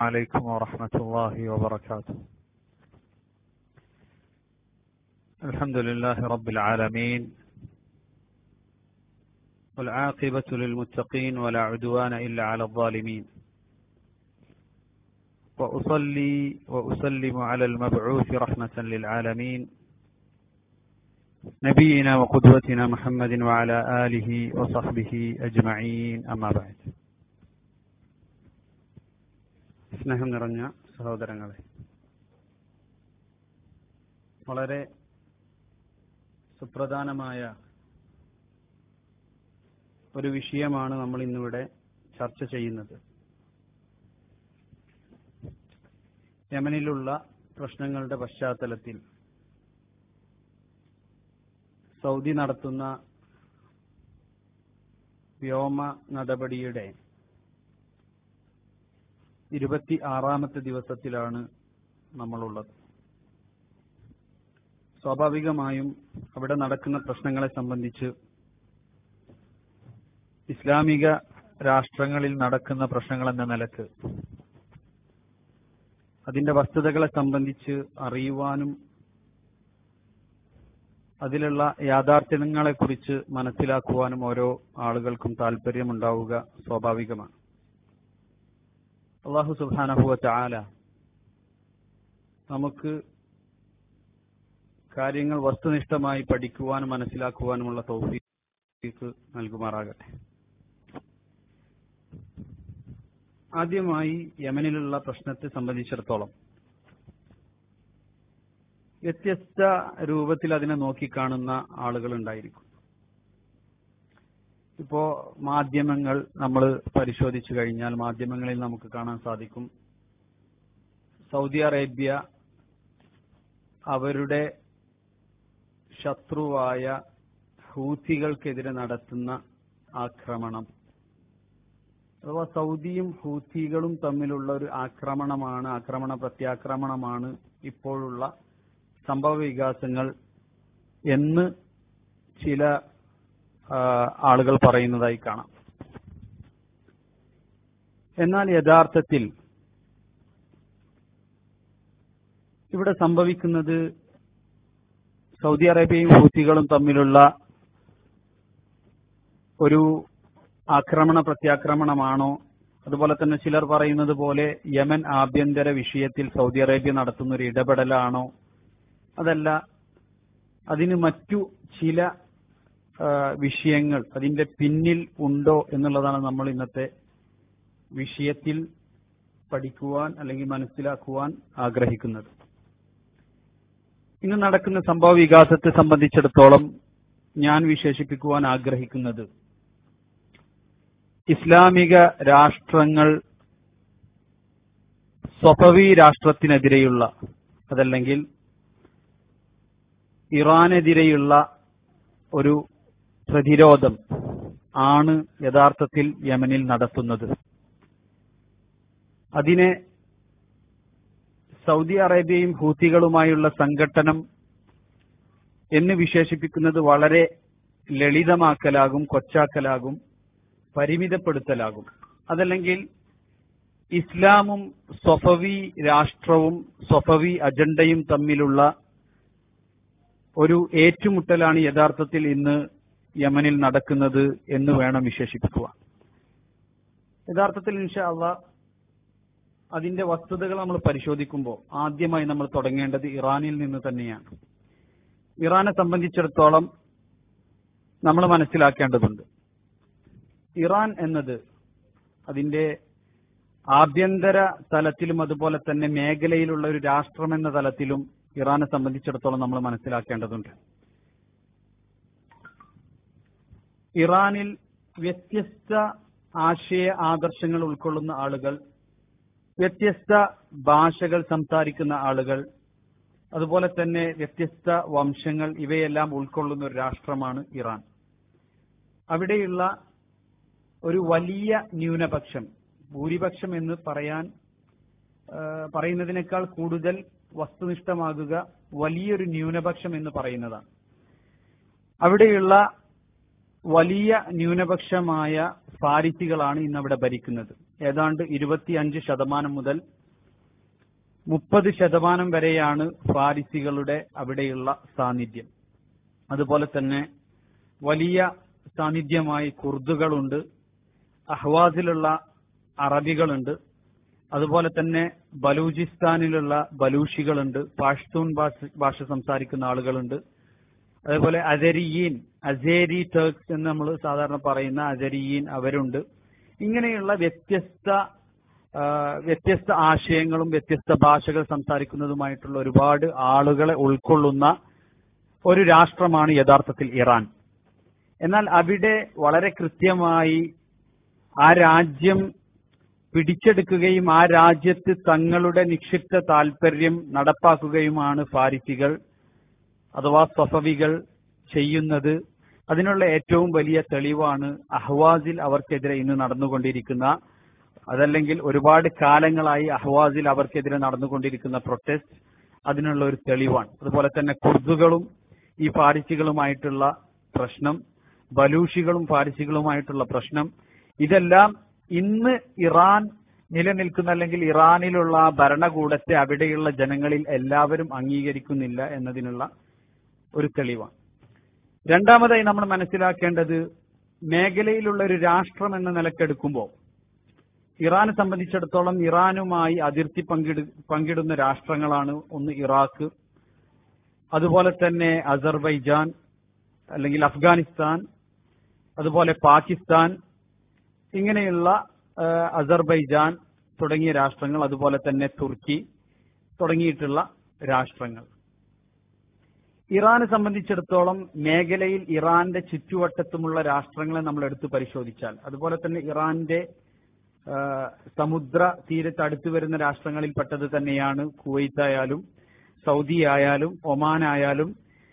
عليكم ورحمة الله وبركاته الحمد لله رب العالمين والعاقبة للمتقين ولا عدوان إلا على الظالمين وأصلي وأسلم على المبعوث رحمة للعالمين نبينا وقدوتنا محمد وعلى آله وصحبه أجمعين أما بعد സ്നേഹം നിറഞ്ഞ സഹോദരങ്ങളെ വളരെ സുപ്രധാനമായ ഒരു വിഷയമാണ് നമ്മൾ ഇന്നിവിടെ ചർച്ച ചെയ്യുന്നത് യമനിലുള്ള പ്രശ്നങ്ങളുടെ പശ്ചാത്തലത്തിൽ സൗദി നടത്തുന്ന വ്യോമ നടപടിയുടെ ഇരുപത്തി ആറാമത്തെ ദിവസത്തിലാണ് നമ്മളുള്ളത് സ്വാഭാവികമായും അവിടെ നടക്കുന്ന പ്രശ്നങ്ങളെ സംബന്ധിച്ച് ഇസ്ലാമിക രാഷ്ട്രങ്ങളിൽ നടക്കുന്ന പ്രശ്നങ്ങൾ എന്ന നിലക്ക് അതിന്റെ വസ്തുതകളെ സംബന്ധിച്ച് അറിയുവാനും അതിലുള്ള യാഥാർത്ഥ്യങ്ങളെക്കുറിച്ച് മനസ്സിലാക്കുവാനും ഓരോ ആളുകൾക്കും താല്പര്യമുണ്ടാവുക സ്വാഭാവികമാണ് അള്ളാഹു സുബാനഹുവ ചാല നമുക്ക് കാര്യങ്ങൾ വസ്തുനിഷ്ഠമായി പഠിക്കുവാനും മനസ്സിലാക്കുവാനുമുള്ള തൗഫീക്ക് നൽകുമാറാകട്ടെ ആദ്യമായി യമനിലുള്ള പ്രശ്നത്തെ സംബന്ധിച്ചിടത്തോളം വ്യത്യസ്ത രൂപത്തിൽ അതിനെ നോക്കിക്കാണുന്ന ആളുകൾ ഉണ്ടായിരിക്കും ഇപ്പോ മാധ്യമങ്ങൾ നമ്മൾ പരിശോധിച്ചു കഴിഞ്ഞാൽ മാധ്യമങ്ങളിൽ നമുക്ക് കാണാൻ സാധിക്കും സൗദി അറേബ്യ അവരുടെ ശത്രുവായ ഹൂത്തികൾക്കെതിരെ നടത്തുന്ന ആക്രമണം അഥവാ സൗദിയും ഹൂത്തികളും തമ്മിലുള്ള ഒരു ആക്രമണമാണ് ആക്രമണ പ്രത്യാക്രമണമാണ് ഇപ്പോഴുള്ള സംഭവ വികാസങ്ങൾ എന്ന് ചില ആളുകൾ പറയുന്നതായി കാണാം എന്നാൽ യഥാർത്ഥത്തിൽ ഇവിടെ സംഭവിക്കുന്നത് സൗദി അറേബ്യയും ഹൂത്തികളും തമ്മിലുള്ള ഒരു ആക്രമണ പ്രത്യാക്രമണമാണോ അതുപോലെ തന്നെ ചിലർ പറയുന്നത് പോലെ യമൻ ആഭ്യന്തര വിഷയത്തിൽ സൗദി അറേബ്യ നടത്തുന്ന ഒരു ഇടപെടലാണോ അതല്ല അതിന് മറ്റു ചില വിഷയങ്ങൾ അതിന്റെ പിന്നിൽ ഉണ്ടോ എന്നുള്ളതാണ് നമ്മൾ ഇന്നത്തെ വിഷയത്തിൽ പഠിക്കുവാൻ അല്ലെങ്കിൽ മനസ്സിലാക്കുവാൻ ആഗ്രഹിക്കുന്നത് ഇന്ന് നടക്കുന്ന സംഭവ വികാസത്തെ സംബന്ധിച്ചിടത്തോളം ഞാൻ വിശേഷിപ്പിക്കുവാൻ ആഗ്രഹിക്കുന്നത് ഇസ്ലാമിക രാഷ്ട്രങ്ങൾ സ്വഭവി രാഷ്ട്രത്തിനെതിരെയുള്ള അതല്ലെങ്കിൽ ഇറാനെതിരെയുള്ള ഒരു പ്രതിരോധം ആണ് യഥാർത്ഥത്തിൽ യമനിൽ നടത്തുന്നത് അതിനെ സൗദി അറേബ്യയും ഹൂത്തികളുമായുള്ള സംഘട്ടനം എന്ന് വിശേഷിപ്പിക്കുന്നത് വളരെ ലളിതമാക്കലാകും കൊച്ചാക്കലാകും പരിമിതപ്പെടുത്തലാകും അതല്ലെങ്കിൽ ഇസ്ലാമും സ്വഫവി രാഷ്ട്രവും സ്വഫവി അജണ്ടയും തമ്മിലുള്ള ഒരു ഏറ്റുമുട്ടലാണ് യഥാർത്ഥത്തിൽ ഇന്ന് യമനിൽ നടക്കുന്നത് എന്ന് വേണം വിശേഷിപ്പിക്കുവാൻ യഥാർത്ഥത്തിൽ ഇൻഷാ അള്ള അതിന്റെ വസ്തുതകൾ നമ്മൾ പരിശോധിക്കുമ്പോൾ ആദ്യമായി നമ്മൾ തുടങ്ങേണ്ടത് ഇറാനിൽ നിന്ന് തന്നെയാണ് ഇറാനെ സംബന്ധിച്ചിടത്തോളം നമ്മൾ മനസ്സിലാക്കേണ്ടതുണ്ട് ഇറാൻ എന്നത് അതിന്റെ ആഭ്യന്തര തലത്തിലും അതുപോലെ തന്നെ മേഖലയിലുള്ള ഒരു രാഷ്ട്രം എന്ന തലത്തിലും ഇറാനെ സംബന്ധിച്ചിടത്തോളം നമ്മൾ മനസ്സിലാക്കേണ്ടതുണ്ട് ഇറാനിൽ വ്യത്യസ്ത ആശയ ആദർശങ്ങൾ ഉൾക്കൊള്ളുന്ന ആളുകൾ വ്യത്യസ്ത ഭാഷകൾ സംസാരിക്കുന്ന ആളുകൾ അതുപോലെ തന്നെ വ്യത്യസ്ത വംശങ്ങൾ ഇവയെല്ലാം ഉൾക്കൊള്ളുന്ന ഒരു രാഷ്ട്രമാണ് ഇറാൻ അവിടെയുള്ള ഒരു വലിയ ന്യൂനപക്ഷം ഭൂരിപക്ഷം എന്ന് പറയാൻ പറയുന്നതിനേക്കാൾ കൂടുതൽ വസ്തുനിഷ്ഠമാകുക വലിയൊരു ന്യൂനപക്ഷം എന്ന് പറയുന്നതാണ് അവിടെയുള്ള വലിയ ന്യൂനപക്ഷമായ ഫാരിസികളാണ് ഇന്ന് അവിടെ ഭരിക്കുന്നത് ഏതാണ്ട് ഇരുപത്തിയഞ്ച് ശതമാനം മുതൽ മുപ്പത് ശതമാനം വരെയാണ് ഫാരിസികളുടെ അവിടെയുള്ള സാന്നിധ്യം അതുപോലെ തന്നെ വലിയ സാന്നിധ്യമായി കുർദുകളുണ്ട് അഹ്വാസിലുള്ള അറബികളുണ്ട് അതുപോലെ തന്നെ ബലൂചിസ്ഥാനിലുള്ള ബലൂഷികളുണ്ട് പാഷ്തൂൺ ഭാഷ ഭാഷ സംസാരിക്കുന്ന ആളുകളുണ്ട് അതേപോലെ അജരിയീൻ അസേരി ടേക്സ് എന്ന് നമ്മൾ സാധാരണ പറയുന്ന അജരിയീൻ അവരുണ്ട് ഇങ്ങനെയുള്ള വ്യത്യസ്ത ആ, വ്യത്യസ്ത ആശയങ്ങളും വ്യത്യസ്ത ഭാഷകൾ സംസാരിക്കുന്നതുമായിട്ടുള്ള ഒരുപാട് ആളുകളെ ഉൾക്കൊള്ളുന്ന ഒരു രാഷ്ട്രമാണ് യഥാർത്ഥത്തിൽ ഇറാൻ എന്നാൽ അവിടെ വളരെ കൃത്യമായി ആ രാജ്യം പിടിച്ചെടുക്കുകയും ആ രാജ്യത്ത് തങ്ങളുടെ നിക്ഷിപ്ത താൽപര്യം നടപ്പാക്കുകയുമാണ് ഫാരിസികൾ അഥവാ സഫവികൾ ചെയ്യുന്നത് അതിനുള്ള ഏറ്റവും വലിയ തെളിവാണ് അഹ്വാസിൽ അവർക്കെതിരെ ഇന്ന് നടന്നുകൊണ്ടിരിക്കുന്ന അതല്ലെങ്കിൽ ഒരുപാട് കാലങ്ങളായി അഹ്വാസിൽ അവർക്കെതിരെ നടന്നുകൊണ്ടിരിക്കുന്ന പ്രൊട്ടസ്റ്റ് അതിനുള്ള ഒരു തെളിവാണ് അതുപോലെ തന്നെ കുർദുകളും ഈ ഫാരിസികളുമായിട്ടുള്ള പ്രശ്നം ബലൂഷികളും ഫാരിസികളുമായിട്ടുള്ള പ്രശ്നം ഇതെല്ലാം ഇന്ന് ഇറാൻ നിലനിൽക്കുന്ന അല്ലെങ്കിൽ ഇറാനിലുള്ള ആ ഭരണകൂടത്തെ അവിടെയുള്ള ജനങ്ങളിൽ എല്ലാവരും അംഗീകരിക്കുന്നില്ല എന്നതിനുള്ള ഒരു തെളിവാണ് രണ്ടാമതായി നമ്മൾ മനസ്സിലാക്കേണ്ടത് മേഖലയിലുള്ള ഒരു രാഷ്ട്രം എന്ന നിലക്കെടുക്കുമ്പോൾ ഇറാനെ സംബന്ധിച്ചിടത്തോളം ഇറാനുമായി അതിർത്തി പങ്കിടു പങ്കിടുന്ന രാഷ്ട്രങ്ങളാണ് ഒന്ന് ഇറാഖ് അതുപോലെ തന്നെ അസർബൈജാൻ അല്ലെങ്കിൽ അഫ്ഗാനിസ്ഥാൻ അതുപോലെ പാകിസ്ഥാൻ ഇങ്ങനെയുള്ള ആ, അസർബൈജാൻ തുടങ്ങിയ രാഷ്ട്രങ്ങൾ അതുപോലെ തന്നെ തുർക്കി തുടങ്ങിയിട്ടുള്ള രാഷ്ട്രങ്ങൾ ഇറാനെ സംബന്ധിച്ചിടത്തോളം മേഖലയിൽ ഇറാന്റെ ചുറ്റുവട്ടത്തുമുള്ള രാഷ്ട്രങ്ങളെ നമ്മൾ എടുത്തു പരിശോധിച്ചാൽ അതുപോലെ തന്നെ ഇറാന്റെ ആ, സമുദ്ര തീരത്ത് അടുത്തു വരുന്ന രാഷ്ട്രങ്ങളിൽപ്പെട്ടത് തന്നെയാണ് കുവൈത്ത് ആയാലും സൗദി ആയാലും ഒമാൻ ആയാലും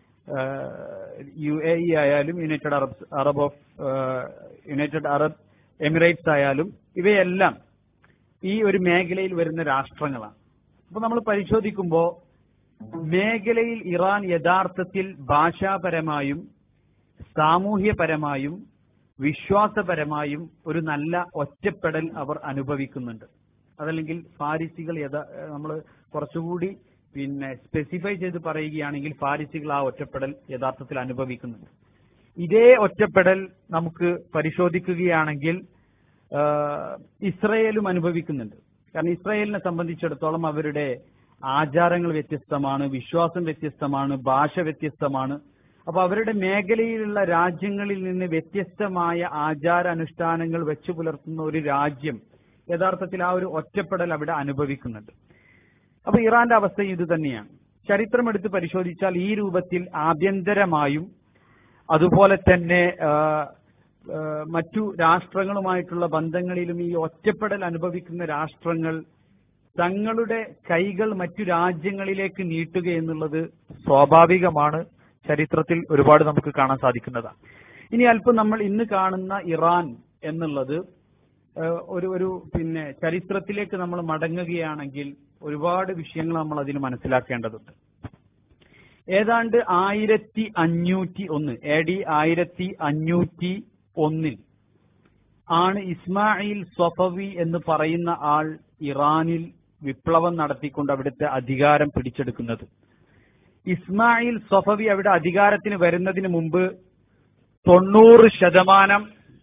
യു എ ഇ ആയാലും United Arab Arab of United Arab Emirates ആയാലും ഇവയെല്ലാം ഈ ഒരു മേഖലയിൽ വരുന്ന രാഷ്ട്രങ്ങളാണ് അപ്പൊ നമ്മൾ പരിശോധിക്കുമ്പോൾ മേഖലയിൽ ഇറാൻ യഥാർത്ഥത്തിൽ ഭാഷാപരമായും സാമൂഹ്യപരമായും വിശ്വാസപരമായും ഒരു നല്ല ഒറ്റപ്പെടൽ അവർ അനുഭവിക്കുന്നുണ്ട് അതല്ലെങ്കിൽ ഫാരിസികൾ യഥാ നമ്മൾ കുറച്ചുകൂടി പിന്നെ സ്പെസിഫൈ ചെയ്ത് പറയുകയാണെങ്കിൽ ഫാരിസികൾ ആ ഒറ്റപ്പെടൽ യഥാർത്ഥത്തിൽ അനുഭവിക്കുന്നുണ്ട് ഇതേ ഒറ്റപ്പെടൽ നമുക്ക് പരിശോധിക്കുകയാണെങ്കിൽ ആ, ഇസ്രയേലും അനുഭവിക്കുന്നുണ്ട് കാരണം ഇസ്രയേലിനെ സംബന്ധിച്ചിടത്തോളം അവരുടെ ആചാരങ്ങൾ വ്യത്യസ്തമാണ് വിശ്വാസം വ്യത്യസ്തമാണ് ഭാഷ വ്യത്യസ്തമാണ് അപ്പൊ അവരുടെ മേഖലയിലുള്ള രാജ്യങ്ങളിൽ നിന്ന് വ്യത്യസ്തമായ ആചാരാനുഷ്ഠാനങ്ങൾ വെച്ചു പുലർത്തുന്ന ഒരു രാജ്യം യഥാർത്ഥത്തിൽ ആ ഒരു ഒറ്റപ്പെടൽ അവിടെ അനുഭവിക്കുന്നുണ്ട് അപ്പൊ ഇറാന്റെ അവസ്ഥ ഇത് തന്നെയാണ് ചരിത്രം എടുത്ത് പരിശോധിച്ചാൽ ഈ രൂപത്തിൽ ആഭ്യന്തരമായും അതുപോലെ തന്നെ ആ, ആ, മറ്റു രാഷ്ട്രങ്ങളുമായിട്ടുള്ള ബന്ധങ്ങളിലും ഈ ഒറ്റപ്പെടൽ അനുഭവിക്കുന്ന രാഷ്ട്രങ്ങൾ തങ്ങളുടെ കൈകൾ മറ്റു രാജ്യങ്ങളിലേക്ക് നീട്ടുക എന്നുള്ളത് സ്വാഭാവികമാണ് ചരിത്രത്തിൽ ഒരുപാട് നമുക്ക് കാണാൻ സാധിക്കുന്നതാണ് ഇനി അല്പം നമ്മൾ ഇന്ന് കാണുന്ന ഇറാൻ എന്നുള്ളത് ഏഹ്, ഒരു ഒരു പിന്നെ ചരിത്രത്തിലേക്ക് നമ്മൾ മടങ്ങുകയാണെങ്കിൽ ഒരുപാട് വിഷയങ്ങൾ നമ്മൾ അതിന് മനസ്സിലാക്കേണ്ടതുണ്ട് ഏതാണ്ട് ആയിരത്തി അഞ്ഞൂറ്റി ഒന്ന് എ ഡി ആയിരത്തി അഞ്ഞൂറ്റി ഒന്നിൽ ആണ് ഇസ്മായിൽ സ്വഫവി എന്ന് പറയുന്ന ആൾ ഇറാനിൽ വിപ്ലവം നടത്തിക്കൊണ്ട് അവിടുത്തെ അധികാരം പിടിച്ചെടുക്കുന്നത് ഇസ്മായിൽ സ്വഫവി അവിടെ അധികാരത്തിന് വരുന്നതിന് മുമ്പ് തൊണ്ണൂറ് ശതമാനം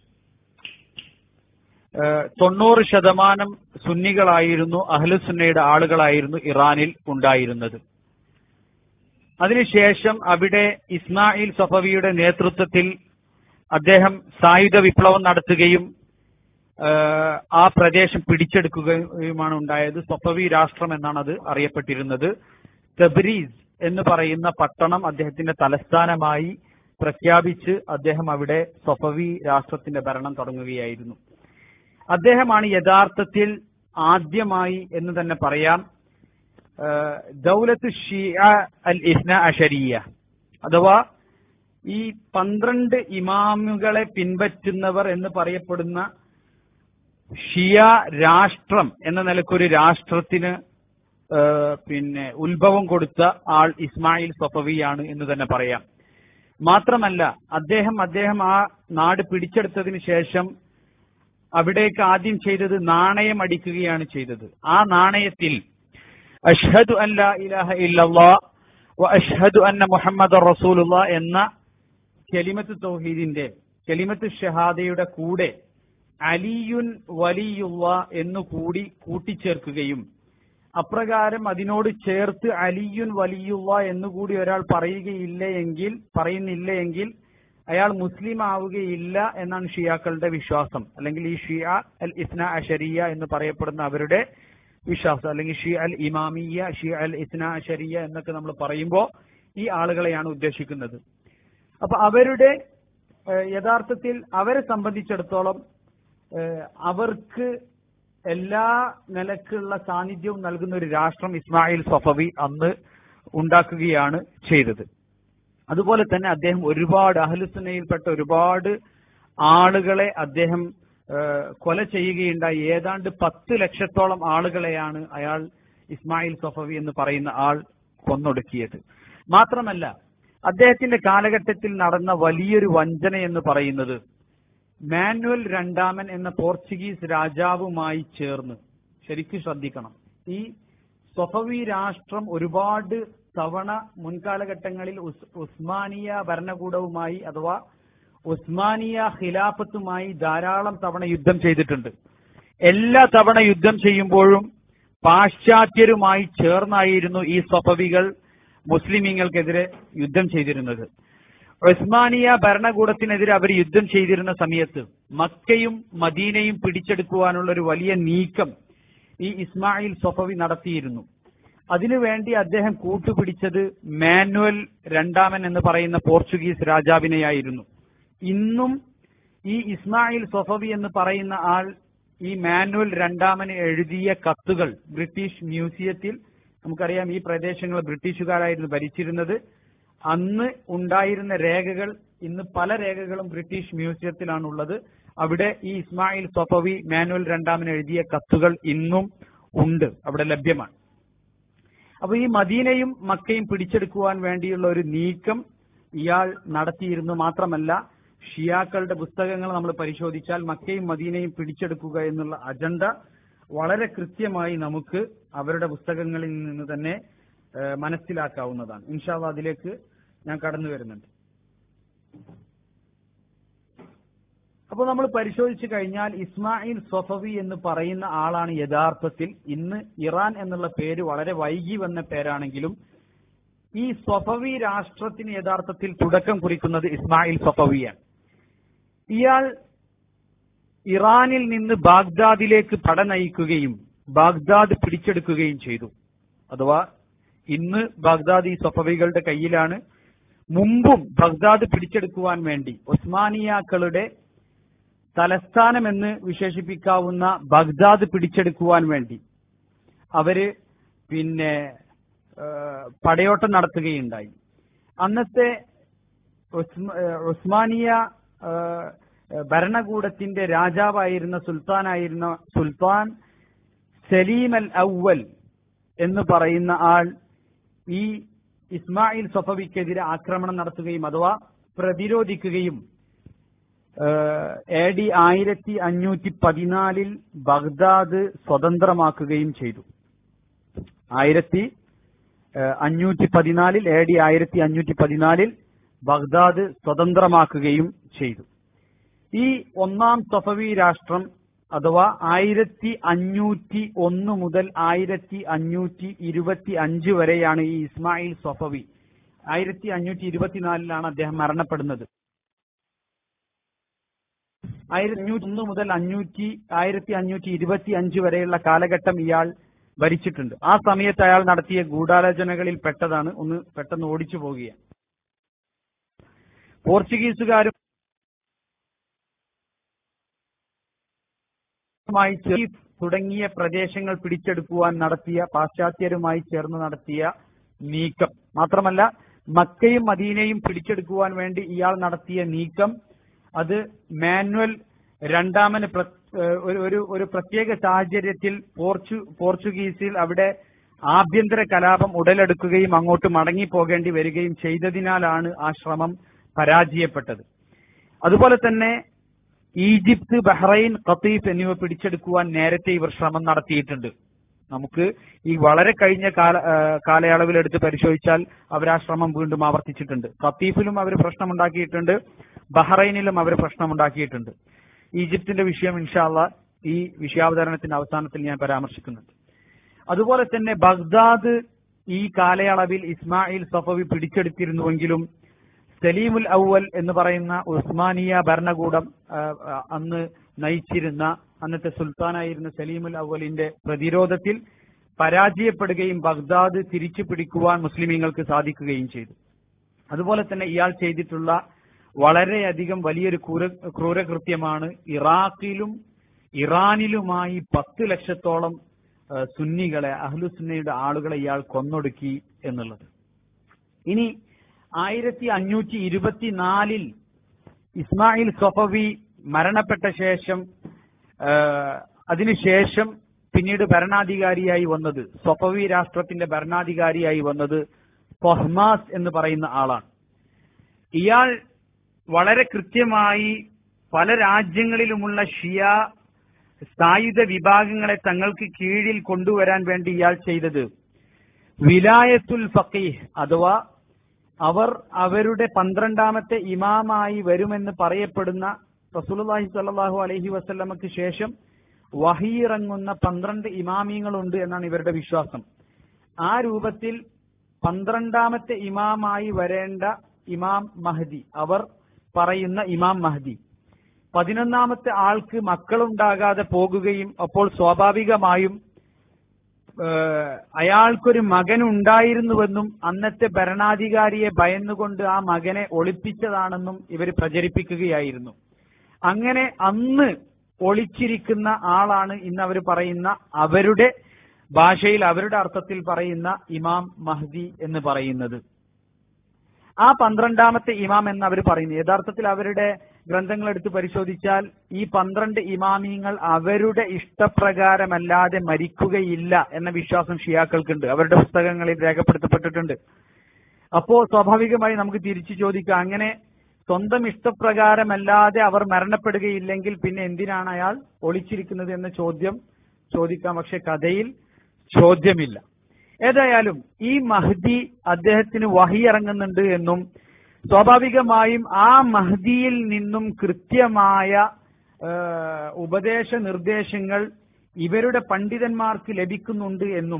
ഏഹ്, തൊണ്ണൂറ് ശതമാനം സുന്നികളായിരുന്നു അഹ്ലുസുന്നയുടെ ആളുകളായിരുന്നു ഇറാനിൽ ഉണ്ടായിരുന്നത് അതിനുശേഷം അവിടെ ഇസ്മായിൽ സഫവിയുടെ നേതൃത്വത്തിൽ അദ്ദേഹം സായുധ വിപ്ലവം നടത്തുകയും ഏഹ്, ആ പ്രദേശം പിടിച്ചെടുക്കുകയുമാണ് ഉണ്ടായത് സഫവി രാഷ്ട്രം എന്നാണ് അത് അറിയപ്പെട്ടിരുന്നത് തബ്രീസ് എന്ന് പറയുന്ന പട്ടണം അദ്ദേഹത്തിന്റെ തലസ്ഥാനമായി പ്രഖ്യാപിച്ച് അദ്ദേഹം അവിടെ സഫവി രാഷ്ട്രത്തിന്റെ ഭരണം തുടങ്ങുകയായിരുന്നു അദ്ദേഹമാണ് യഥാർത്ഥത്തിൽ ആദ്യമായി എന്ന് തന്നെ പറയാം ഏഹ്, ദൗലത്ത് ഷിയ അൽ ഇസ്ന അഷരിയ അഥവാ ഈ പന്ത്രണ്ട് ഇമാമുകളെ പിൻപറ്റുന്നവർ എന്ന് പറയപ്പെടുന്ന ഷിയ രാഷ്ട്രം എന്ന നിലക്കൊരു രാഷ്ട്രത്തിന് ഏഹ്, പിന്നെ ഉത്ഭവം കൊടുത്ത ആൾ ഇസ്മായിൽ സഫവിയാണ് എന്ന് തന്നെ പറയാം മാത്രമല്ല അദ്ദേഹം അദ്ദേഹം ആ നാട് പിടിച്ചെടുത്തതിന് ശേഷം അവിടേക്ക് ആദ്യം ചെയ്തത് നാണയം അടിക്കുകയാണ് ചെയ്തത് ആ നാണയത്തിൽ അഷ്ഹദു അൻ ലാ ഇലാഹ ഇല്ലല്ലാ വ അഷ്ഹദു അന്ന മുഹമ്മദ് റസൂലുള്ള എന്ന കെലിമത്ത് തൗഹീദിന്റെ കെലിമത്ത് ഷഹാദയുടെ കൂടെ അലിയുൻ വലിയുള്ള എന്നു കൂടി കൂട്ടിച്ചേർക്കുകയും അപ്രകാരം അതിനോട് ചേർത്ത് അലിയുൻ വലിയുള്ള എന്നുകൂടി ഒരാൾ പറയുകയില്ല എങ്കിൽ പറയുന്നില്ല എങ്കിൽ അയാൾ മുസ്ലിം ആവുകയില്ല എന്നാണ് ഷിയാക്കളുടെ വിശ്വാസം അല്ലെങ്കിൽ ഈ ഷിയ അൽ ഇസ്ന അഷരിയ എന്ന് പറയപ്പെടുന്ന അവരുടെ വിശ്വാസം അല്ലെങ്കിൽ ഷി അൽ ഇമാമിയ ഷി അൽ ഇസ്ന അഷരിയ എന്നൊക്കെ നമ്മൾ പറയുമ്പോൾ ഈ ആളുകളെയാണ് ഉദ്ദേശിക്കുന്നത് അപ്പൊ അവരുടെ ഏഹ്, യഥാർത്ഥത്തിൽ അവരെ സംബന്ധിച്ചിടത്തോളം ഏഹ്, അവർക്ക് എല്ലാ നിലക്കുള്ള സാന്നിധ്യവും നൽകുന്ന ഒരു രാഷ്ട്രം ഇസ്മായിൽ സഫവി അന്ന് ഉണ്ടാക്കുകയാണ് ചെയ്തത് അതുപോലെ തന്നെ അദ്ദേഹം ഒരുപാട് അഹ്ലുസുന്നയിൽപ്പെട്ട ഒരുപാട് ആളുകളെ അദ്ദേഹം ഏഹ്, കൊല ചെയ്യുകയുണ്ടായി ഏതാണ്ട് പത്ത് ലക്ഷത്തോളം ആളുകളെയാണ് അയാൾ ഇസ്മായിൽ സഫവി എന്ന് പറയുന്ന ആൾ കൊന്നൊടുക്കിയത് മാത്രമല്ല അദ്ദേഹത്തിന്റെ കാലഘട്ടത്തിൽ നടന്ന വലിയൊരു വഞ്ചന എന്ന് പറയുന്നത് മാനുവൽ രണ്ടാമൻ എന്ന പോർച്ചുഗീസ് രാജാവുമായി ചേർന്ന് ശരിക്കും ശ്രദ്ധിക്കണം ഈ സൊഫവി രാഷ്ട്രം ഒരുപാട് തവണ മുൻകാലഘട്ടങ്ങളിൽ ഉസ്- ഉസ്മാനിയ ഭരണകൂടവുമായി അഥവാ ഉസ്മാനിയ ഖിലാഫത്തുമായി ധാരാളം തവണ യുദ്ധം ചെയ്തിട്ടുണ്ട് എല്ലാ തവണ യുദ്ധം ചെയ്യുമ്പോഴും പാശ്ചാത്യരുമായി ചേർന്നായിരുന്നു ഈ സൊഫവികൾ മുസ്ലിമീങ്ങൾക്കെതിരെ യുദ്ധം ചെയ്തിരുന്നത് ഉസ്മാനിയ ഭരണകൂടത്തിനെതിരെ അവർ യുദ്ധം ചെയ്തിരുന്ന സമയത്ത് മക്കയും മദീനയും പിടിച്ചെടുക്കുവാനുള്ള ഒരു വലിയ നീക്കം ഈ ഇസ്മായിൽ സൊഫവി നടത്തിയിരുന്നു അതിനുവേണ്ടി അദ്ദേഹം കൂട്ടുപിടിച്ചത് മാനുവൽ രണ്ടാമൻ എന്ന് പറയുന്ന പോർച്ചുഗീസ് രാജാവിനെയായിരുന്നു ഇന്നും ഈ ഇസ്മായിൽ സൊഫവി എന്ന് പറയുന്ന ആൾ ഈ മാനുവൽ രണ്ടാമന് എഴുതിയ കത്തുകൾ ബ്രിട്ടീഷ് മ്യൂസിയത്തിൽ നമുക്കറിയാം ഈ പ്രദേശങ്ങൾ ബ്രിട്ടീഷുകാരായിരുന്നു ഭരിച്ചിരുന്നത് അന്ന് ഉണ്ടായിരുന്ന രേഖകൾ ഇന്ന് പല രേഖകളും ബ്രിട്ടീഷ് മ്യൂസിയത്തിലാണുള്ളത് അവിടെ ഈ ഇസ്മായിൽ സൊഫവി മാനുവൽ രണ്ടാമന് എഴുതിയ കത്തുകൾ ഇന്നും ഉണ്ട് അവിടെ ലഭ്യമാണ് അപ്പൊ ഈ മദീനയും മക്കയും പിടിച്ചെടുക്കുവാൻ വേണ്ടിയുള്ള ഒരു നീക്കം ഇയാൾ നടത്തിയിരുന്നു മാത്രമല്ല ഷിയാക്കളുടെ പുസ്തകങ്ങൾ നമ്മൾ പരിശോധിച്ചാൽ മക്കയും മദീനയും പിടിച്ചെടുക്കുക എന്നുള്ള അജണ്ട വളരെ കൃത്യമായി നമുക്ക് അവരുടെ പുസ്തകങ്ങളിൽ നിന്ന് തന്നെ ഏഹ്, മനസ്സിലാക്കാവുന്നതാണ് ഇൻഷാല്ല അതിലേക്ക് ഞാൻ കടന്നു വരുന്നുണ്ട് അപ്പോൾ നമ്മൾ പരിശോധിച്ചു കഴിഞ്ഞാൽ ഇസ്മായിൽ സൊഫവി എന്ന് പറയുന്ന ആളാണ് യഥാർത്ഥത്തിൽ ഇന്ന് ഇറാൻ എന്നുള്ള പേര് വളരെ വൈകി വന്ന പേരാണെങ്കിലും ഈ സൊഫവി രാഷ്ട്രത്തിന് യഥാർത്ഥത്തിൽ തുടക്കം കുറിക്കുന്നത് ഇസ്മായിൽ സൊഫവിയാണ് ഇയാൾ ഇറാനിൽ നിന്ന് ബാഗ്ദാദിലേക്ക് പട നയിക്കുകയും ബാഗ്ദാദ് പിടിച്ചെടുക്കുകയും ചെയ്തു അഥവാ ഇന്ന് ബാഗ്ദാദ് ഈ സൊഫവികളുടെ കയ്യിലാണ് മുമ്പും ബഗ്ദാദ് പിടിച്ചെടുക്കുവാൻ വേണ്ടി ഒസ്മാനിയാക്കളുടെ തലസ്ഥാനമെന്ന് വിശേഷിപ്പിക്കാവുന്ന ബഗ്ദാദ് പിടിച്ചെടുക്കുവാൻ വേണ്ടി അവര് പിന്നെ ഏഹ്, പടയോട്ടം നടത്തുകയുണ്ടായി അന്നത്തെ ഉസ്മ- ഏഹ്, ഉസ്മാനിയ ഏഹ്, ഭരണകൂടത്തിന്റെ രാജാവായിരുന്ന സുൽത്താനായിരുന്ന സുൽത്താൻ സലീം അൽ അവൽ എന്ന് പറയുന്ന ആൾ ഈ ഇസ്മായിൽ സൊഫവിക്കെതിരെ ആക്രമണം നടത്തുകയും അഥവാ പ്രതിരോധിക്കുകയും എ ഡി ആയിരത്തി അഞ്ഞൂറ്റി പതിനാലിൽ ബഗ്ദാദ് സ്വതന്ത്രമാക്കുകയും ചെയ്തു ആയിരത്തി അഞ്ഞൂറ്റി പതിനാലിൽ എ ഡി ആയിരത്തി അഞ്ഞൂറ്റി പതിനാലിൽ ബഗ്ദാദ് സ്വതന്ത്രമാക്കുകയും ചെയ്തു ഈ ഒന്നാം സഫവി രാഷ്ട്രം അഥവാ ആയിരത്തി അഞ്ഞൂറ്റി ഒന്ന് മുതൽ ആയിരത്തി അഞ്ഞൂറ്റി ഇരുപത്തി അഞ്ച് വരെയാണ് ഈ ഇസ്മായിൽ സഫവി ആയിരത്തി അഞ്ഞൂറ്റി ഇരുപത്തിനാലിലാണ് അദ്ദേഹം മരണപ്പെടുന്നത് ആയിരത്തി അഞ്ഞൂറ്റി ഒന്ന് മുതൽ അഞ്ഞൂറ്റി ആയിരത്തി അഞ്ഞൂറ്റി ഇരുപത്തി അഞ്ച് വരെയുള്ള കാലഘട്ടം ഇയാൾ ഭരിച്ചിട്ടുണ്ട് ആ സമയത്ത് അയാൾ നടത്തിയ ഗൂഢാലോചനകളിൽ പെട്ടതാണ് ഒന്ന് പെട്ടെന്ന് ഓടിച്ചു പോവുകയാണ് പോർച്ചുഗീസുകാരും മായി ചേർന്ന് തുടങ്ങിയ പ്രദേശങ്ങൾ പിടിച്ചെടുക്കുവാൻ നടത്തിയ പാശ്ചാത്യരുമായി ചേർന്ന് നടത്തിയ നീക്കം മാത്രമല്ല മക്കയും മദീനയും പിടിച്ചെടുക്കുവാൻ വേണ്ടി ഇയാൾ നടത്തിയ നീക്കം അത് മാനുവൽ രണ്ടാമന് പ്ര- ഏഹ് ഒരു ഒരു ഒരു പ്രത്യേക സാഹചര്യത്തിൽ പോർച്ചു പോർച്ചുഗീസിൽ അവിടെ ആഭ്യന്തര കലാപം ഉടലെടുക്കുകയും അങ്ങോട്ട് മടങ്ങി പോകേണ്ടി വരികയും ചെയ്തതിനാലാണ് ആ ശ്രമം പരാജയപ്പെട്ടത് അതുപോലെ തന്നെ ഈജിപ്ത് ബഹ്റൈൻ ഖത്തീഫ് എന്നിവ പിടിച്ചെടുക്കുവാൻ നേരത്തെ ഇവർ ശ്രമം നടത്തിയിട്ടുണ്ട് നമുക്ക് ഈ വളരെ കഴിഞ്ഞ കാല ആ, കാലയളവിൽ എടുത്ത് പരിശോധിച്ചാൽ അവർ ആ ശ്രമം വീണ്ടും ആവർത്തിച്ചിട്ടുണ്ട് ഖത്തീഫിലും അവർ പ്രശ്നമുണ്ടാക്കിയിട്ടുണ്ട് ബഹ്റൈനിലും അവർ പ്രശ്നമുണ്ടാക്കിയിട്ടുണ്ട് ഈജിപ്തിന്റെ വിഷയം ഇൻഷാല്ല ഈ വിഷയാവതരണത്തിന്റെ അവസാനത്തിൽ ഞാൻ പരാമർശിക്കുന്നുണ്ട് അതുപോലെ തന്നെ ബഗ്ദാദ് ഈ കാലയളവിൽ ഇസ്മായിൽ സഫവി പിടിച്ചെടുത്തിരുന്നുവെങ്കിലും സലീമുൽ ഔവൽ എന്ന് പറയുന്ന ഉസ്മാനിയ ഭരണകൂടം ആ, ആ, അന്ന് നയിച്ചിരുന്ന അന്നത്തെ സുൽത്താനായിരുന്ന സലീമുൽ ഔവലിന്റെ പ്രതിരോധത്തിൽ പരാജയപ്പെടുകയും ബഗ്ദാദ് തിരിച്ചു പിടിക്കുവാൻ മുസ്ലിമീങ്ങൾക്ക് സാധിക്കുകയും ചെയ്തു അതുപോലെ തന്നെ ഇയാൾ ചെയ്തിട്ടുള്ള വളരെയധികം വലിയൊരു ക്രൂര ക്രൂരകൃത്യമാണ് ഇറാഖിലും ഇറാനിലുമായി പത്ത് ലക്ഷത്തോളം ആ, സുന്നികളെ അഹ്ലുസുന്നയുടെ ആളുകളെ ഇയാൾ കൊന്നൊടുക്കി എന്നുള്ളത് ഇനി ആയിരത്തി അഞ്ഞൂറ്റി ഇരുപത്തിനാലിൽ ഇസ്മായിൽ സൊഫവി മരണപ്പെട്ട ശേഷം ആ, അതിനുശേഷം പിന്നീട് ഭരണാധികാരിയായി വന്നത് സൊഫവി രാഷ്ട്രത്തിന്റെ ഭരണാധികാരിയായി വന്നത് ഫഹ്മാസ് എന്ന് പറയുന്ന ആളാണ് ഇയാൾ വളരെ കൃത്യമായി പല രാജ്യങ്ങളിലുമുള്ള ഷിയ സായുധ വിഭാഗങ്ങളെ തങ്ങൾക്ക് കീഴിൽ കൊണ്ടുവരാൻ വേണ്ടി ഇയാൾ ചെയ്തത് വിലായത്തുൽ ഫക്കീഹ് അഥവാ അവർ അവരുടെ പന്ത്രണ്ടാമത്തെ ഇമാമായി വരുമെന്ന് പറയപ്പെടുന്ന റസൂലുള്ളാഹി സ്വല്ലല്ലാഹു അലൈഹി വസല്ലമക്ക് ശേഷം വഹിയിറങ്ങുന്ന പന്ത്രണ്ട് ഇമാമിയങ്ങളുണ്ട് എന്നാണ് ഇവരുടെ വിശ്വാസം ആ രൂപത്തിൽ പന്ത്രണ്ടാമത്തെ ഇമാമായി വരേണ്ട ഇമാം മഹദി അവർ പറയുന്ന ഇമാം മഹദി പതിനൊന്നാമത്തെ ആൾക്ക് മക്കളുണ്ടാകാതെ പോകുകയും അപ്പോൾ സ്വാഭാവികമായും ഏഹ്, അയാൾക്കൊരു മകൻ ഉണ്ടായിരുന്നുവെന്നും അന്നത്തെ ഭരണാധികാരിയെ ഭയന്നുകൊണ്ട് ആ മകനെ ഒളിപ്പിച്ചതാണെന്നും ഇവർ പ്രചരിപ്പിക്കുകയായിരുന്നു അങ്ങനെ അന്ന് ഒളിച്ചിരിക്കുന്ന ആളാണ് ഇന്ന് അവർ പറയുന്ന അവരുടെ ഭാഷയിൽ അവരുടെ അർത്ഥത്തിൽ പറയുന്ന ഇമാം മഹ്ദി എന്ന് പറയുന്നത് ആ പന്ത്രണ്ടാമത്തെ ഇമാം എന്ന് അവർ പറയുന്നു യഥാർത്ഥത്തിൽ അവരുടെ ഗ്രന്ഥങ്ങൾ എടുത്ത് പരിശോധിച്ചാൽ ഈ പന്ത്രണ്ട് ഇമാമിയങ്ങൾ അവരുടെ ഇഷ്ടപ്രകാരമല്ലാതെ മരിക്കുകയില്ല എന്ന വിശ്വാസം ഷിയാക്കൾക്കുണ്ട് അവരുടെ പുസ്തകങ്ങളിൽ രേഖപ്പെടുത്തപ്പെട്ടിട്ടുണ്ട് അപ്പോ സ്വാഭാവികമായി നമുക്ക് തിരിച്ചു ചോദിക്കാം അങ്ങനെ സ്വന്തം ഇഷ്ടപ്രകാരമല്ലാതെ അവർ മരണപ്പെടുകയില്ലെങ്കിൽ പിന്നെ എന്തിനാണ് അയാൾ ഒളിച്ചിരിക്കുന്നത് എന്ന ചോദ്യം ചോദിക്കാം പക്ഷെ കഥയിൽ ചോദ്യമില്ല ഏതായാലും ഈ മഹ്ദി അദ്ദേഹത്തിന് വഹി ഇറങ്ങുന്നുണ്ട് എന്നും സ്വാഭാവികമായും ആ മഹ്ദിയിൽ നിന്നും കൃത്യമായ ആ, ഉപദേശ നിർദ്ദേശങ്ങൾ ഇവരുടെ പണ്ഡിതന്മാർക്ക് ലഭിക്കുന്നുണ്ട് എന്നും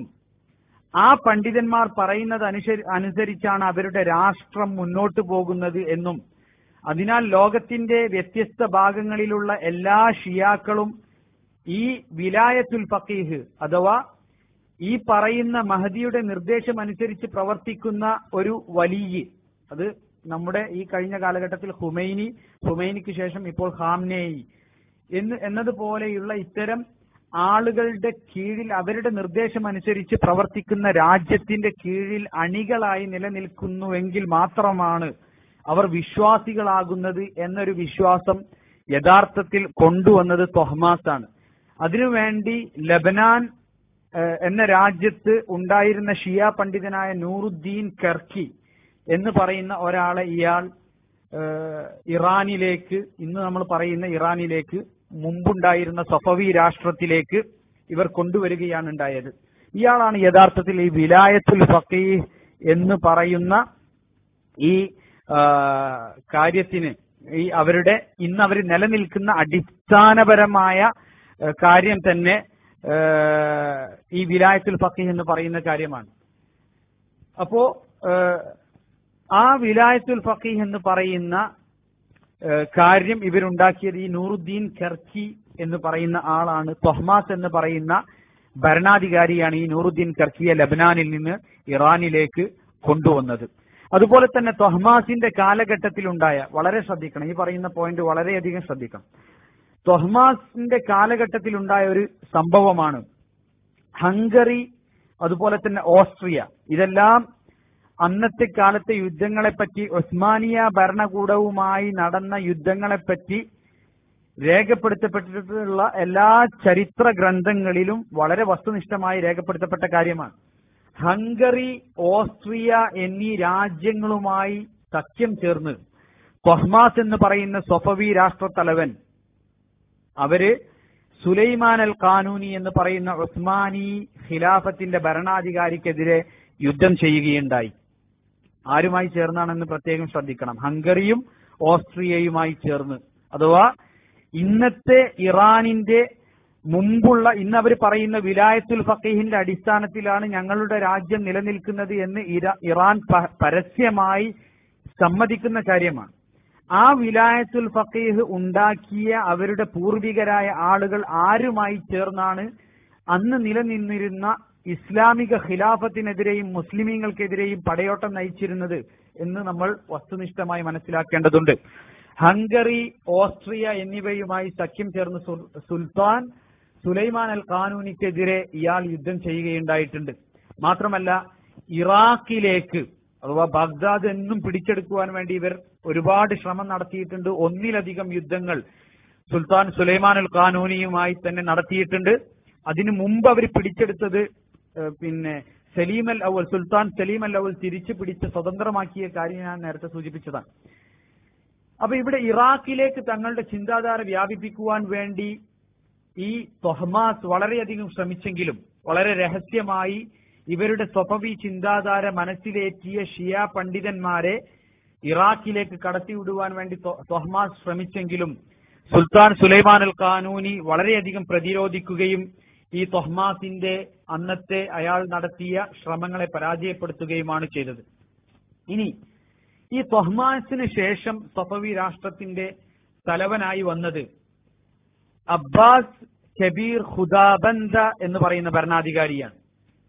ആ പണ്ഡിതന്മാർ പറയുന്നത് അനുസരി അനുസരിച്ചാണ് അവരുടെ രാഷ്ട്രം മുന്നോട്ട് പോകുന്നത് എന്നും അതിനാൽ ലോകത്തിന്റെ വ്യത്യസ്ത ഭാഗങ്ങളിലുള്ള എല്ലാ ഷിയാക്കളും ഈ വിലായത്തുൽ ഫക്കീഹ് അഥവാ ഈ പറയുന്ന മഹദിയുടെ നിർദ്ദേശം അനുസരിച്ച് പ്രവർത്തിക്കുന്ന ഒരു വലിയ അത് നമ്മുടെ ഈ കഴിഞ്ഞ കാലഘട്ടത്തിൽ ഹുമൈനി ഹുമൈനിക്ക് ശേഷം ഇപ്പോൾ ഹാംനേയി എന്ന് എന്നതുപോലെയുള്ള ഇത്തരം ആളുകളുടെ കീഴിൽ അവരുടെ നിർദ്ദേശം അനുസരിച്ച് പ്രവർത്തിക്കുന്ന രാജ്യത്തിന്റെ കീഴിൽ അണികളായി നിലനിൽക്കുന്നുവെങ്കിൽ മാത്രമാണ് അവർ വിശ്വാസികളാകുന്നത് എന്നൊരു വിശ്വാസം യഥാർത്ഥത്തിൽ കൊണ്ടുവന്നത് തൊഹ്മാസാണ് അതിനുവേണ്ടി ലബനാൻ ഏഹ്, എന്ന രാജ്യത്ത് ഉണ്ടായിരുന്ന ഷിയ പണ്ഡിതനായ നൂറുദ്ദീൻ കർക്കി എന്ന് പറയുന്ന ഒരാളെ ഇയാൾ ഏഹ്, ഇറാനിലേക്ക് ഇന്ന് നമ്മൾ പറയുന്ന ഇറാനിലേക്ക് മുമ്പുണ്ടായിരുന്ന സഫവി രാഷ്ട്രത്തിലേക്ക് ഇവർ കൊണ്ടുവരികയാണ് ഉണ്ടായത് ഇയാളാണ് യഥാർത്ഥത്തിൽ ഈ വിലായത്തുൽ ഫക്കീഹ് എന്ന് പറയുന്ന ഈ ആ, കാര്യത്തിന് ഈ അവരുടെ ഇന്ന് അവർ നിലനിൽക്കുന്ന അടിസ്ഥാനപരമായ ആ, കാര്യം തന്നെ ആ, ഈ വിലായത്തുൽ ഫക്കീഹ് എന്ന് പറയുന്ന കാര്യമാണ് അപ്പോ ആ, ആ വിലായത്തുൽ ഫക്കീഹ് എന്ന് പറയുന്ന ആ, കാര്യം ഇവരുണ്ടാക്കിയത് ഈ നൂറുദ്ദീൻ കർക്കി എന്ന് പറയുന്ന ആളാണ് തൊഹ്മാസ് എന്ന് പറയുന്ന ഭരണാധികാരിയാണ് ഈ നൂറുദ്ദീൻ കർക്കിയെ ലബനാനിൽ നിന്ന് ഇറാനിലേക്ക് കൊണ്ടുവന്നത് അതുപോലെ തന്നെ തൊഹ്മാസിന്റെ കാലഘട്ടത്തിലുണ്ടായ വളരെ ശ്രദ്ധിക്കണം ഈ പറയുന്ന പോയിന്റ് വളരെയധികം ശ്രദ്ധിക്കണം തൊഹ്മാസിന്റെ കാലഘട്ടത്തിലുണ്ടായ ഒരു സംഭവമാണ് ഹംഗറി അതുപോലെ തന്നെ ഓസ്ട്രിയ ഇതെല്ലാം അന്നത്തെ കാലത്തെ യുദ്ധങ്ങളെപ്പറ്റി ഒസ്മാനിയ ഭരണകൂടവുമായി നടന്ന യുദ്ധങ്ങളെപ്പറ്റി രേഖപ്പെടുത്തപ്പെട്ടിട്ടുള്ള എല്ലാ ചരിത്ര ഗ്രന്ഥങ്ങളിലും വളരെ വസ്തുനിഷ്ഠമായി രേഖപ്പെടുത്തപ്പെട്ട കാര്യമാണ് ഹംഗറി ഓസ്ട്രിയ എന്നീ രാജ്യങ്ങളുമായി സഖ്യം ചേർന്ന് കൊഹ്മാസ് എന്ന് പറയുന്ന സൊഫവി രാഷ്ട്രത്തലവൻ അവര് സുലൈമാൻ അൽ ഖാനൂനി എന്ന് പറയുന്ന ഉസ്മാനി ഖിലാഫത്തിന്റെ ഭരണാധികാരിക്കെതിരെ യുദ്ധം ചെയ്യുകയുണ്ടായി ആരുമായി ചേർന്നാണെന്ന് പ്രത്യേകം ശ്രദ്ധിക്കണം ഹംഗറിയും ഓസ്ട്രിയയുമായി ചേർന്ന് അഥവാ ഇന്നത്തെ ഇറാനിന്റെ മുമ്പുള്ള ഇന്ന് അവർ പറയുന്ന വിലായത്തുൽ ഫക്കീഹിന്റെ അടിസ്ഥാനത്തിലാണ് ഞങ്ങളുടെ രാജ്യം നിലനിൽക്കുന്നത് എന്ന് ഇര- ഇറാൻ പ- പരസ്യമായി സമ്മതിക്കുന്ന കാര്യമാണ് ആ വിലായത്തുൽ ഫക്കീഹ് ഉണ്ടാക്കിയ അവരുടെ പൂർവികരായ ആളുകൾ ആരുമായി ചേർന്നാണ് അന്ന് നിലനിന്നിരുന്ന ഇസ്ലാമിക ഖിലാഫത്തിനെതിരെയും മുസ്ലിമീങ്ങൾക്കെതിരെയും പടയോട്ടം നയിച്ചിരുന്നത് എന്ന് നമ്മൾ വസ്തുനിഷ്ഠമായി മനസ്സിലാക്കേണ്ടതുണ്ട് ഹംഗറി ഓസ്ട്രിയ എന്നിവയുമായി സഖ്യം ചേർന്ന് സുൽ- സുൽത്താൻ സുലൈമാൻ അൽ ഖാനൂനിക്കെതിരെ ഇയാൾ യുദ്ധം ചെയ്യുകയുണ്ടായിട്ടുണ്ട് മാത്രമല്ല ഇറാഖിലേക്ക് അഥവാ ബഗ്ദാദ് എന്നും പിടിച്ചെടുക്കുവാൻ വേണ്ടി ഇവർ ഒരുപാട് ശ്രമം നടത്തിയിട്ടുണ്ട് ഒന്നിലധികം യുദ്ധങ്ങൾ സുൽത്താൻ സുലൈമാൻ അൽ ഖാനൂനിയുമായി തന്നെ നടത്തിയിട്ടുണ്ട് അതിനു മുമ്പ് അവർ പിടിച്ചെടുത്തത് ഏഹ്, പിന്നെ സലീം അൽ അവൽ സുൽത്താൻ സലീം അൽ അവൽ തിരിച്ചു പിടിച്ച് സ്വതന്ത്രമാക്കിയ കാര്യം ഞാൻ നേരത്തെ സൂചിപ്പിച്ചതാണ് അപ്പൊ ഇവിടെ ഇറാഖിലേക്ക് തങ്ങളുടെ ചിന്താധാര വ്യാപിപ്പിക്കുവാൻ വേണ്ടി ഈ തൊഹമാസ് വളരെയധികം ശ്രമിച്ചെങ്കിലും വളരെ രഹസ്യമായി ഇവരുടെ സ്വപവി ചിന്താധാര മനസ്സിലേറ്റിയ ഷിയ പണ്ഡിതന്മാരെ ഇറാഖിലേക്ക് കടത്തിവിടുവാൻ വേണ്ടി തൊ- തൊഹമാസ് ശ്രമിച്ചെങ്കിലും സുൽത്താൻ സുലൈമാൻ അൽ ഖാനൂനി വളരെയധികം പ്രതിരോധിക്കുകയും ഈ തൊഹ്മാസിന്റെ അന്നത്തെ അയാൾ നടത്തിയ ശ്രമങ്ങളെ പരാജയപ്പെടുത്തുകയുമാണ് ചെയ്തത് ഇനി ഈ തൊഹ്മാസിന് ശേഷം സഫവി രാഷ്ട്രത്തിന്റെ തലവനായി വന്നത് അബ്ബാസ് കബീർ ഖുദാബന്ദ എന്ന് പറയുന്ന ഭരണാധികാരിയാണ്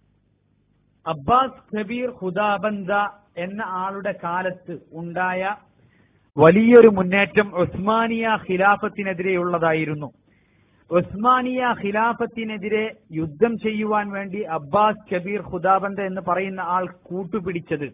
അബ്ബാസ് കബീർ ഖുദാബന്ദ എന്ന ആളുടെ കാലത്ത് ഉണ്ടായ വലിയൊരു മുന്നേറ്റം ഉസ്മാനിയ ഖിലാഫത്തിനെതിരെയുള്ളതായിരുന്നു ഉസ്മാനിയ ഖിലാഫത്തിനെതിരെ യുദ്ധം ചെയ്യുവാൻ വേണ്ടി അബ്ബാസ് കബീർ ഖുദാബന്ദ എന്ന് പറയുന്ന ആൾ കൂട്ടുപിടിച്ചത്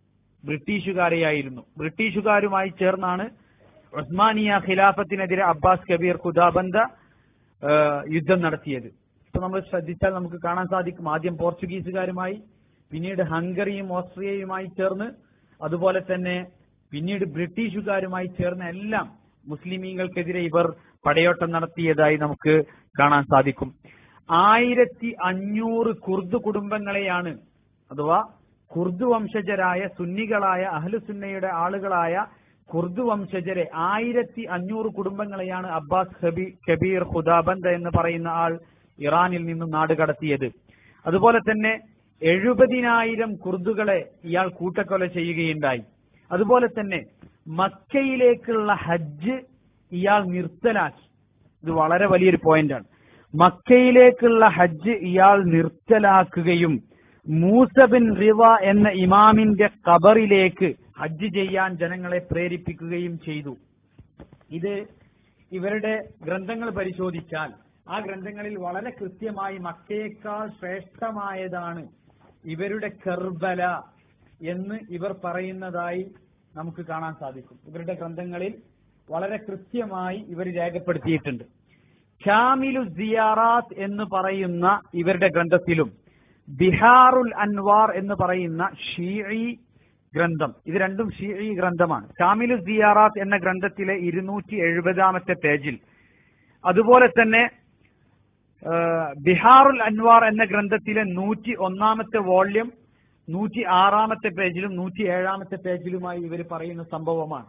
ബ്രിട്ടീഷുകാരെയായിരുന്നു ബ്രിട്ടീഷുകാരുമായി ചേർന്നാണ് ഉസ്മാനിയ ഖിലാഫത്തിനെതിരെ അബ്ബാസ് കബീർ ഖുദാബന്ദ ആ, യുദ്ധം നടത്തിയത് ഇപ്പൊ നമ്മൾ ശ്രദ്ധിച്ചാൽ നമുക്ക് കാണാൻ സാധിക്കും ആദ്യം പോർച്ചുഗീസുകാരുമായി പിന്നീട് ഹംഗറിയും ഓസ്ട്രിയയുമായി ചേർന്ന് അതുപോലെ തന്നെ പിന്നീട് ബ്രിട്ടീഷുകാരുമായി ചേർന്ന് എല്ലാം മുസ്ലിമീങ്ങൾക്കെതിരെ ഇവർ പടയോട്ടം നടത്തിയതായി നമുക്ക് കാണാൻ സാധിക്കും ആയിരത്തി അഞ്ഞൂറ് കുർദ് കുടുംബങ്ങളെയാണ് അഥവാ കുർദ് വംശജരായ സുന്നികളായ അഹ്ലുസുന്നയുടെ ആളുകളായ കുർദ് വംശജരെ ആയിരത്തി അഞ്ഞൂറ് കുടുംബങ്ങളെയാണ് അബ്ബാസ് ഹബി കബീർ ഖുദാബന്ദ എന്ന് പറയുന്ന ആൾ ഇറാനിൽ നിന്നും നാട് കടത്തിയത് അതുപോലെ തന്നെ എഴുപതിനായിരം കുർദുകളെ ഇയാൾ കൂട്ടക്കൊല ചെയ്യുകയുണ്ടായി അതുപോലെ തന്നെ മക്കയിലേക്കുള്ള ഹജ്ജ് ഇയാൾ നിർത്തലാക്കി ഇത് വളരെ വലിയൊരു പോയിന്റാണ് മക്കയിലേക്കുള്ള ഹജ്ജ് ഇയാൾ നിർത്തലാക്കുകയും മൂസ ബിൻ റിവ എന്ന ഇമാമിന്റെ ഖബറിലേക്ക് ഹജ്ജ് ചെയ്യാൻ ജനങ്ങളെ പ്രേരിപ്പിക്കുകയും ചെയ്തു ഇത് ഇവരുടെ ഗ്രന്ഥങ്ങൾ പരിശോധിച്ചാൽ ആ ഗ്രന്ഥങ്ങളിൽ വളരെ കൃത്യമായി മക്കയേക്കാൾ ശ്രേഷ്ഠമായതാണ് ഇവരുടെ കർബല എന്ന് ഇവർ പറയുന്നതായി നമുക്ക് കാണാൻ സാധിക്കും ഇവരുടെ ഗ്രന്ഥങ്ങളിൽ വളരെ കൃത്യമായി ഇവർ രേഖപ്പെടുത്തിയിട്ടുണ്ട് ഷാമിലു സിയാറാത്ത് എന്ന് പറയുന്ന ഇവരുടെ ഗ്രന്ഥത്തിലും ബിഹാറുൽ അൻവാർ എന്ന് പറയുന്ന ഷീഇ ഗ്രന്ഥം ഇത് രണ്ടും ഷീഇ ഗ്രന്ഥമാണ് ഷാമിലു സിയാറാത്ത് എന്ന ഗ്രന്ഥത്തിലെ ഇരുന്നൂറ്റി എഴുപതാമത്തെ പേജിൽ അതുപോലെ തന്നെ ആ, ബിഹാറുൽ അൻവാർ എന്ന ഗ്രന്ഥത്തിലെ നൂറ്റി ഒന്നാമത്തെ വോള്യം നൂറ്റി ആറാമത്തെ പേജിലും നൂറ്റി ഏഴാമത്തെ പേജിലുമായി ഇവർ പറയുന്ന സംഭവമാണ്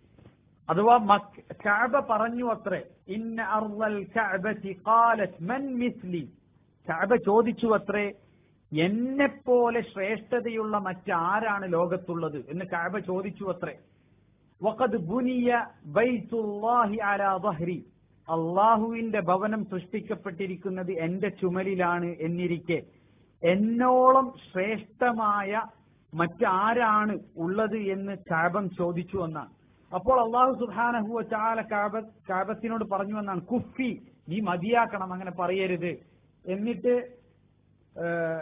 അഥവാ മക്ക് കഅബ പറഞ്ഞു അത്രേ ഇന്ന അർളൽ കഅബതി ഖാലത് മൻ മിസ്ലി കഅബ ചോദിച്ചു അത്രേ എന്നെപ്പോലെ ശ്രേഷ്ഠതയുള്ള മറ്റാരാണ് ലോകത്തുള്ളത് എന്ന് കഅബ ചോദിച്ചു അത്രേ വഖദ് ബുനിയ ബൈത്തുല്ലാഹി അലാ ദഹ്രി അള്ളാഹുവിന്റെ ഭവനം സൃഷ്ടിക്കപ്പെട്ടിരിക്കുന്നത് എന്റെ ചുമലിലാണ് എന്നിരിക്കെ എന്നോളം ശ്രേഷ്ഠമായ മറ്റാരാണ് ഉള്ളത് എന്ന് കാബം ചോദിച്ചു എന്നാണ് അപ്പോൾ അള്ളാഹു സുഹാനഹുവ ചാല കാബ കാബത്തിനോട് പറഞ്ഞു എന്നാണ് കുഫി നീ മതിയാക്കണം അങ്ങനെ പറയരുത് എന്നിട്ട് ഏഹ്,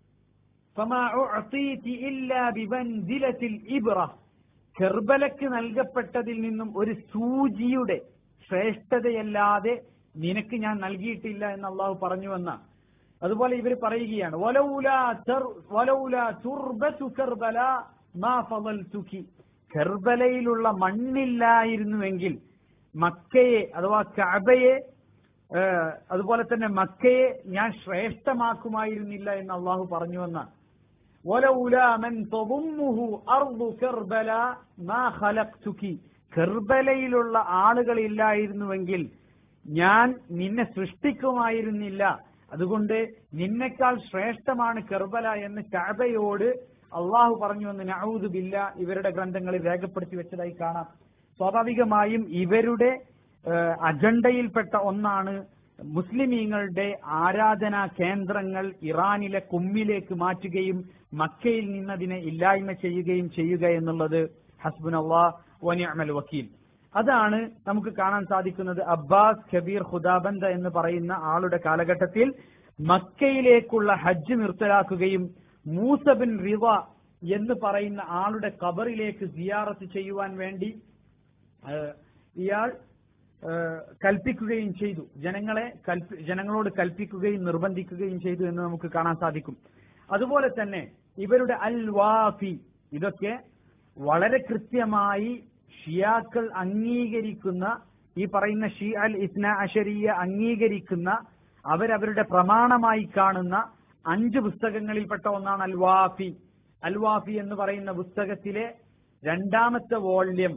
فما أعطيت إلا بمنزلة الإبرة കെർബലക്ക് നൽകപ്പെട്ടതിൽ നിന്നും ഒരു സൂചിയുടെ ശ്രേഷ്ഠതയല്ലാതെ നിനക്ക് ഞാൻ നൽകിയിട്ടില്ല എന്ന് അള്ളാഹു പറഞ്ഞു എന്ന അതുപോലെ ഇവർ പറയുകയാണ് വലൗലാ തർ- വലൗലാ തുർബതു കർബല മാ ഫളൽതുകി. കെർബലയിലുള്ള മണ്ണില്ലായിരുന്നുവെങ്കിൽ മക്കയെ അഥവാ കഅബയെ ഏഹ്, അതുപോലെ തന്നെ മക്കയെ ഞാൻ ശ്രേഷ്ഠമാക്കുമായിരുന്നില്ല എന്ന് അള്ളാഹു പറഞ്ഞുവെന്നാണ് ولولا من تضمه أرض كربلاء ما خلقتك കെർബലയിലുള്ള ആളുകളില്ലായിരുന്നുവെങ്കിൽ ഞാൻ നിന്നെ സൃഷ്ടിക്കുമായിരുന്നില്ല അതുകൊണ്ട് നിന്നെക്കാൾ ശ്രേഷ്ഠമാണ് കെർബല എന്ന് കഅബയോട് അള്ളാഹു പറഞ്ഞു എന്ന് നഊദ് ബില്ല ഇവരുടെ ഗ്രന്ഥങ്ങളിൽ രേഖപ്പെടുത്തി വെച്ചതായി കാണാം സ്വാഭാവികമായും ഇവരുടെ ഏഹ്, അജണ്ടയിൽപ്പെട്ട ഒന്നാണ് മുസ്ലിമീങ്ങളുടെ ആരാധനാ കേന്ദ്രങ്ങൾ ഇറാനിലെ കുമ്മിലേക്ക് മാറ്റുകയും മക്കയിൽ നിന്നതിനെ ഇല്ലായ്മ ചെയ്യുകയും ചെയ്യുക എന്നുള്ളത് ഹസ്ബുൻ വനിഅമൽ വക്കീൽ അതാണ് നമുക്ക് കാണാൻ സാധിക്കുന്നത് അബ്ബാസ് ഖബീർ ഖുദാബന്ദ എന്ന് പറയുന്ന ആളുടെ കാലഘട്ടത്തിൽ മക്കയിലേക്കുള്ള ഹജ്ജ് നിർത്തലാക്കുകയും മൂസ ബിൻ റിവ എന്ന് പറയുന്ന ആളുടെ ഖബറിലേക്ക് സിയാറത്ത് ചെയ്യുവാൻ വേണ്ടി ഏഹ്, ഇയാൾ ഏഹ്, കൽപ്പിക്കുകയും ചെയ്തു ജനങ്ങളെ കൽപ്പി ജനങ്ങളോട് കൽപ്പിക്കുകയും നിർബന്ധിക്കുകയും ചെയ്തു എന്ന് നമുക്ക് കാണാൻ സാധിക്കും അതുപോലെ തന്നെ ഇവരുടെ അൽ വാഫി ഇതൊക്കെ വളരെ കൃത്യമായി ഷിയാക്കൾ അംഗീകരിക്കുന്ന ഈ പറയുന്ന ഷി അൽ ഇസ്ന അഷരിയ അംഗീകരിക്കുന്ന അവരവരുടെ പ്രമാണമായി കാണുന്ന അഞ്ച് പുസ്തകങ്ങളിൽപ്പെട്ട ഒന്നാണ് അൽ വാഫി അൽ വാഫി എന്ന് പറയുന്ന പുസ്തകത്തിലെ രണ്ടാമത്തെ വോള്യം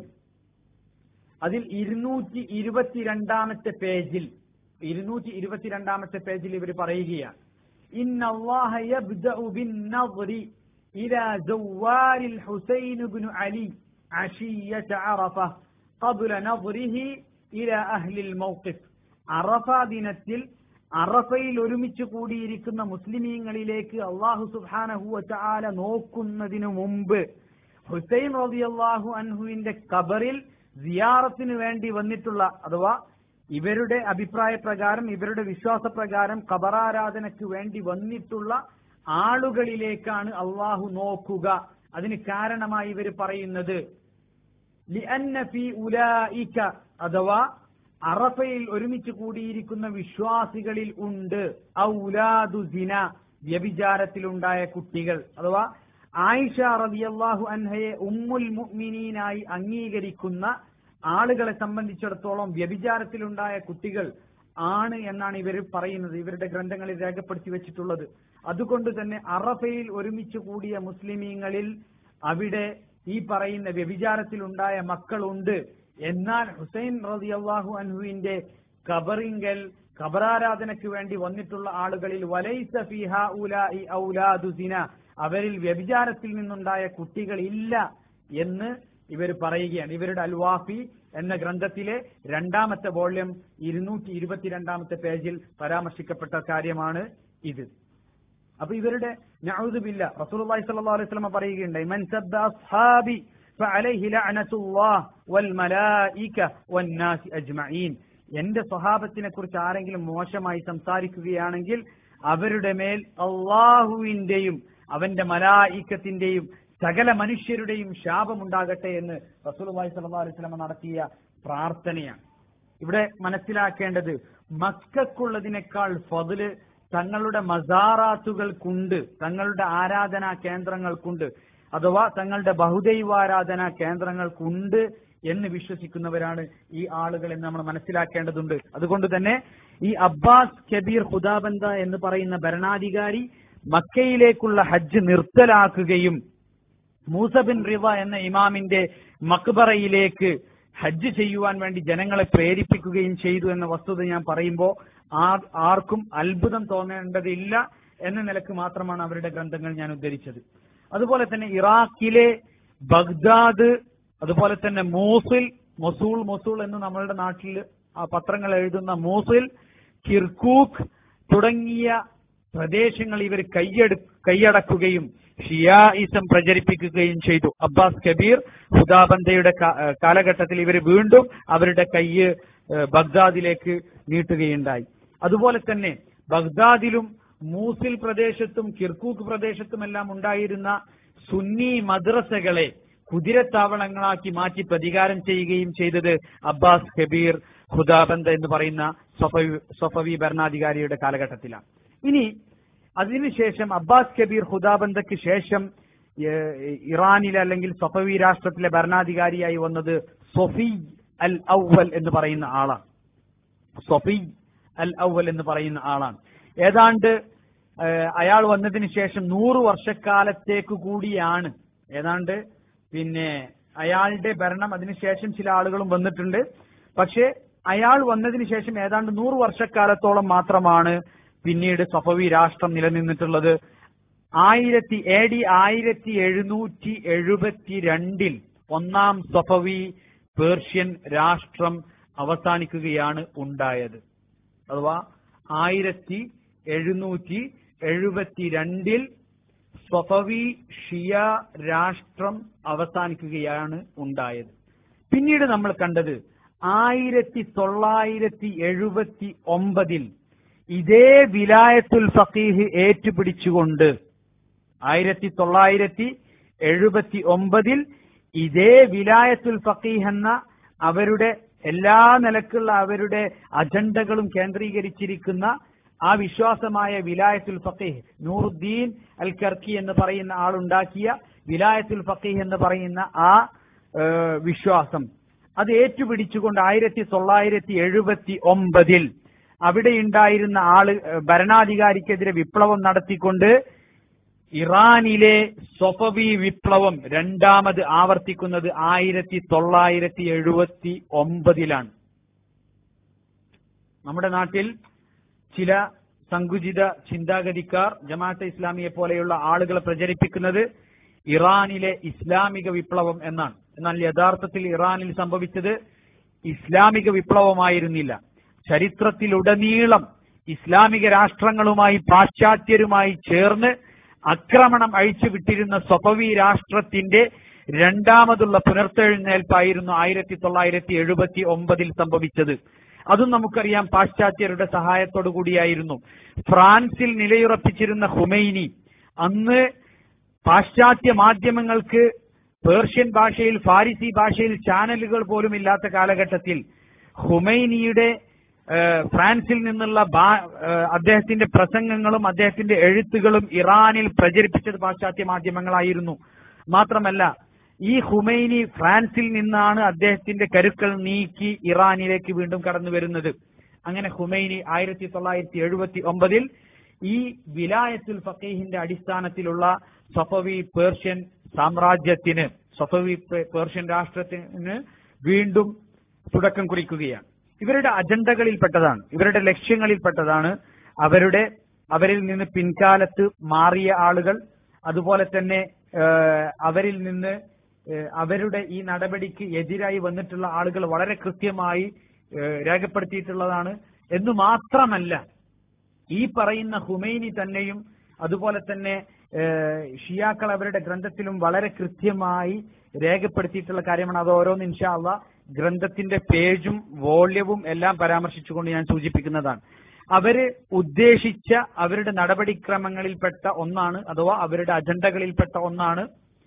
അതിൽ ഇരുന്നൂറ്റി ഇരുപത്തിരണ്ടാമത്തെ പേജിൽ ഇരുന്നൂറ്റി ഇരുപത്തിരണ്ടാമത്തെ പേജിൽ ഇവർ പറയുകയാണ് إن الله يبدأ بالنظر إلى زوار الحسين بن علي عشية عرفة قبل نظره إلى أهل الموقف അറഫ ദിനത്തിൽ അറഫയിൽ ഒരുമിച്ച് കൂടിയിരിക്കുന്ന മുസ്ലിമീങ്ങളിലേക്ക് അള്ളാഹു സുബാനഹുവ ചാല നോക്കുന്നതിനു മുമ്പ് ഹുസൈൻ റളിയല്ലാഹു അൻഹുവിന്റെ കബറിൽ സിയാറത്തിന് വേണ്ടി വന്നിട്ടുള്ള അഥവാ ഇവരുടെ അഭിപ്രായ പ്രകാരം ഇവരുടെ വിശ്വാസപ്രകാരം ഖബറാരാധനയ്ക്ക് വേണ്ടി വന്നിട്ടുള്ള ആളുകളിലേക്കാണ് അള്ളാഹു നോക്കുക അതിന് കാരണമായി ഇവർ പറയുന്നത് ലിഅന്ന ഫീ ഉലായിക അഥവാ അറഫയിൽ ഒരുമിച്ച് കൂടിയിരിക്കുന്ന വിശ്വാസികളിൽ ഉണ്ട് ഔലാദു സിന വ്യഭിചാരത്തിലുണ്ടായ കുട്ടികൾ അഥവാ ആയിഷ റളിയല്ലാഹു അൻഹയെ ഉമ്മുൽ മുഅ്മിനീനായി അംഗീകരിക്കുന്ന ആളുകളെ സംബന്ധിച്ചിടത്തോളം വ്യഭിചാരത്തിലുണ്ടായ കുട്ടികൾ ആണ് എന്നാണ് ഇവർ പറയുന്നത് ഇവരുടെ ഗ്രന്ഥങ്ങളിൽ രേഖപ്പെടുത്തി വെച്ചിട്ടുള്ളത് അതുകൊണ്ട് തന്നെ അറഫയിൽ ഒരുമിച്ച് കൂടിയ മുസ്ലിമീങ്ങളിൽ അവിടെ ഈ പറയുന്ന വ്യഭിചാരത്തിലുണ്ടായ മക്കളുണ്ട് എന്നാൽ ഹുസൈൻ റളിയല്ലാഹു അൻഹുവിന്റെ കബറിങ്കൽ ഖബറാരാധനയ്ക്ക് വേണ്ടി വന്നിട്ടുള്ള ആളുകളിൽ വലൈസ ഫിഹ ഉലാഇ ഔലാദു സിന അവരിൽ വ്യഭിചാരത്തിൽ നിന്നുണ്ടായ കുട്ടികൾ ഇല്ല എന്ന് ഇവർ പറയുകയാണ് ഇവരുടെ അൽവാഫി എന്ന ഗ്രന്ഥത്തിലെ രണ്ടാമത്തെ വോള്യം ഇരുന്നൂറ്റി ഇരുപത്തിരണ്ടാമത്തെ പേജിൽ പരാമർശിക്കപ്പെട്ട കാര്യമാണ് ഇത് അപ്പൊ ഇവരുടെ നഅൂദുബില്ല റസൂലുള്ളാഹി സ്വല്ലല്ലാഹു അലൈഹി വസല്ലം പറയുകയുണ്ടായി മൻ സബ്ബ അസ്ഹാബി ഫഅലൈഹി ലഅനത്തുല്ലാഹ് വൽ മലായിക വന്നാസി അജ്മഈൻ എന്റെ സ്വഹാബത്തിനെ കുറിച്ച് ആരെങ്കിലും മോശമായി സംസാരിക്കുകയാണെങ്കിൽ അവരുടെ മേൽ അള്ളാഹുവിന്റെയും അവന്റെ മലായിക്കത്തിന്റെയും സകല മനുഷ്യരുടെയും ശാപമുണ്ടാകട്ടെ എന്ന് റസൂലുള്ളാഹി സ്വല്ലല്ലാഹു അലൈഹി വസല്ലം നടത്തിയ പ്രാർത്ഥനയാണ് ഇവിടെ മനസ്സിലാക്കേണ്ടത് മക്കൾക്കുള്ളതിനേക്കാൾ ഫതില് തങ്ങളുടെ മസാറാത്തുകൾക്കുണ്ട് തങ്ങളുടെ ആരാധനാ കേന്ദ്രങ്ങൾക്കുണ്ട് അഥവാ തങ്ങളുടെ ബഹുദൈവാരാധനാ കേന്ദ്രങ്ങൾക്കുണ്ട് എന്ന് വിശ്വസിക്കുന്നവരാണ് ഈ ആളുകൾ എന്ന് നമ്മൾ മനസ്സിലാക്കേണ്ടതുണ്ട് അതുകൊണ്ട് തന്നെ ഈ അബ്ബാസ് കബീർ ഹുദാബന്ദ എന്ന് പറയുന്ന ഭരണാധികാരി മക്കയിലേക്കുള്ള ഹജ്ജ് നിർത്തലാക്കുകയും മൂസ ബിൻ റിവ എന്ന ഇമാമിന്റെ മക്ബറയിലേക്ക് ഹജ്ജ് ചെയ്യുവാൻ വേണ്ടി ജനങ്ങളെ പ്രേരിപ്പിക്കുകയും ചെയ്തു എന്ന വസ്തുത ഞാൻ പറയുമ്പോൾ ആ- ആർക്കും അത്ഭുതം തോന്നേണ്ടതില്ല എന്ന നിലക്ക് മാത്രമാണ് അവരുടെ ഗ്രന്ഥങ്ങൾ ഞാൻ ഉദ്ധരിച്ചത് അതുപോലെ തന്നെ ഇറാഖിലെ ബഗ്ദാദ് അതുപോലെ തന്നെ മൂസിൽ മൊസൂൾ മൊസൂൾ എന്ന് നമ്മളുടെ നാട്ടിൽ ആ പത്രങ്ങൾ എഴുതുന്ന മൂസിൽ കിർക്കൂക്ക് തുടങ്ങിയ പ്രദേശങ്ങൾ ഇവർ കൈയെടു കൈയടക്കുകയും ഷിയായിസം പ്രചരിപ്പിക്കുകയും ചെയ്തു അബ്ബാസ് കബീർ ഹുദാബന്ദയുടെ കാ- ഏഹ് കാലഘട്ടത്തിൽ ഇവർ വീണ്ടും അവരുടെ കയ്യ് ഏഹ് ബഗ്ദാദിലേക്ക് നീട്ടുകയുണ്ടായി അതുപോലെ തന്നെ ബഗ്ദാദിലും മൂസിൽ പ്രദേശത്തും കിർക്കൂക്ക് പ്രദേശത്തുമെല്ലാം ഉണ്ടായിരുന്ന സുന്നി മദ്രസകളെ കുതിരത്താവളങ്ങളാക്കി മാറ്റി പ്രതികാരം ചെയ്യുകയും ചെയ്തത് അബ്ബാസ് കബീർ ഹുദാബന്ദ എന്ന് പറയുന്ന സൊഫവി സൊഫവി ഭരണാധികാരിയുടെ കാലഘട്ടത്തിലാണ് ഇനി അതിനുശേഷം അബ്ബാസ് കബീർ ഹുദാബന്ദയ്ക്ക് ശേഷം ഏഹ്, ഇറാനിലെ അല്ലെങ്കിൽ സൊഫവി രാഷ്ട്രത്തിലെ ഭരണാധികാരിയായി വന്നത് സൊഫി അൽ ഔവൽ എന്ന് പറയുന്ന ആളാണ് സൊഫി അൽ അവൽ എന്ന് പറയുന്ന ആളാണ് ഏതാണ്ട് ഏഹ്, അയാൾ വന്നതിന് ശേഷം നൂറ് വർഷക്കാലത്തേക്ക് കൂടിയാണ് ഏതാണ്ട് പിന്നെ അയാളുടെ ഭരണം അതിനുശേഷം ചില ആളുകളും വന്നിട്ടുണ്ട് പക്ഷേ അയാൾ വന്നതിന് ശേഷം ഏതാണ്ട് നൂറ് വർഷക്കാലത്തോളം മാത്രമാണ് പിന്നീട് സഫവി രാഷ്ട്രം നിലനിന്നിട്ടുള്ളത് ആയിരത്തി എ ഡി ആയിരത്തി എഴുന്നൂറ്റി എഴുപത്തിരണ്ടിൽ ഒന്നാം സഫവി പേർഷ്യൻ രാഷ്ട്രം അവസാനിക്കുകയാണ് ഉണ്ടായത് അഥവാ ആയിരത്തി എഴുന്നൂറ്റി എഴുപത്തിരണ്ടിൽ സ്വഫവി ഷിയ രാഷ്ട്രം അവസാനിക്കുകയാണ് ഉണ്ടായത് പിന്നീട് നമ്മൾ കണ്ടത് ആയിരത്തി തൊള്ളായിരത്തി എഴുപത്തി ഒമ്പതിൽ ഇതേ വിലായത്തുൽ ഫക്കീഹ് ഏറ്റുപിടിച്ചുകൊണ്ട് ആയിരത്തി തൊള്ളായിരത്തി എഴുപത്തി ഒമ്പതിൽ ഇതേ വിലായത്തുൽ ഫക്കീഹ് എന്ന അവരുടെ എല്ലാ നിലക്കുള്ള അവരുടെ അജണ്ടകളും കേന്ദ്രീകരിച്ചിരിക്കുന്ന ആ വിശ്വാസമായ വിലായത്തുൽ ഫക്കീഹ് നൂറുദ്ദീൻ അൽ കർക്കി എന്ന് പറയുന്ന ആളുണ്ടാക്കിയ വിലായത്തുൽ ഫക്കീഹ് എന്ന് പറയുന്ന ആ ഏഹ്, വിശ്വാസം അത് ഏറ്റുപിടിച്ചുകൊണ്ട് ആയിരത്തി തൊള്ളായിരത്തി എഴുപത്തി ഒമ്പതിൽ അവിടെ ഉണ്ടായിരുന്ന ആള് ഏഹ്, ഭരണാധികാരിക്കെതിരെ വിപ്ലവം നടത്തിക്കൊണ്ട് ഇറാനിലെ സൊഫവി വിപ്ലവം രണ്ടാമത് ആവർത്തിക്കുന്നത് ആയിരത്തി തൊള്ളായിരത്തി എഴുപത്തി ഒമ്പതിലാണ് നമ്മുടെ നാട്ടിൽ ചില സങ്കുചിത ചിന്താഗതിക്കാർ ജമാഅത്തെ ഇസ്ലാമിയെ പോലെയുള്ള ആളുകൾ പ്രചരിപ്പിക്കുന്നത് ഇറാനിലെ ഇസ്ലാമിക വിപ്ലവം എന്നാണ് എന്നാൽ യഥാർത്ഥത്തിൽ ഇറാനിൽ സംഭവിച്ചത് ഇസ്ലാമിക വിപ്ലവമായിരുന്നില്ല ചരിത്രത്തിലുടനീളം ഇസ്ലാമിക രാഷ്ട്രങ്ങളുമായി പാശ്ചാത്യരുമായി ചേർന്ന് ആക്രമണം അഴിച്ചുവിട്ടിരുന്ന സ്വപവി രാഷ്ട്രത്തിന്റെ രണ്ടാമതുള്ള പുനർത്തെഴുന്നേൽപ്പായിരുന്നു ആയിരത്തി തൊള്ളായിരത്തി എഴുപത്തി ഒമ്പതിൽ സംഭവിച്ചത് അതും നമുക്കറിയാം പാശ്ചാത്യരുടെ സഹായത്തോടു കൂടിയായിരുന്നു ഫ്രാൻസിൽ നിലയുറപ്പിച്ചിരുന്ന ഹുമൈനി അന്ന് പാശ്ചാത്യ മാധ്യമങ്ങൾക്ക് പേർഷ്യൻ ഭാഷയിൽ ഫാരിസി ഭാഷയിൽ ചാനലുകൾ പോലും ഇല്ലാത്ത കാലഘട്ടത്തിൽ ഹുമൈനിയുടെ ഏഹ്, ഫ്രാൻസിൽ നിന്നുള്ള ബാ- ഏഹ്, അദ്ദേഹത്തിന്റെ പ്രസംഗങ്ങളും അദ്ദേഹത്തിന്റെ എഴുത്തുകളും ഇറാനിൽ പ്രചരിപ്പിച്ചത് പാശ്ചാത്യ മാധ്യമങ്ങളായിരുന്നു മാത്രമല്ല ഈ ഹുമൈനി ഫ്രാൻസിൽ നിന്നാണ് അദ്ദേഹത്തിന്റെ കരുക്കൾ നീക്കി ഇറാനിലേക്ക് വീണ്ടും കടന്നു വരുന്നത് അങ്ങനെ ഹുമൈനി ആയിരത്തി തൊള്ളായിരത്തി എഴുപത്തി ഒമ്പതിൽ ഈ വിലായത്തുൽ ഫക്കീഹിന്റെ അടിസ്ഥാനത്തിലുള്ള സഫവി പേർഷ്യൻ സാമ്രാജ്യത്തിന് സഫവി പേ- പേർഷ്യൻ രാഷ്ട്രത്തിന് വീണ്ടും തുടക്കം കുറിക്കുകയാണ് ഇവരുടെ അജണ്ടകളിൽപ്പെട്ടതാണ് ഇവരുടെ ലക്ഷ്യങ്ങളിൽപ്പെട്ടതാണ് അവരുടെ അവരിൽ നിന്ന് പിൻകാലത്ത് മാറിയ ആളുകൾ അതുപോലെ തന്നെ ഏഹ്, അവരിൽ നിന്ന് ഏഹ്, അവരുടെ ഈ നടപടിക്ക് എതിരായി വന്നിട്ടുള്ള ആളുകൾ വളരെ കൃത്യമായി ഏഹ്, രേഖപ്പെടുത്തിയിട്ടുള്ളതാണ് എന്ന് മാത്രമല്ല ഈ പറയുന്ന ഹുമൈനി തന്നെയും അതുപോലെ തന്നെ ഏഹ്, ഷിയാക്കൾ അവരുടെ ഗ്രന്ഥത്തിലും വളരെ കൃത്യമായി രേഖപ്പെടുത്തിയിട്ടുള്ള കാര്യമാണ് അത് ഓരോന്ന് ഇൻഷാല്ല ഗ്രന്ഥത്തിന്റെ പേജും വോള്യവും എല്ലാം പരാമർശിച്ചുകൊണ്ട് ഞാൻ സൂചിപ്പിക്കുന്നതാണ് അവര് ഉദ്ദേശിച്ച അവരുടെ നടപടിക്രമങ്ങളിൽപ്പെട്ട ഒന്നാണ് അഥവാ അവരുടെ അജണ്ടകളിൽപ്പെട്ട ഒന്നാണ്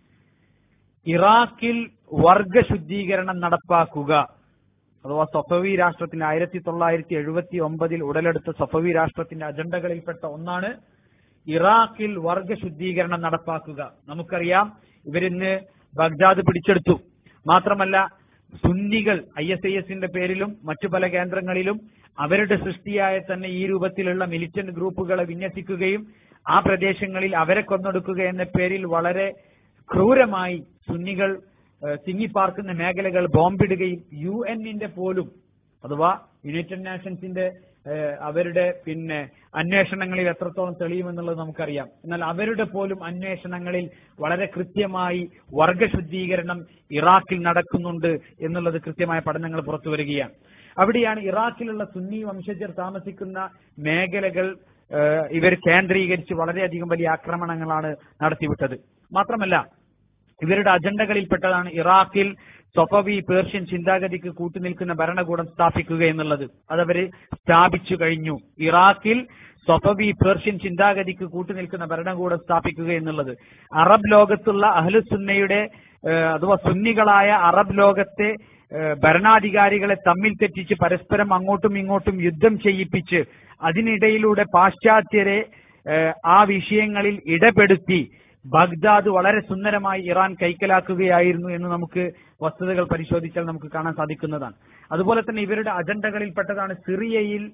ഇറാഖിൽ വർഗശുദ്ധീകരണം നടപ്പാക്കുക അഥവാ സഫവി രാഷ്ട്രത്തിന്റെ ആയിരത്തി തൊള്ളായിരത്തി എഴുപത്തി ഒമ്പതിൽ ഉടലെടുത്ത സഫവി രാഷ്ട്രത്തിന്റെ അജണ്ടകളിൽപ്പെട്ട ഒന്നാണ് ഇറാഖിൽ വർഗശുദ്ധീകരണം നടപ്പാക്കുക നമുക്കറിയാം ഇവരിന്ന് ബഗ്ദാദ് പിടിച്ചെടുത്തു മാത്രമല്ല സുന്നികൾ ഐ എസ് ഐ എസിന്റെ പേരിലും മറ്റു പല കേന്ദ്രങ്ങളിലും അവരുടെ സൃഷ്ടിയായ തന്നെ ഈ രൂപത്തിലുള്ള മിലിറ്റന്റ് ഗ്രൂപ്പുകളെ വിന്യസിക്കുകയും ആ പ്രദേശങ്ങളിൽ അവരെ കൊന്നൊടുക്കുക എന്ന പേരിൽ വളരെ ക്രൂരമായി സുന്നികൾ ഏഹ്, തിങ്ങിപ്പാർക്കുന്ന മേഖലകൾ ബോംബിടുകയും യു എന്നിന്റെ പോലും അഥവാ യുണൈറ്റഡ് നാഷൻസിന്റെ ഏഹ്, അവരുടെ പിന്നെ അന്വേഷണങ്ങളിൽ എത്രത്തോളം തെളിയുമെന്നുള്ളത് നമുക്കറിയാം എന്നാൽ അവരുടെ പോലും അന്വേഷണങ്ങളിൽ വളരെ കൃത്യമായി വർഗശുദ്ധീകരണം ഇറാഖിൽ നടക്കുന്നുണ്ട് എന്നുള്ളത് കൃത്യമായ പഠനങ്ങൾ പുറത്തു വരികയാണ് അവിടെയാണ് ഇറാഖിലുള്ള സുന്നി വംശജർ താമസിക്കുന്ന മേഖലകൾ ഏഹ്, ഇവർ കേന്ദ്രീകരിച്ച് വളരെയധികം വലിയ ആക്രമണങ്ങളാണ് നടത്തിവിട്ടത് മാത്രമല്ല ഇവരുടെ അജണ്ടകളിൽപ്പെട്ടതാണ് ഇറാഖിൽ സൊഫവി പേർഷ്യൻ ചിന്താഗതിക്ക് കൂട്ടുനിൽക്കുന്ന ഭരണകൂടം സ്ഥാപിക്കുക എന്നുള്ളത് അതവര് സ്ഥാപിച്ചു കഴിഞ്ഞു ഇറാഖിൽ സൊഫവി പേർഷ്യൻ ചിന്താഗതിക്ക് കൂട്ടുനിൽക്കുന്ന ഭരണകൂടം സ്ഥാപിക്കുക എന്നുള്ളത് അറബ് ലോകത്തുള്ള അഹ്ലുസുന്നയുടെ ഏഹ്, അഥവാ സുന്നികളായ അറബ് ലോകത്തെ ഏഹ്, ഭരണാധികാരികളെ തമ്മിൽ തെറ്റിച്ച് പരസ്പരം അങ്ങോട്ടും ഇങ്ങോട്ടും യുദ്ധം ചെയ്യിപ്പിച്ച് അതിനിടയിലൂടെ പാശ്ചാത്യരെ ഏഹ്, ആ വിഷയങ്ങളിൽ ഇടപെടുത്തി ബഗ്ദാദ് വളരെ സുന്ദരമായി ഇറാൻ കൈക്കലാക്കുകയായിരുന്നു എന്ന് നമുക്ക് വസ്തുതകൾ പരിശോധിച്ചാൽ നമുക്ക് കാണാൻ സാധിക്കുന്നതാണ് അതുപോലെ തന്നെ ഇവരുടെ അജണ്ടകളിൽപ്പെട്ടതാണ് സിറിയയിൽ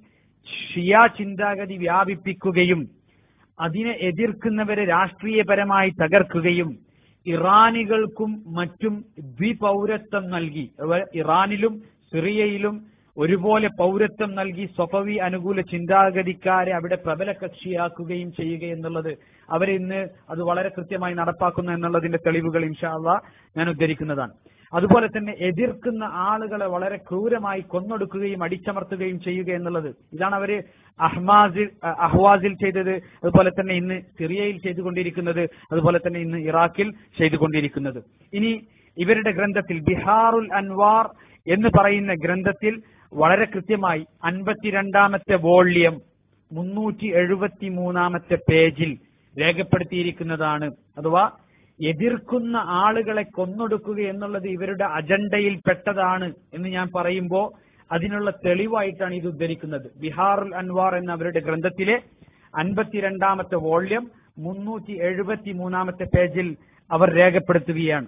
ഷിയ ചിന്താഗതി വ്യാപിപ്പിക്കുകയും അതിനെ എതിർക്കുന്നവരെ രാഷ്ട്രീയപരമായി തകർക്കുകയും ഇറാനികൾക്കും മറ്റും ദ്വിപൗരത്വം നൽകി അവ- ഇറാനിലും സിറിയയിലും ഒരുപോലെ പൗരത്വം നൽകി സ്വപവി അനുകൂല ചിന്താഗതിക്കാരെ അവിടെ പ്രബല കക്ഷിയാക്കുകയും ചെയ്യുക എന്നുള്ളത് അവരിന്ന് അത് വളരെ കൃത്യമായി നടപ്പാക്കുന്നു എന്നുള്ളതിന്റെ തെളിവുകൾ ഇൻഷാല്ല ഞാൻ ഉദ്ധരിക്കുന്നതാണ് അതുപോലെ തന്നെ എതിർക്കുന്ന ആളുകളെ വളരെ ക്രൂരമായി കൊന്നൊടുക്കുകയും അടിച്ചമർത്തുകയും ചെയ്യുക എന്നുള്ളത് ഇതാണ് അവര് അഹ്മാസിൽ അഹ് അഹ്വാസിൽ ചെയ്തത് അതുപോലെ തന്നെ ഇന്ന് സിറിയയിൽ ചെയ്തുകൊണ്ടിരിക്കുന്നത് അതുപോലെ തന്നെ ഇന്ന് ഇറാഖിൽ ചെയ്തുകൊണ്ടിരിക്കുന്നത് ഇനി ഇവരുടെ ഗ്രന്ഥത്തിൽ ബിഹാറുൽ അൻവാർ എന്ന് പറയുന്ന ഗ്രന്ഥത്തിൽ വളരെ കൃത്യമായി അൻപത്തിരണ്ടാമത്തെ വോള്യം മുന്നൂറ്റി എഴുപത്തി മൂന്നാമത്തെ പേജിൽ രേഖപ്പെടുത്തിയിരിക്കുന്നതാണ് അഥവാ എതിർക്കുന്ന ആളുകളെ കൊന്നൊടുക്കുക എന്നുള്ളത് ഇവരുടെ അജണ്ടയിൽ പെട്ടതാണ് എന്ന് ഞാൻ പറയുമ്പോൾ അതിനുള്ള തെളിവായിട്ടാണ് ഇത് ഉദ്ധരിക്കുന്നത് ബിഹാറുൽ അൻവാർ എന്ന അവരുടെ ഗ്രന്ഥത്തിലെ അൻപത്തിരണ്ടാമത്തെ വോള്യം മുന്നൂറ്റി എഴുപത്തി മൂന്നാമത്തെ പേജിൽ അവർ രേഖപ്പെടുത്തുകയാണ്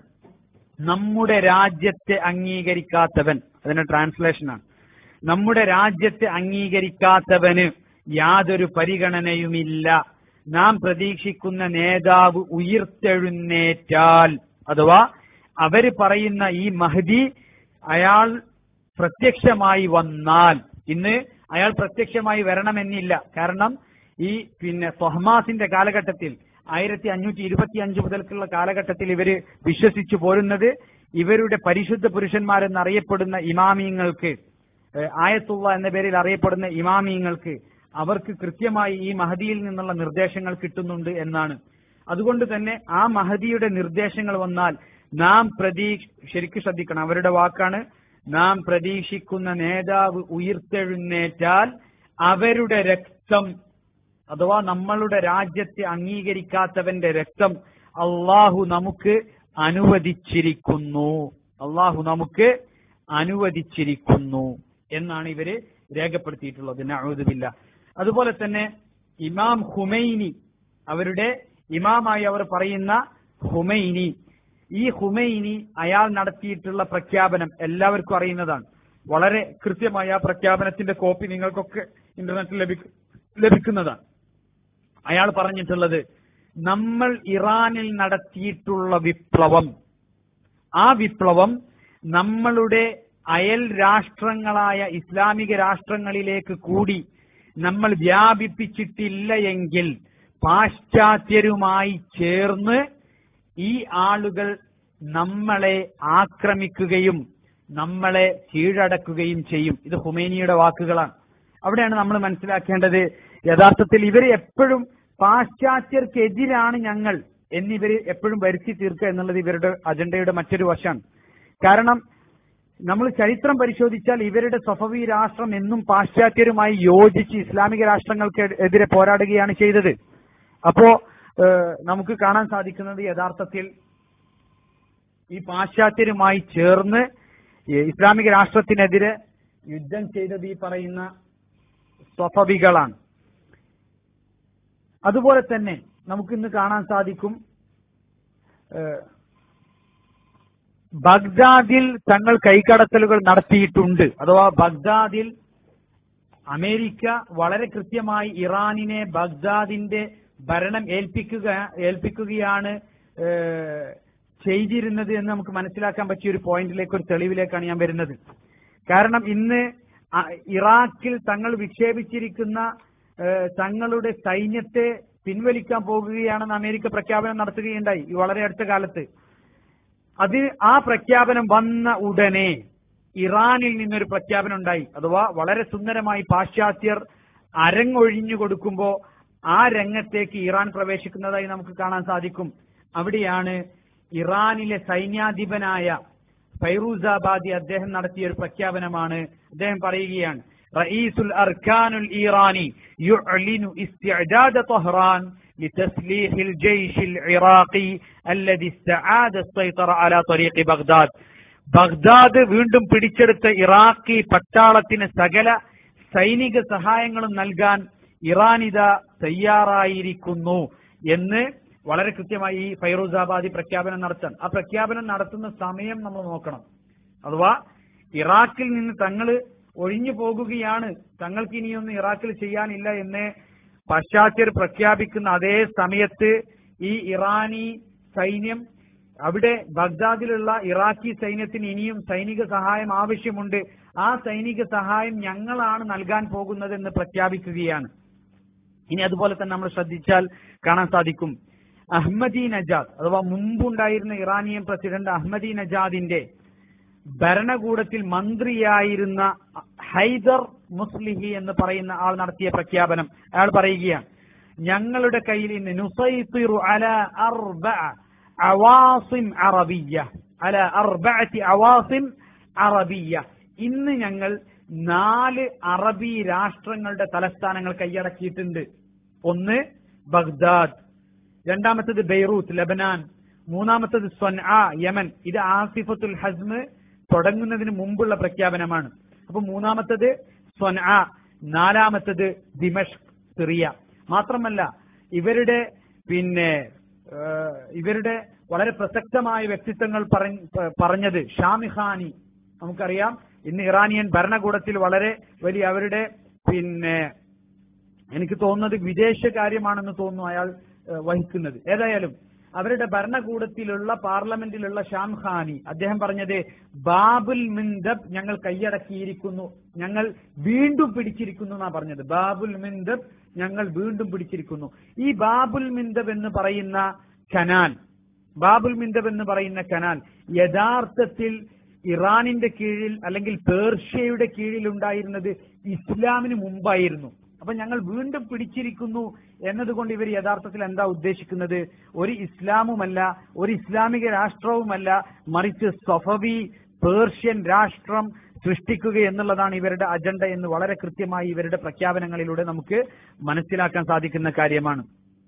നമ്മുടെ രാജ്യത്തെ അംഗീകരിക്കാത്തവൻ അതിന്റെ ട്രാൻസ്ലേഷനാണ് നമ്മുടെ രാജ്യത്തെ അംഗീകരിക്കാത്തവന് യാതൊരു പരിഗണനയുമില്ല നാം പ്രതീക്ഷിക്കുന്ന നേതാവ് ഉയിർത്തെഴുന്നേറ്റാൽ അഥവാ അവര് പറയുന്ന ഈ മഹദി അയാൾ പ്രത്യക്ഷമായി വന്നാൽ ഇന്ന് അയാൾ പ്രത്യക്ഷമായി വരണമെന്നില്ല കാരണം ഈ പിന്നെ തൊഹമാസിന്റെ കാലഘട്ടത്തിൽ ആയിരത്തി അഞ്ഞൂറ്റി ഇരുപത്തി അഞ്ച് മുതൽക്കുള്ള കാലഘട്ടത്തിൽ ഇവര് വിശ്വസിച്ചു പോരുന്നത് ഇവരുടെ പരിശുദ്ധ പുരുഷന്മാരെന്നറിയപ്പെടുന്ന ഇമാമിയങ്ങൾക്ക് ഏഹ് ആയത്തുള്ള എന്ന പേരിൽ അറിയപ്പെടുന്ന ഇമാമിയങ്ങൾക്ക് അവർക്ക് കൃത്യമായി ഈ മഹദിയിൽ നിന്നുള്ള നിർദ്ദേശങ്ങൾ കിട്ടുന്നുണ്ട് എന്നാണ് അതുകൊണ്ട് തന്നെ ആ മഹദിയുടെ നിർദ്ദേശങ്ങൾ വന്നാൽ നാം പ്രതീക്ഷ ശരിക്കും ശ്രദ്ധിക്കണം അവരുടെ വാക്കാണ് നാം പ്രതീക്ഷിക്കുന്ന നേതാവ് ഉയിർത്തെഴുന്നേറ്റാൽ അവരുടെ രക്തം അഥവാ നമ്മളുടെ രാജ്യത്തെ അംഗീകരിക്കാത്തവന്റെ രക്തം അള്ളാഹു നമുക്ക് അനുവദിച്ചിരിക്കുന്നു അള്ളാഹു നമുക്ക് അനുവദിച്ചിരിക്കുന്നു എന്നാണ് ഇവര് രേഖപ്പെടുത്തിയിട്ടുള്ളത് നഅൂദുബില്ല അതുപോലെ തന്നെ ഇമാം ഹുമൈനി അവരുടെ ഇമാമായി അവർ പറയുന്ന ഹുമൈനി ഈ ഹുമൈനി അയാൾ നടത്തിയിട്ടുള്ള പ്രഖ്യാപനം എല്ലാവർക്കും അറിയുന്നതാണ് വളരെ കൃത്യമായ ആ പ്രഖ്യാപനത്തിന്റെ കോപ്പി നിങ്ങൾക്കൊക്കെ ഇന്റർനെറ്റിൽ ലഭിക്കും ലഭിക്കുന്നതാണ് അയാൾ പറഞ്ഞിട്ടുള്ളത് നമ്മൾ ഇറാനിൽ നടത്തിയിട്ടുള്ള വിപ്ലവം ആ വിപ്ലവം നമ്മളുടെ അയൽ രാഷ്ട്രങ്ങളായ ഇസ്ലാമിക രാഷ്ട്രങ്ങളിലേക്ക് കൂടി നമ്മൾ വ്യാപിപ്പിച്ചിട്ടില്ല എങ്കിൽ പാശ്ചാത്യരുമായി ചേർന്ന് ഈ ആളുകൾ നമ്മളെ ആക്രമിക്കുകയും നമ്മളെ കീഴടക്കുകയും ചെയ്യും ഇത് ഹുമേനിയുടെ വാക്കുകളാണ് അവിടെയാണ് നമ്മൾ മനസ്സിലാക്കേണ്ടത് യഥാർത്ഥത്തിൽ ഇവർ എപ്പോഴും പാശ്ചാത്യർക്കെതിരാണ് ഞങ്ങൾ എന്നിവര് എപ്പോഴും വരുത്തി തീർക്കുക എന്നുള്ളത് ഇവരുടെ അജണ്ടയുടെ മറ്റൊരു വശമാണ് കാരണം നമ്മൾ ചരിത്രം പരിശോധിച്ചാൽ ഇവരുടെ സഫവി രാഷ്ട്രം എന്നും പാശ്ചാത്യരുമായി യോജിച്ച് ഇസ്ലാമിക രാഷ്ട്രങ്ങൾക്ക് എതിരെ പോരാടുകയാണ് ചെയ്തത് അപ്പോ ഏഹ്, നമുക്ക് കാണാൻ സാധിക്കുന്നത് യഥാർത്ഥത്തിൽ ഈ പാശ്ചാത്യരുമായി ചേർന്ന് ഈ ഇസ്ലാമിക രാഷ്ട്രത്തിനെതിരെ യുദ്ധം ചെയ്തത് ഈ പറയുന്ന സ്വഫവികളാണ് അതുപോലെ തന്നെ നമുക്കിന്ന് കാണാൻ സാധിക്കും ഏഹ്, ബഗ്ദാദിൽ തങ്ങൾ കൈകടത്തലുകൾ നടത്തിയിട്ടുണ്ട് അഥവാ ബഗ്ദാദിൽ അമേരിക്ക വളരെ കൃത്യമായി ഇറാനിനെ ബഗ്ദാദിന്റെ ഭരണം ഏൽപ്പിക്കുക ഏൽപ്പിക്കുകയാണ് ഏഹ്, ചെയ്തിരുന്നത് എന്ന് നമുക്ക് മനസ്സിലാക്കാൻ പറ്റിയ ഒരു പോയിന്റിലേക്ക് ഒരു തെളിവിലേക്കാണ് ഞാൻ വരുന്നത് കാരണം ഇന്ന് അ- ഇറാഖിൽ തങ്ങൾ വിക്ഷേപിച്ചിരിക്കുന്ന ഏഹ്, തങ്ങളുടെ സൈന്യത്തെ പിൻവലിക്കാൻ പോകുകയാണെന്ന് അമേരിക്ക പ്രഖ്യാപനം നടത്തുകയുണ്ടായി ഈ വളരെ അടുത്ത കാലത്ത് അത് ആ പ്രഖ്യാപനം വന്ന ഉടനെ ഇറാനിൽ നിന്നൊരു പ്രഖ്യാപനം ഉണ്ടായി അഥവാ വളരെ സുന്ദരമായി പാശ്ചാത്യർ അരങ്ങൊഴിഞ്ഞു കൊടുക്കുമ്പോ ആ രംഗത്തേക്ക് ഇറാൻ പ്രവേശിക്കുന്നതായി നമുക്ക് കാണാൻ സാധിക്കും അവിടെയാണ് ഇറാനിലെ സൈന്യാധിപനായ ഫൈറൂസാബാദി അദ്ദേഹം നടത്തിയ ഒരു പ്രഖ്യാപനമാണ് അദ്ദേഹം പറയുകയാണ് റയീസുൽ അർക്കാനുൽ ഇറാനി യുഅ്ലിനു ഇസ്തിഅദാദ طهران لتسليح الجيش العراقي الذي استعاد السيطرة على طريق بغداد ബഗ്ദാദ് വീണ്ടും പിടിച്ചെടുത്ത ഇറാഖി പട്ടാളത്തിന് സകല സൈനിക സഹായങ്ങളും നൽകാൻ ഇറാനിത തയ്യാറായിരിക്കുന്നു എന്ന് വളരെ കൃത്യമായി ഈ ഫൈറൂസാബാദി പ്രഖ്യാപനം നടത്താൻ ആ പ്രഖ്യാപനം നടത്തുന്ന സമയം നമ്മൾ നോക്കണം അഥവാ ഇറാഖിൽ നിന്ന് തങ്ങൾ ഒഴിഞ്ഞു പോകുകയാണ് തങ്ങൾക്ക് ഇനിയൊന്നും ഇറാഖിൽ ചെയ്യാനില്ല എന്ന് പാശ്ചാത്യർ പ്രഖ്യാപിക്കുന്ന അതേ സമയത്ത് ഈ ഇറാനി സൈന്യം അവിടെ ബഗ്ദാദിലുള്ള ഇറാഖി സൈന്യത്തിന് ഇനിയും സൈനിക സഹായം ആവശ്യമുണ്ട് ആ സൈനിക സഹായം ഞങ്ങളാണ് നൽകാൻ പോകുന്നതെന്ന് പ്രഖ്യാപിക്കുകയാണ് ഇനി അതുപോലെ തന്നെ നമ്മൾ ശ്രദ്ധിച്ചാൽ കാണാൻ സാധിക്കും അഹമ്മദി നജാദ് അഥവാ മുമ്പുണ്ടായിരുന്ന ഇറാനിയൻ പ്രസിഡന്റ് അഹമ്മദി നജാദിന്റെ ഭരണകൂടത്തിൽ മന്ത്രിയായിരുന്ന ഹൈദർ മുസ്ലിഹി എന്ന് പറയുന്ന ആൾ നടത്തിയ പ്രഖ്യാപനം അയാൾ പറയുകയാണ് ഞങ്ങളുടെ കയ്യിൽ ഇന്ന് നുസൈത്തിറു അല അർബഅ അവാസിം അറബിയ അല അർബഅത്തി അവാസിം അറബിയ ഇന്ന് ഞങ്ങൾ നാല് അറബി രാഷ്ട്രങ്ങളുടെ തലസ്ഥാനങ്ങൾ കൈയടക്കിയിട്ടുണ്ട് ഒന്ന് ബഗ്ദാദ് രണ്ടാമത്തത് ബെയ്റൂത്ത് ലബനാൻ മൂന്നാമത്തത് സ്വൻആ യമൻ ഇത് ആസിഫത്തുൽ ഹസ്മ് തുടങ്ങുന്നതിന് മുമ്പുള്ള പ്രഖ്യാപനമാണ് അപ്പൊ മൂന്നാമത്തത് സ്വൻആ നാലാമത്തത് ദിമഷ് സിറിയ മാത്രമല്ല ഇവരുടെ പിന്നെ ഏഹ്, ഇവരുടെ വളരെ പ്രസക്തമായ വ്യക്തിത്വങ്ങൾ പറഞ്ഞ- പ- പറഞ്ഞത് ഷാമിഖാനി നമുക്കറിയാം ഇന്ന് ഇറാനിയൻ ഭരണകൂടത്തിൽ വളരെ വലിയ അവരുടെ പിന്നെ എനിക്ക് തോന്നുന്നത് വിദേശകാര്യമാണെന്ന് തോന്നുന്നു അയാൾ ഏഹ്, വഹിക്കുന്നത് ഏതായാലും അവരുടെ ഭരണകൂടത്തിലുള്ള പാർലമെന്റിലുള്ള ഷാം ഖാനി അദ്ദേഹം പറഞ്ഞത് ബാബുൽ മിന്ദബ് ഞങ്ങൾ കൈയടക്കിയിരിക്കുന്നു ഞങ്ങൾ വീണ്ടും പിടിച്ചിരിക്കുന്നു എന്നാ പറഞ്ഞത് ബാബുൽ മിന്ദബ് ഞങ്ങൾ വീണ്ടും പിടിച്ചിരിക്കുന്നു ഈ ബാബുൽ മിന്ദബ് എന്ന് പറയുന്ന കനാൽ ബാബുൽ മിന്ദബ് എന്ന് പറയുന്ന കനാൽ യഥാർത്ഥത്തിൽ ഇറാനിന്റെ കീഴിൽ അല്ലെങ്കിൽ പേർഷ്യയുടെ കീഴിൽ ഉണ്ടായിരുന്നത് ഇസ്ലാമിന് മുമ്പായിരുന്നു അപ്പൊ ഞങ്ങൾ വീണ്ടും പിടിച്ചിരിക്കുന്നു എന്നതുകൊണ്ട് ഇവർ യഥാർത്ഥത്തിൽ എന്താ ഉദ്ദേശിക്കുന്നത് ഒരു ഇസ്ലാമുമല്ല ഒരു ഇസ്ലാമിക രാഷ്ട്രവുമല്ല മറിച്ച് സഫവി പേർഷ്യൻ രാഷ്ട്രം സൃഷ്ടിക്കുക എന്നുള്ളതാണ് ഇവരുടെ അജണ്ട എന്ന് വളരെ കൃത്യമായി ഇവരുടെ പ്രഖ്യാപനങ്ങളിലൂടെ നമുക്ക് മനസ്സിലാക്കാൻ സാധിക്കുന്ന കാര്യമാണ്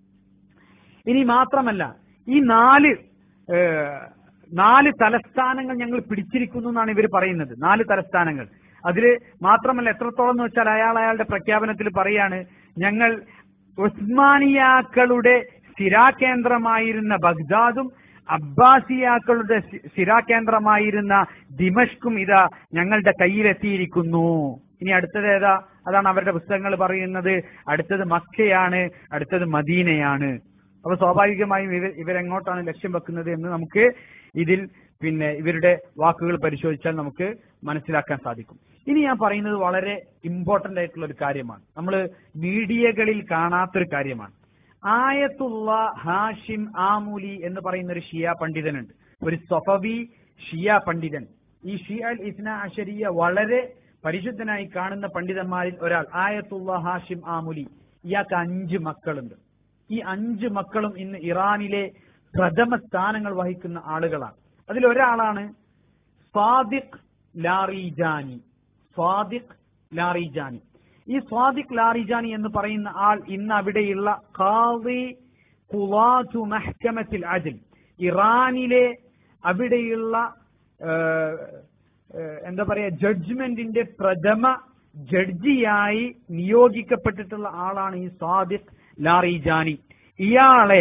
ഇനി മാത്രമല്ല ഈ നാല് ഏഹ്, നാല് തലസ്ഥാനങ്ങൾ ഞങ്ങൾ പിടിച്ചിരിക്കുന്നു എന്നാണ് ഇവർ പറയുന്നത് നാല് തലസ്ഥാനങ്ങൾ അതില് മാത്രമല്ല എത്രത്തോളം എന്ന് വെച്ചാൽ അയാൾ അയാളുടെ പ്രഖ്യാപനത്തിൽ പറയാണ് ഞങ്ങൾ ഉസ്മാനിയാക്കളുടെ സ്ഥിരാകേന്ദ്രമായിരുന്ന ബഗ്ദാദും അബ്ബാസിയാക്കളുടെ സ്ഥി- സ്ഥിരാകേന്ദ്രമായിരുന്ന ദിമഷ്കും ഇതാ ഞങ്ങളുടെ കയ്യിലെത്തിയിരിക്കുന്നു ഇനി അടുത്തത് ഏതാ അതാണ് അവരുടെ പുസ്തകങ്ങൾ പറയുന്നത് അടുത്തത് മക്കയാണ് അടുത്തത് മദീനയാണ് അപ്പൊ സ്വാഭാവികമായും ഇവർ ഇവരെങ്ങോട്ടാണ് ലക്ഷ്യം വെക്കുന്നത് എന്ന് നമുക്ക് ഇതിൽ പിന്നെ ഇവരുടെ വാക്കുകൾ പരിശോധിച്ചാൽ നമുക്ക് മനസ്സിലാക്കാൻ സാധിക്കും ഇനി ഞാൻ പറയുന്നത് വളരെ ഇമ്പോർട്ടന്റ് ആയിട്ടുള്ള ഒരു കാര്യമാണ് നമ്മൾ മീഡിയകളിൽ കാണാത്തൊരു കാര്യമാണ് ആയത്തുള്ള ഹാഷിം ആമൂലി എന്ന് പറയുന്ന ഒരു ഷിയ പണ്ഡിതനുണ്ട് ഒരു സൊഫവി ഷിയ പണ്ഡിതൻ ഈ ഷിയ അൽ ഇസ്ന അഷരിയ വളരെ പരിശുദ്ധനായി കാണുന്ന പണ്ഡിതന്മാരിൽ ഒരാൾ ആയത്തുള്ള ഹാഷിം ആമുലി ഇയാൾക്ക് അഞ്ച് മക്കളുണ്ട് ഈ അഞ്ച് മക്കളും ഇന്ന് ഇറാനിലെ പ്രഥമ സ്ഥാനങ്ങൾ വഹിക്കുന്ന ആളുകളാണ് അതിലൊരാളാണ് സ്വാദിഖ് ലാറിജാനി സ്വാദിഖ് ലാറിജാനി ഈ സ്വാദിഖ് ലാറിജാനി എന്ന് പറയുന്ന ആൾ ഇന്ന് അവിടെയുള്ള ഖാദി ഖുവാതു മഹ്കമത്തിൽ അദിൽ ഇറാനിലെ അവിടെയുള്ള ഏഹ്, ഏഹ്, എന്താ പറയാ ജഡ്ജ്മെന്റിന്റെ പ്രഥമ ജഡ്ജിയായി നിയോഗിക്കപ്പെട്ടിട്ടുള്ള ആളാണ് ഈ സ്വാദിഖ് ലാറിജാനി ഇയാളെ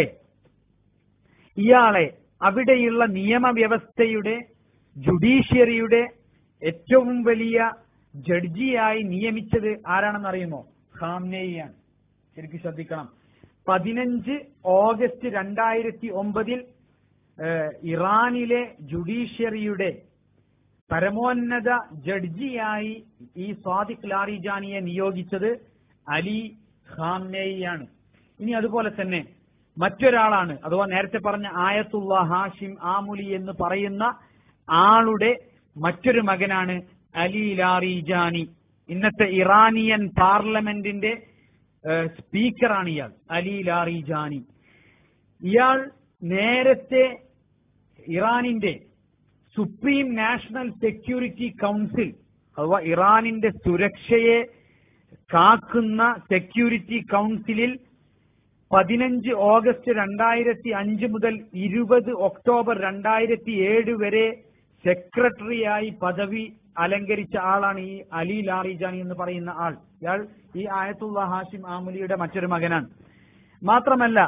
ഇയാളെ അവിടെയുള്ള നിയമവ്യവസ്ഥയുടെ ജുഡീഷ്യറിയുടെ ഏറ്റവും വലിയ ജഡ്ജിയായി നിയമിച്ചത് ആരാണെന്ന് അറിയുമോ ഖാംനെയാണ് ശരിക്കും ശ്രദ്ധിക്കണം പതിനഞ്ച് ഓഗസ്റ്റ് രണ്ടായിരത്തി ഒമ്പതിൽ ഏഹ്, ഇറാനിലെ ജുഡീഷ്യറിയുടെ പരമോന്നത ജഡ്ജിയായി ഈ സ്വാദിഖ് ലാറിജാനിയെ നിയോഗിച്ചത് അലി ഖാംനെയാണ് ഇനി അതുപോലെ തന്നെ മറ്റൊരാളാണ് അഥവാ നേരത്തെ പറഞ്ഞ ആയത്തുള്ള ഹാഷിം ആമുലി എന്ന് പറയുന്ന ആളുടെ മറ്റൊരു മകനാണ് അലി ലാറിജാനി ഇന്നത്തെ ഇറാനിയൻ പാർലമെന്റിന്റെ ഏഹ്, സ്പീക്കറാണ് ഇയാൾ അലി ലാറിജാനി ഇയാൾ നേരത്തെ ഇറാനിന്റെ സുപ്രീം നാഷണൽ സെക്യൂരിറ്റി കൗൺസിൽ അഥവാ ഇറാനിന്റെ സുരക്ഷയെ കാക്കുന്ന സെക്യൂരിറ്റി കൗൺസിലിൽ പതിനഞ്ച് ഓഗസ്റ്റ് രണ്ടായിരത്തി അഞ്ച് മുതൽ ഇരുപത് ഒക്ടോബർ രണ്ടായിരത്തി ഏഴ് വരെ സെക്രട്ടറിയായി പദവി അലങ്കരിച്ച ആളാണ് ഈ അലി ലാറിജാനി എന്ന് പറയുന്ന ആൾ ഇയാൾ ഈ ആയത്തുള്ള ഹാഷിം ആമുലിയുടെ മറ്റൊരു മകനാണ് മാത്രമല്ല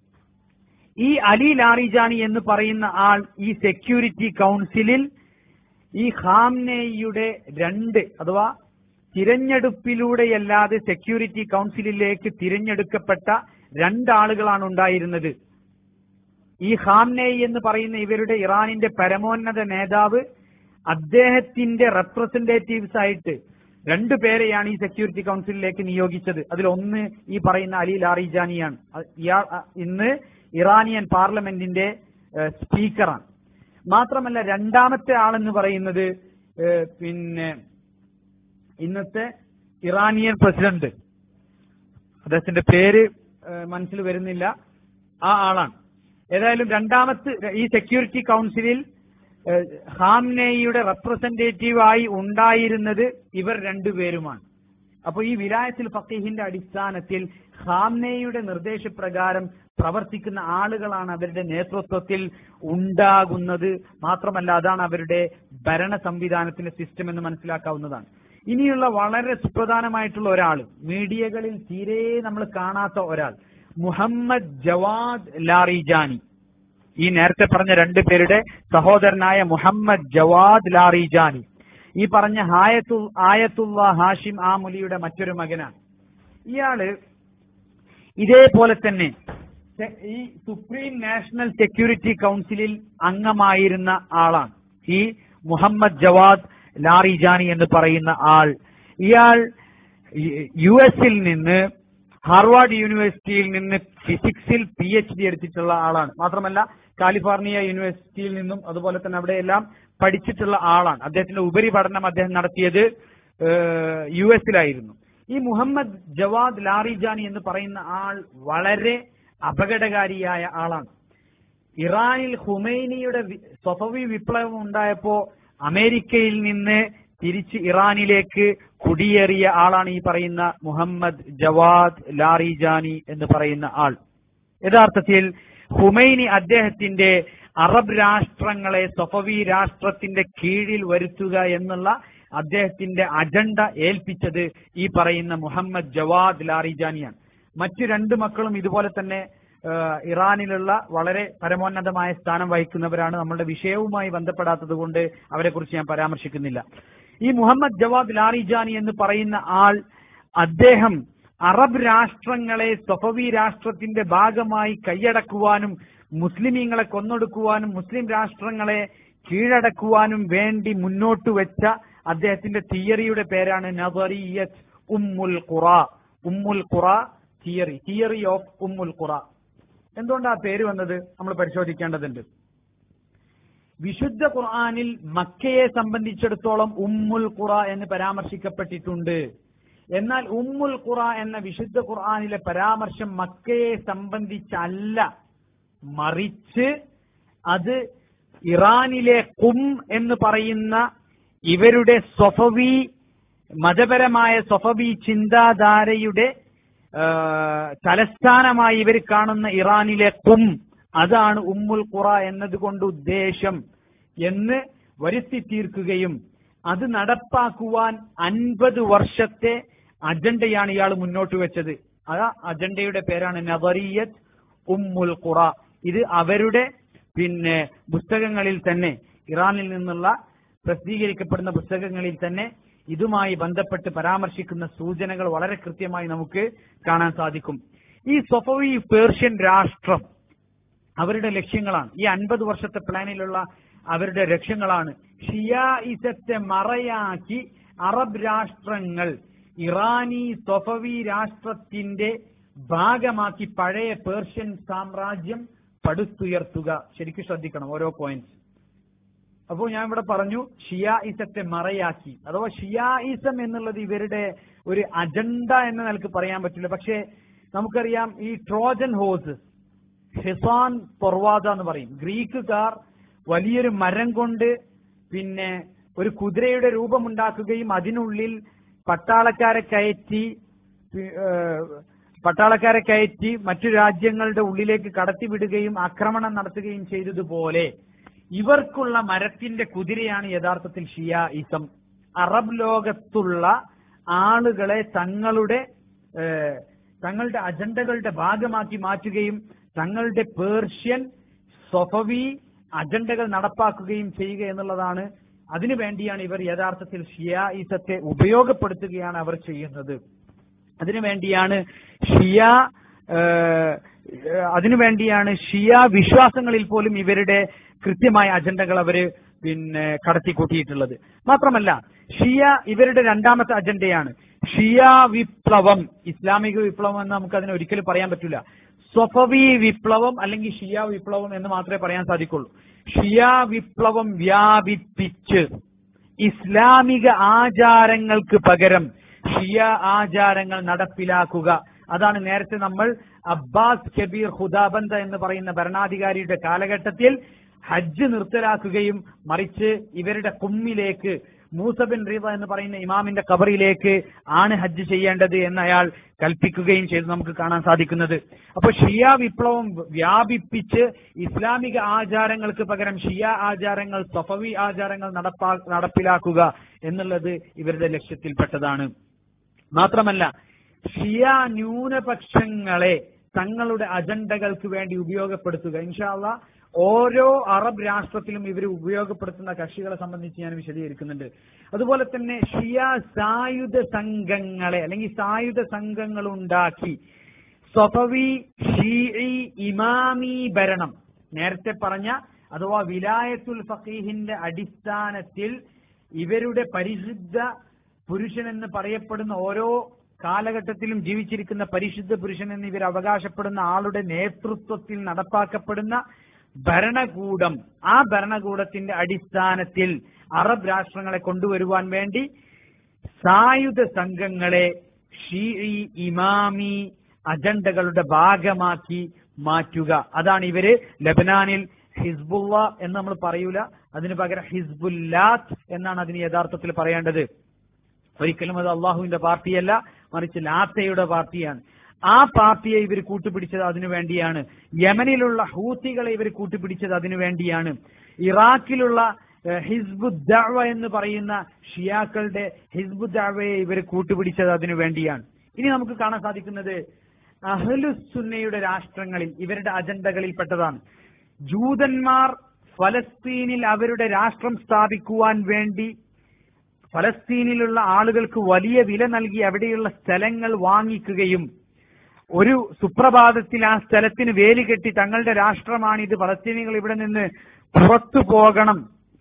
ഈ അലി ലാറിജാനി എന്ന് പറയുന്ന ആൾ ഈ സെക്യൂരിറ്റി കൗൺസിലിൽ ഈ ഖാംനെയുടെ രണ്ട് അഥവാ തിരഞ്ഞെടുപ്പിലൂടെയല്ലാതെ സെക്യൂരിറ്റി കൗൺസിലിലേക്ക് തിരഞ്ഞെടുക്കപ്പെട്ട രണ്ടാളുകളാണ് ഉണ്ടായിരുന്നത് ഈ ഖാംനെയ് എന്ന് പറയുന്ന ഇവരുടെ ഇറാനിന്റെ പരമോന്നത നേതാവ് അദ്ദേഹത്തിന്റെ റെപ്രസെന്റേറ്റീവ്സ് ആയിട്ട് രണ്ടു പേരെയാണ് ഈ സെക്യൂരിറ്റി കൗൺസിലിലേക്ക് നിയോഗിച്ചത് അതിലൊന്ന് ഈ പറയുന്ന അലി ലാറിജാനിയാണ് അ- ഇയാൾ അ, ഇന്ന് ഇറാനിയൻ പാർലമെന്റിന്റെ ഏഹ്, സ്പീക്കറാണ് മാത്രമല്ല രണ്ടാമത്തെ ആളെന്ന് പറയുന്നത് ഏഹ്, പിന്നെ ഇന്നത്തെ ഇറാനിയൻ പ്രസിഡന്റ് അദ്ദേഹത്തിന്റെ പേര് ഏഹ്, മനസ്സിൽ വരുന്നില്ല ആ ആളാണ് ഏതായാലും രണ്ടാമത്തെ ഈ സെക്യൂരിറ്റി കൗൺസിലിൽ ഏഹ്, ഹാംനെയുടെ റെപ്രസെന്റേറ്റീവായി ഉണ്ടായിരുന്നത് ഇവർ രണ്ടുപേരുമാണ് അപ്പൊ ഈ വിലായത്തിൽ ഫക്കീഹിന്റെ അടിസ്ഥാനത്തിൽ ഹാംനെയുടെ നിർദ്ദേശപ്രകാരം പ്രവർത്തിക്കുന്ന ആളുകളാണ് അവരുടെ നേതൃത്വത്തിൽ ഉണ്ടാകുന്നത് മാത്രമല്ല അതാണ് അവരുടെ ഭരണ സംവിധാനത്തിന്റെ സിസ്റ്റം എന്ന് മനസ്സിലാക്കാവുന്നതാണ് ഇനിയുള്ള വളരെ സുപ്രധാനമായിട്ടുള്ള ഒരാൾ മീഡിയകളിൽ തീരെ നമ്മൾ കാണാത്ത ഒരാൾ മുഹമ്മദ് ജവാദ് ലാറിജാനി ഈ നേരത്തെ പറഞ്ഞ രണ്ടു പേരുടെ സഹോദരനായ മുഹമ്മദ് ജവാദ് ലാറിജാനി ഈ പറഞ്ഞ ഹായത്തു ആയത്തുള്ള ഹാഷിം ആമുലിയുടെ മറ്റൊരു മകനാണ് ഇയാള് ഇതേപോലെ തന്നെ സെ- ഈ സുപ്രീം നാഷണൽ സെക്യൂരിറ്റി കൗൺസിലിൽ അംഗമായിരുന്ന ആളാണ് ഈ മുഹമ്മദ് ജവാദ് ലാറിജാനി എന്ന് പറയുന്ന ആൾ ഇയാൾ യു എസിൽ നിന്ന് ഹാർവാർഡ് യൂണിവേഴ്സിറ്റിയിൽ നിന്ന് ഫിസിക്സിൽ പി എച്ച് ഡി എടുത്തിട്ടുള്ള ആളാണ് മാത്രമല്ല കാലിഫോർണിയ യൂണിവേഴ്സിറ്റിയിൽ നിന്നും അതുപോലെ തന്നെ അവിടെയെല്ലാം പഠിച്ചിട്ടുള്ള ആളാണ് അദ്ദേഹത്തിന്റെ ഉപരിപഠനം അദ്ദേഹം നടത്തിയത് ഏഹ്, യു എസിലായിരുന്നു ഈ മുഹമ്മദ് ജവാദ് ലാറിജാനി എന്ന് പറയുന്ന ആൾ വളരെ അപകടകാരിയായ ആളാണ് ഇറാനിൽ ഹുമൈനിയുടെ വി- സ്വഫവി വിപ്ലവം ഉണ്ടായപ്പോ അമേരിക്കയിൽ നിന്ന് തിരിച്ച് ഇറാനിലേക്ക് കുടിയേറിയ ആളാണ് ഈ പറയുന്ന മുഹമ്മദ് ജവാദ് ലാറിജാനി എന്ന് പറയുന്ന ആൾ യഥാർത്ഥത്തിൽ ഹുമൈനി അദ്ദേഹത്തിന്റെ അറബ് രാഷ്ട്രങ്ങളെ സൊഫവി രാഷ്ട്രത്തിന്റെ കീഴിൽ വരുത്തുക എന്നുള്ള അദ്ദേഹത്തിന്റെ അജണ്ട ഏൽപ്പിച്ചത് ഈ പറയുന്ന മുഹമ്മദ് ജവാദ് ലാറിജാനിയാണ് മറ്റു രണ്ട് മക്കളും ഇതുപോലെ തന്നെ ആ, ഇറാനിലുള്ള വളരെ പരമോന്നതമായ സ്ഥാനം വഹിക്കുന്നവരാണ് നമ്മളുടെ വിഷയവുമായി ബന്ധപ്പെടാത്തത് കൊണ്ട് അവരെക്കുറിച്ച് ഞാൻ പരാമർശിക്കുന്നില്ല ഈ മുഹമ്മദ് ജവാദ് ലാറിജാനി എന്ന് പറയുന്ന ആൾ അദ്ദേഹം അറബ് രാഷ്ട്രങ്ങളെ സൊഫവി രാഷ്ട്രത്തിന്റെ ഭാഗമായി കൈയടക്കുവാനും മുസ്ലിമീങ്ങളെ കൊന്നൊടുക്കുവാനും മുസ്ലിം രാഷ്ട്രങ്ങളെ കീഴടക്കുവാനും വേണ്ടി മുന്നോട്ട് വെച്ച അദ്ദേഹത്തിന്റെ തിയറിയുടെ പേരാണ് നവറിയത്ത് ഉമ്മുൽ ഖുറ ഉമ്മുൽ ഖുറ തിയറി തിയറി ഓഫ് ഉമ്മുൽ ഖുറ എന്തുകൊണ്ട് ആ പേര് വന്നത് നമ്മൾ പരിശോധിക്കേണ്ടതുണ്ട് വിശുദ്ധ ഖുർആനിൽ മക്കയെ സംബന്ധിച്ചിടത്തോളം ഉമ്മുൽ ഖുറ എന്ന് പരാമർശിക്കപ്പെട്ടിട്ടുണ്ട് എന്നാൽ ഉമ്മുൽ ഖുറ എന്ന വിശുദ്ധ ഖുർആനിലെ പരാമർശം മക്കയെ സംബന്ധിച്ചല്ല മറിച്ച് അത് ഇറാനിലെ കും എന്ന് പറയുന്ന ഇവരുടെ സൊഫവി മതപരമായ സൊഫവി ചിന്താധാരയുടെ ആ, തലസ്ഥാനമായി ഇവർ കാണുന്ന ഇറാനിലെ കും അതാണ് ഉമ്മുൽ ഖുറ എന്നതുകൊണ്ട് ഉദ്ദേശം എന്ന് വരുത്തി തീർക്കുകയും അത് നടപ്പാക്കുവാൻ അൻപത് വർഷത്തെ അജണ്ടയാണ് ഇയാൾ മുന്നോട്ട് വെച്ചത് ആ അജണ്ടയുടെ പേരാണ് നവറിയത്ത് ഉമ്മുൽ ഖുറ ഇത് അവരുടെ പിന്നെ പുസ്തകങ്ങളിൽ തന്നെ ഇറാനിൽ നിന്നുള്ള പ്രസിദ്ധീകരിക്കപ്പെടുന്ന പുസ്തകങ്ങളിൽ തന്നെ ഇതുമായി ബന്ധപ്പെട്ട് പരാമർശിക്കുന്ന സൂചനകൾ വളരെ കൃത്യമായി നമുക്ക് കാണാൻ സാധിക്കും ഈ സൊഫവി പേർഷ്യൻ രാഷ്ട്രം അവരുടെ ലക്ഷ്യങ്ങളാണ് ഈ അൻപത് വർഷത്തെ പ്ലാനിലുള്ള അവരുടെ ലക്ഷ്യങ്ങളാണ് ഷിയായിസത്തെ മറയാക്കി അറബ് രാഷ്ട്രങ്ങൾ ഇറാനി സൊഫവി രാഷ്ട്രത്തിന്റെ ഭാഗമാക്കി പഴയ പേർഷ്യൻ സാമ്രാജ്യം പടുത്തുയർത്തുക ശരിക്കും ശ്രദ്ധിക്കണം ഓരോ പോയിന്റ് അപ്പോൾ ഞാൻ ഇവിടെ പറഞ്ഞു ഷിയായിസത്തെ മറയാക്കി അഥവാ ഷിയായിസം എന്നുള്ളത് ഇവരുടെ ഒരു അജണ്ട എന്ന് നിലക്ക് പറയാൻ പറ്റില്ല പക്ഷേ നമുക്കറിയാം ഈ ട്രോജൻ ഹോസ് ഹിസാൻ പൊർവാദ എന്ന് പറയും ഗ്രീക്കുകാർ വലിയൊരു മരം കൊണ്ട് പിന്നെ ഒരു കുതിരയുടെ രൂപമുണ്ടാക്കുകയും അതിനുള്ളിൽ പട്ടാളക്കാരെ കയറ്റി പി- ഏഹ് പട്ടാളക്കാരെ കയറ്റി മറ്റു രാജ്യങ്ങളുടെ ഉള്ളിലേക്ക് കടത്തിവിടുകയും ആക്രമണം നടത്തുകയും ചെയ്തതുപോലെ ഇവർക്കുള്ള മരത്തിന്റെ കുതിരയാണ് യഥാർത്ഥത്തിൽ ഷിയായിസം അറബ് ലോകത്തുള്ള ആളുകളെ തങ്ങളുടെ ഏഹ്, തങ്ങളുടെ അജണ്ടകളുടെ ഭാഗമാക്കി മാറ്റുകയും തങ്ങളുടെ പേർഷ്യൻ സൊഫവി അജണ്ടകൾ നടപ്പാക്കുകയും ചെയ്യുക എന്നുള്ളതാണ് അതിനു വേണ്ടിയാണ് ഇവർ യഥാർത്ഥത്തിൽ ഷിയായിസത്തെ ഉപയോഗപ്പെടുത്തുകയാണ് അവർ ചെയ്യുന്നത് അതിനു വേണ്ടിയാണ് ഷിയ ഏഹ്, അതിനു വേണ്ടിയാണ് ഷിയ വിശ്വാസങ്ങളിൽ പോലും ഇവരുടെ കൃത്യമായ അജണ്ടകൾ അവര് പിന്നെ കടത്തിക്കൂട്ടിയിട്ടുള്ളത് മാത്രമല്ല ഷിയ ഇവരുടെ രണ്ടാമത്തെ അജണ്ടയാണ് ഷിയ വിപ്ലവം ഇസ്ലാമിക വിപ്ലവം എന്ന് നമുക്ക് അതിനെ ഒരിക്കലും പറയാൻ പറ്റില്ല സ്വഫവി വിപ്ലവം അല്ലെങ്കിൽ ഷിയ വിപ്ലവം എന്ന് മാത്രമേ പറയാൻ സാധിക്കുള്ളൂ ഷിയ വിപ്ലവം വ്യാപിപ്പിച്ച് ഇസ്ലാമിക ആചാരങ്ങൾക്ക് പകരം ഷിയ ആചാരങ്ങൾ നടപ്പിലാക്കുക അതാണ് നേരത്തെ നമ്മൾ അബ്ബാസ് കബീർ ഹുദാബന്ദ എന്ന് പറയുന്ന ഭരണാധികാരിയുടെ കാലഘട്ടത്തിൽ ഹജ്ജ് നിർത്തലാക്കുകയും മറിച്ച് ഇവരുടെ കുമ്മിലേക്ക് മൂസബിൻ റീവ എന്ന് പറയുന്ന ഇമാമിന്റെ കബറിലേക്ക് ആണ് ഹജ്ജ് ചെയ്യേണ്ടത് എന്ന് അയാൾ കൽപ്പിക്കുകയും ചെയ്ത് നമുക്ക് കാണാൻ സാധിക്കുന്നത് അപ്പൊ ഷിയ വിപ്ലവം വ്യാപിപ്പിച്ച് ഇസ്ലാമിക ആചാരങ്ങൾക്ക് പകരം ഷിയ ആചാരങ്ങൾ സഫവി ആചാരങ്ങൾ നടപ്പാ നടപ്പിലാക്കുക എന്നുള്ളത് ഇവരുടെ ലക്ഷ്യത്തിൽപ്പെട്ടതാണ് മാത്രമല്ല ഷിയ ന്യൂനപക്ഷങ്ങളെ തങ്ങളുടെ അജണ്ടകൾക്ക് വേണ്ടി ഉപയോഗപ്പെടുത്തുക ഇൻഷാല്ല ഓരോ അറബ് രാഷ്ട്രത്തിലും ഇവർ ഉപയോഗപ്പെടുത്തുന്ന കക്ഷികളെ സംബന്ധിച്ച് ഞാൻ വിശദീകരിക്കുന്നുണ്ട് അതുപോലെ തന്നെ ഷിയ സായുധ സംഘങ്ങളെ അല്ലെങ്കിൽ സായുധ സംഘങ്ങൾ ഉണ്ടാക്കി സ്വഫവി ഷീഇ ഇമാമി ഭരണം നേരത്തെ പറഞ്ഞ അഥവാ വിലായത്തുൽ ഫഖീഹിന്റെ അടിസ്ഥാനത്തിൽ ഇവരുടെ പരിശുദ്ധ പുരുഷൻ എന്ന് പറയപ്പെടുന്ന ഓരോ കാലഘട്ടത്തിലും ജീവിച്ചിരിക്കുന്ന പരിശുദ്ധ പുരുഷൻ എന്ന് ഇവർ അവകാശപ്പെടുന്ന ആളുടെ നേതൃത്വത്തിൽ നടപ്പാക്കപ്പെടുന്ന ഭരണകൂടം ആ ഭരണകൂടത്തിന്റെ അടിസ്ഥാനത്തിൽ അറബ് രാഷ്ട്രങ്ങളെ കൊണ്ടുവരുവാൻ വേണ്ടി സായുധ സംഘങ്ങളെ ഷീഇ ഇമാമി അജണ്ടകളുടെ ഭാഗമാക്കി മാറ്റുക അതാണ് ഇവര് ലബനാനിൽ ഹിസ്ബുള്ള എന്ന് നമ്മൾ പറയൂല അതിന് പകരം ഹിസ്ബുല്ലാത്ത് എന്നാണ് അതിന് യഥാർത്ഥത്തിൽ പറയേണ്ടത് ഒരിക്കലും അത് അള്ളാഹുവിന്റെ പാർട്ടിയല്ല മറിച്ച് ലാത്തയുടെ പാർട്ടിയാണ് ആ പാർട്ടിയെ ഇവർ കൂട്ടുപിടിച്ചത് അതിനു വേണ്ടിയാണ് യമനിലുള്ള ഹൂത്തികളെ ഇവർ കൂട്ടുപിടിച്ചത് അതിനു വേണ്ടിയാണ് ഇറാഖിലുള്ള ഏഹ്, ഹിസ്ബുദ്ദഅവ എന്ന് പറയുന്ന ഷിയാക്കളുടെ ഹിസ്ബുദ്ദഅവയെ ഇവർ കൂട്ടുപിടിച്ചത് അതിനു വേണ്ടിയാണ് ഇനി നമുക്ക് കാണാൻ സാധിക്കുന്നത് അഹ്ലുസുന്നയുടെ രാഷ്ട്രങ്ങളിൽ ഇവരുടെ അജണ്ടകളിൽപ്പെട്ടതാണ് ജൂതന്മാർ ഫലസ്തീനിൽ അവരുടെ രാഷ്ട്രം സ്ഥാപിക്കുവാൻ വേണ്ടി ഫലസ്തീനിലുള്ള ആളുകൾക്ക് വലിയ വില നൽകി അവിടെയുള്ള സ്ഥലങ്ങൾ വാങ്ങിക്കുകയും ഒരു സുപ്രഭാതത്തിൽ ആ സ്ഥലത്തിന് വേലി കെട്ടി തങ്ങളുടെ രാഷ്ട്രമാണിത് ഫലസ്തീനികൾ ഇവിടെ നിന്ന് പുറത്തു പോകണം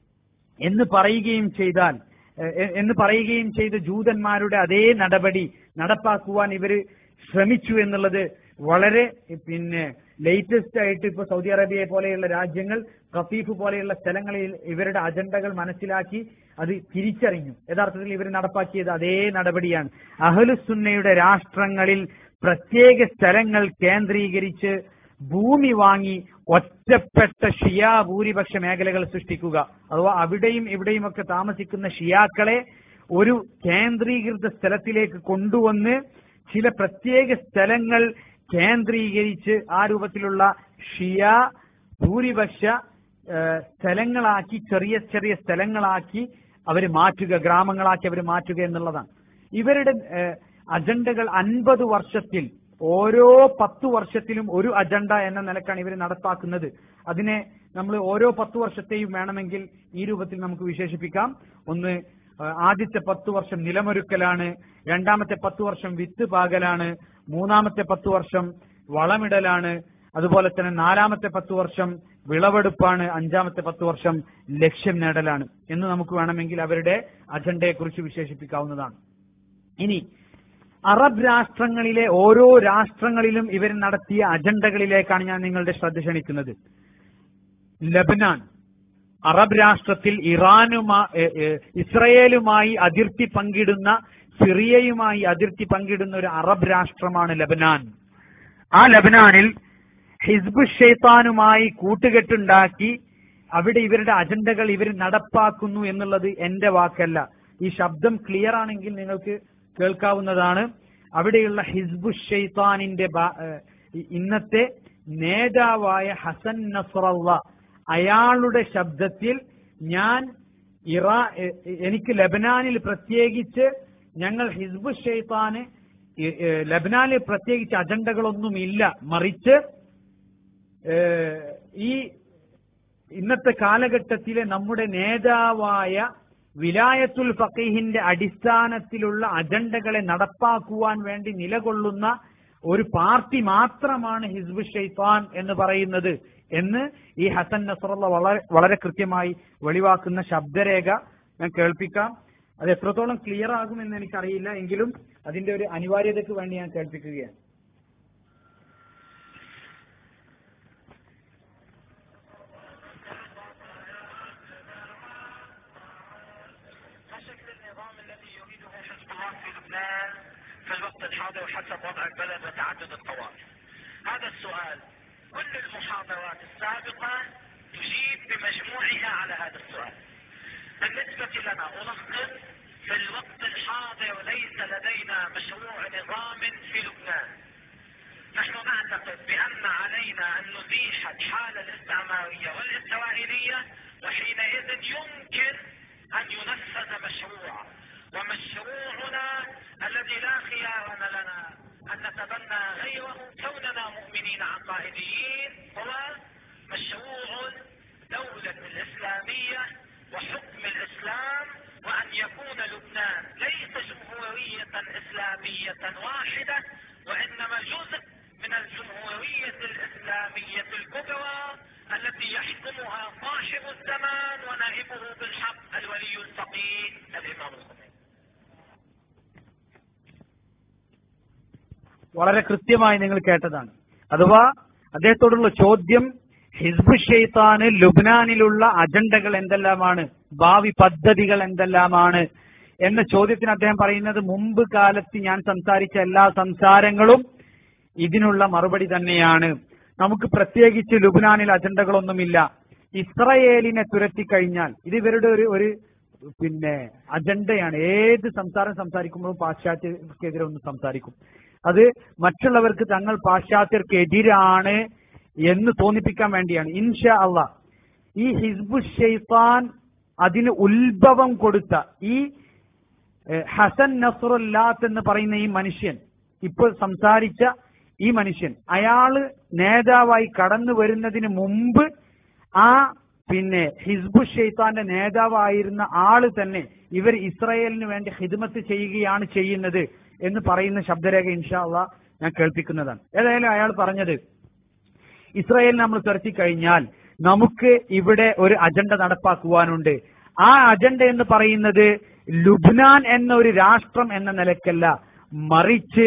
എന്ന് പറയുകയും ചെയ്താൽ എ- എന്ന് പറയുകയും ചെയ്ത ജൂതന്മാരുടെ അതേ നടപടി നടപ്പാക്കുവാൻ ഇവര് ശ്രമിച്ചു എന്നുള്ളത് വളരെ പിന്നെ ലേറ്റസ്റ്റ് ആയിട്ട് ഇപ്പൊ സൗദി അറേബ്യയെ പോലെയുള്ള രാജ്യങ്ങൾ ഖഫീഫ് പോലെയുള്ള സ്ഥലങ്ങളിൽ ഇവരുടെ അജണ്ടകൾ മനസ്സിലാക്കി അത് തിരിച്ചറിഞ്ഞു യഥാർത്ഥത്തിൽ ഇവർ നടപ്പാക്കിയത് അതേ നടപടിയാണ് അഹ്ലുസുന്നയുടെ രാഷ്ട്രങ്ങളിൽ പ്രത്യേക സ്ഥലങ്ങൾ കേന്ദ്രീകരിച്ച് ഭൂമി വാങ്ങി ഒറ്റപ്പെട്ട ഷിയ ഭൂരിപക്ഷ മേഖലകൾ സൃഷ്ടിക്കുക അഥവാ അവിടെയും ഇവിടെയും ഒക്കെ താമസിക്കുന്ന ഷിയാക്കളെ ഒരു കേന്ദ്രീകൃത സ്ഥലത്തിലേക്ക് കൊണ്ടുവന്ന് ചില പ്രത്യേക സ്ഥലങ്ങൾ കേന്ദ്രീകരിച്ച് ആ രൂപത്തിലുള്ള ഷിയ ഭൂരിപക്ഷ ഏഹ്, സ്ഥലങ്ങളാക്കി ചെറിയ ചെറിയ സ്ഥലങ്ങളാക്കി അവർ മാറ്റുക ഗ്രാമങ്ങളാക്കി അവർ മാറ്റുക എന്നുള്ളതാണ് ഇവരുടെ ഏഹ്, അജണ്ടകൾ അൻപത് വർഷത്തിൽ ഓരോ പത്തു വർഷത്തിലും ഒരു അജണ്ട എന്ന നിലക്കാണ് ഇവർ നടപ്പാക്കുന്നത് അതിനെ നമ്മൾ ഓരോ പത്തു വർഷത്തെയും വേണമെങ്കിൽ ഈ രൂപത്തിൽ നമുക്ക് വിശേഷിപ്പിക്കാം ഒന്ന് ആ, ആദ്യത്തെ പത്തു വർഷം നിലമൊരുക്കലാണ് രണ്ടാമത്തെ പത്തു വർഷം വിത്ത് പാകലാണ് മൂന്നാമത്തെ പത്തു വർഷം വളമിടലാണ് അതുപോലെ തന്നെ നാലാമത്തെ പത്തു വർഷം വിളവെടുപ്പാണ് അഞ്ചാമത്തെ പത്തു വർഷം ലക്ഷ്യം നേടലാണ് എന്ന് നമുക്ക് വേണമെങ്കിൽ അവരുടെ അജണ്ടയെക്കുറിച്ച് വിശേഷിപ്പിക്കാവുന്നതാണ് ഇനി അറബ് രാഷ്ട്രങ്ങളിലെ ഓരോ രാഷ്ട്രങ്ങളിലും ഇവർ നടത്തിയ അജണ്ടകളിലേക്കാണ് ഞാൻ നിങ്ങളുടെ ശ്രദ്ധ ക്ഷണിക്കുന്നത് ലബനാൻ അറബ് രാഷ്ട്രത്തിൽ ഇറാനുമായി ഇസ്രയേലുമായി അതിർത്തി പങ്കിടുന്ന സിറിയയുമായി അതിർത്തി പങ്കിടുന്ന ഒരു അറബ് രാഷ്ട്രമാണ് ലബനാൻ ആ ലബനാനിൽ ഹിസ്ബു ഷെയ്ത്താനുമായി കൂട്ടുകെട്ടുണ്ടാക്കി അവിടെ ഇവരുടെ അജണ്ടകൾ ഇവർ നടപ്പാക്കുന്നു എന്നുള്ളത് എന്റെ വാക്കല്ല ഈ ശബ്ദം ക്ലിയർ ആണെങ്കിൽ നിങ്ങൾക്ക് കേൾക്കാവുന്നതാണ് അവിടെയുള്ള ഹിസ്ബു ഷെയ്ത്താനിന്റെ ബാ- ഏഹ് ഇ- ഇന്നത്തെ നേതാവായ ഹസൻ നസ്രല്ല അയാളുടെ ശബ്ദത്തിൽ ഞാൻ ഇറാ എ- എ- എനിക്ക് ലബനാനിൽ പ്രത്യേകിച്ച് ഞങ്ങൾ ഹിസ്ബു ഷെയ്ത്താന് ഇ- ഏഹ് ലബനാനിൽ പ്രത്യേകിച്ച് അജണ്ടകളൊന്നുമില്ല മറിച്ച് ഏഹ് ഈ ഇന്നത്തെ കാലഘട്ടത്തിലെ നമ്മുടെ നേതാവായ വിലായത്തുൽ ഫക്കീഹിന്റെ അടിസ്ഥാനത്തിലുള്ള അജണ്ടകളെ നടപ്പാക്കുവാൻ വേണ്ടി നിലകൊള്ളുന്ന ഒരു പാർട്ടി മാത്രമാണ് ഹിസ്ബു ഷെയ്ത്താൻ എന്ന് പറയുന്നത് എന്ന് ഈ ഹസൻ നസറുള്ള വളരെ വളരെ കൃത്യമായി വെളിവാക്കുന്ന ശബ്ദരേഖ ഞാൻ കേൾപ്പിക്കാം അത് എത്രത്തോളം ക്ലിയർ ആകുമെന്ന് എനിക്കറിയില്ല എങ്കിലും അതിന്റെ ഒരു അനിവാര്യതയ്ക്ക് വേണ്ടി ഞാൻ കേൾപ്പിക്കുകയാണ് فشكل النظام الذي يريده حزب الله في لبنان في الوقت الحاضر حسب وضع البلد وتعدد الطوائف هذا السؤال كل المحاضرات السابقة تجيب بمجموعها على هذا السؤال بالنسبة لنا ألخص في الوقت الحاضر ليس لدينا مشروع نظام في لبنان نحن نعتقد بأن علينا أن نزيح الحالة الاستعمارية والإسرائيلية وحينئذ يمكن أن ينفذ مشروع ومشروعنا الذي لا خيار لنا أن نتبنى غيره كوننا مؤمنين عقائديين هو مشروع دولة الإسلامية وحكم الإسلام وأن يكون لبنان ليس جمهورية إسلامية واحدة وإنما جزء من الجمهورية الإسلامية الكبرى التي يحكمها صاحب الزمان ونائبه بالحق الولي الفقيه الإمام الخميني വളരെ കൃത്യമായി നിങ്ങൾ കേട്ടതാണ് അഥവാ അദ്ദേഹത്തോടുള്ള ചോദ്യം ഹിസ്ബു ഷെയ്ത്താന് ലുബ്നാനിലുള്ള അജണ്ടകൾ എന്തെല്ലാമാണ് ഭാവി പദ്ധതികൾ എന്തെല്ലാമാണ് എന്ന ചോദ്യത്തിന് അദ്ദേഹം പറയുന്നത് മുമ്പ് കാലത്ത് ഞാൻ സംസാരിച്ച എല്ലാ സംസാരങ്ങളും ഇതിനുള്ള മറുപടി തന്നെയാണ് നമുക്ക് പ്രത്യേകിച്ച് ലുബ്നാനിൽ അജണ്ടകളൊന്നുമില്ല ഇസ്രയേലിനെ തുരത്തി കഴിഞ്ഞാൽ ഇത് ഇവരുടെ ഒരു ഒരു പിന്നെ അജണ്ടയാണ് ഏത് സംസാരം സംസാരിക്കുമ്പോഴും പാശ്ചാത്യർക്കെതിരെ ഒന്ന് സംസാരിക്കും അത് മറ്റുള്ളവർക്ക് തങ്ങൾ പാശ്ചാത്യർക്കെതിരാണ് എന്ന് തോന്നിപ്പിക്കാൻ വേണ്ടിയാണ് ഇൻഷാ അള്ളാ ഈ ഹിസ്ബു ഷെയ്ത്താൻ അതിന് ഉത്ഭവം കൊടുത്ത ഈ ഏഹ്, ഹസൻ നസ്രുല്ലാത്ത് എന്ന് പറയുന്ന ഈ മനുഷ്യൻ ഇപ്പോൾ സംസാരിച്ച ഈ മനുഷ്യൻ അയാള് നേതാവായി കടന്നു വരുന്നതിന് മുമ്പ് ആ പിന്നെ ഹിസ്ബു ഷെയ്ത്താന്റെ നേതാവായിരുന്ന ആള് തന്നെ ഇവർ ഇസ്രായേലിന് വേണ്ടി ഹിദ്മത്ത് ചെയ്യുകയാണ് ചെയ്യുന്നത് എന്ന് പറയുന്ന ശബ്ദരേഖ ഇൻഷാ അള്ളാ ഞാൻ കേൾപ്പിക്കുന്നതാണ് ഏതായാലും അയാൾ പറഞ്ഞത് ഇസ്രായേൽ നമ്മൾ തുരത്തി കഴിഞ്ഞാൽ നമുക്ക് ഇവിടെ ഒരു അജണ്ട നടപ്പാക്കുവാനുണ്ട് ആ അജണ്ട എന്ന് പറയുന്നത് ലുബ്നാൻ എന്ന ഒരു രാഷ്ട്രം എന്ന നിലക്കല്ല മറിച്ച്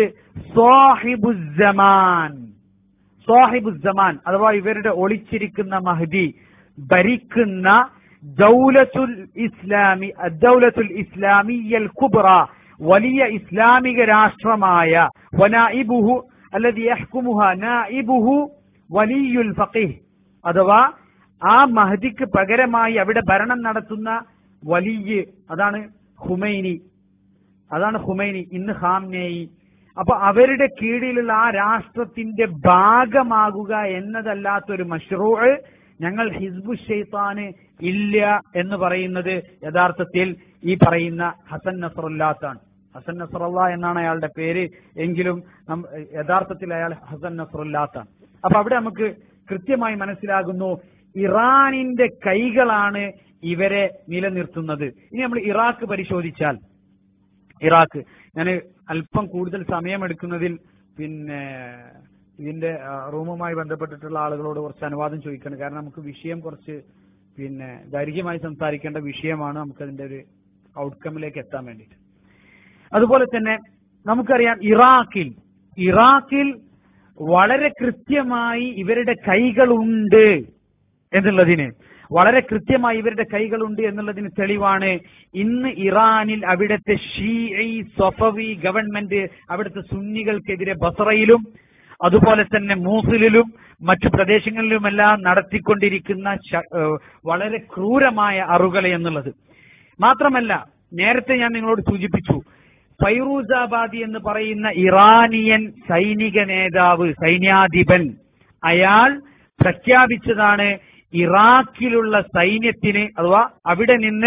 സാഹിബുസമാൻ സാഹിബുസമാൻ അഥവാ ഇവരുടെ ഒളിച്ചിരിക്കുന്ന മഹദി ഭരിക്കുന്ന ദൗലത്തുൽ ഇസ്ലാമി ദൗലത്തുൽ ഇസ്ലാമിയൽ കുബ്ര വലിയ ഇസ്ലാമിക രാഷ്ട്രമായ വനായിബുഹു അല്ലതി യഹ്കുമുഹ നായിബുഹു വലിയുൽ ഫഖീഹ് അഥവാ ആ മഹദിക്ക് പകരമായി അവിടെ ഭരണം നടത്തുന്ന വലിയ അതാണ് ഹുമൈനി അതാണ് ഹുമൈനി ഇന്ന് ഖാംനേയി അപ്പൊ അവരുടെ കീഴിലുള്ള ആ രാഷ്ട്രത്തിന്റെ ഭാഗമാകുക എന്നതല്ലാത്തൊരു മഷ്റൂ ഞങ്ങൾ ഹിസ്ബു ഷെയ്ത്താന് ഇല്ല എന്ന് പറയുന്നത് യഥാർത്ഥത്തിൽ ഈ പറയുന്ന ഹസൻ നസറുല്ലാത്താണ് ഹസൻ നസറുല്ല എന്നാണ് അയാളുടെ പേര് എങ്കിലും നം- യഥാർത്ഥത്തിൽ അയാൾ ഹസൻ നസറുല്ലാത്താണ് അപ്പൊ അവിടെ നമുക്ക് കൃത്യമായി മനസ്സിലാകുന്നു ഇറാനിന്റെ കൈകളാണ് ഇവരെ നിലനിർത്തുന്നത് ഇനി നമ്മൾ ഇറാഖ് പരിശോധിച്ചാൽ ഇറാഖ് ഞാൻ അല്പം കൂടുതൽ സമയമെടുക്കുന്നതിൽ പിന്നെ ഇതിന്റെ ആ, റൂമുമായി ബന്ധപ്പെട്ടിട്ടുള്ള ആളുകളോട് കുറച്ച് അനുവാദം ചോദിക്കണം കാരണം നമുക്ക് വിഷയം കുറച്ച് പിന്നെ ദൈർഘ്യമായി സംസാരിക്കേണ്ട വിഷയമാണ് നമുക്കതിന്റെ ഒരു ഔട്ട്കമ്മിലേക്ക് എത്താൻ വേണ്ടിയിട്ട് അതുപോലെ തന്നെ നമുക്കറിയാം ഇറാഖിൽ ഇറാഖിൽ വളരെ കൃത്യമായി ഇവരുടെ കൈകളുണ്ട് എന്നുള്ളതിന് വളരെ കൃത്യമായി ഇവരുടെ കൈകളുണ്ട് എന്നുള്ളതിന് തെളിവാണ് ഇന്ന് ഇറാനിൽ അവിടുത്തെ ഷീഇ സൊഫവി ഗവൺമെന്റ് അവിടുത്തെ സുന്നികൾക്കെതിരെ ബസറയിലും അതുപോലെ തന്നെ മൂസിലും മറ്റു പ്രദേശങ്ങളിലുമെല്ലാം നടത്തിക്കൊണ്ടിരിക്കുന്ന ശ- ഏഹ് വളരെ ക്രൂരമായ അറുകളെ എന്നുള്ളത് മാത്രമല്ല നേരത്തെ ഞാൻ നിങ്ങളോട് സൂചിപ്പിച്ചു ഫൈറൂസാബാദി എന്ന് പറയുന്ന ഇറാനിയൻ സൈനിക നേതാവ് സൈന്യാധിപൻ അയാൾ പ്രഖ്യാപിച്ചതാണ് ഇറാഖിലുള്ള സൈന്യത്തിന് അഥവാ അവിടെ നിന്ന്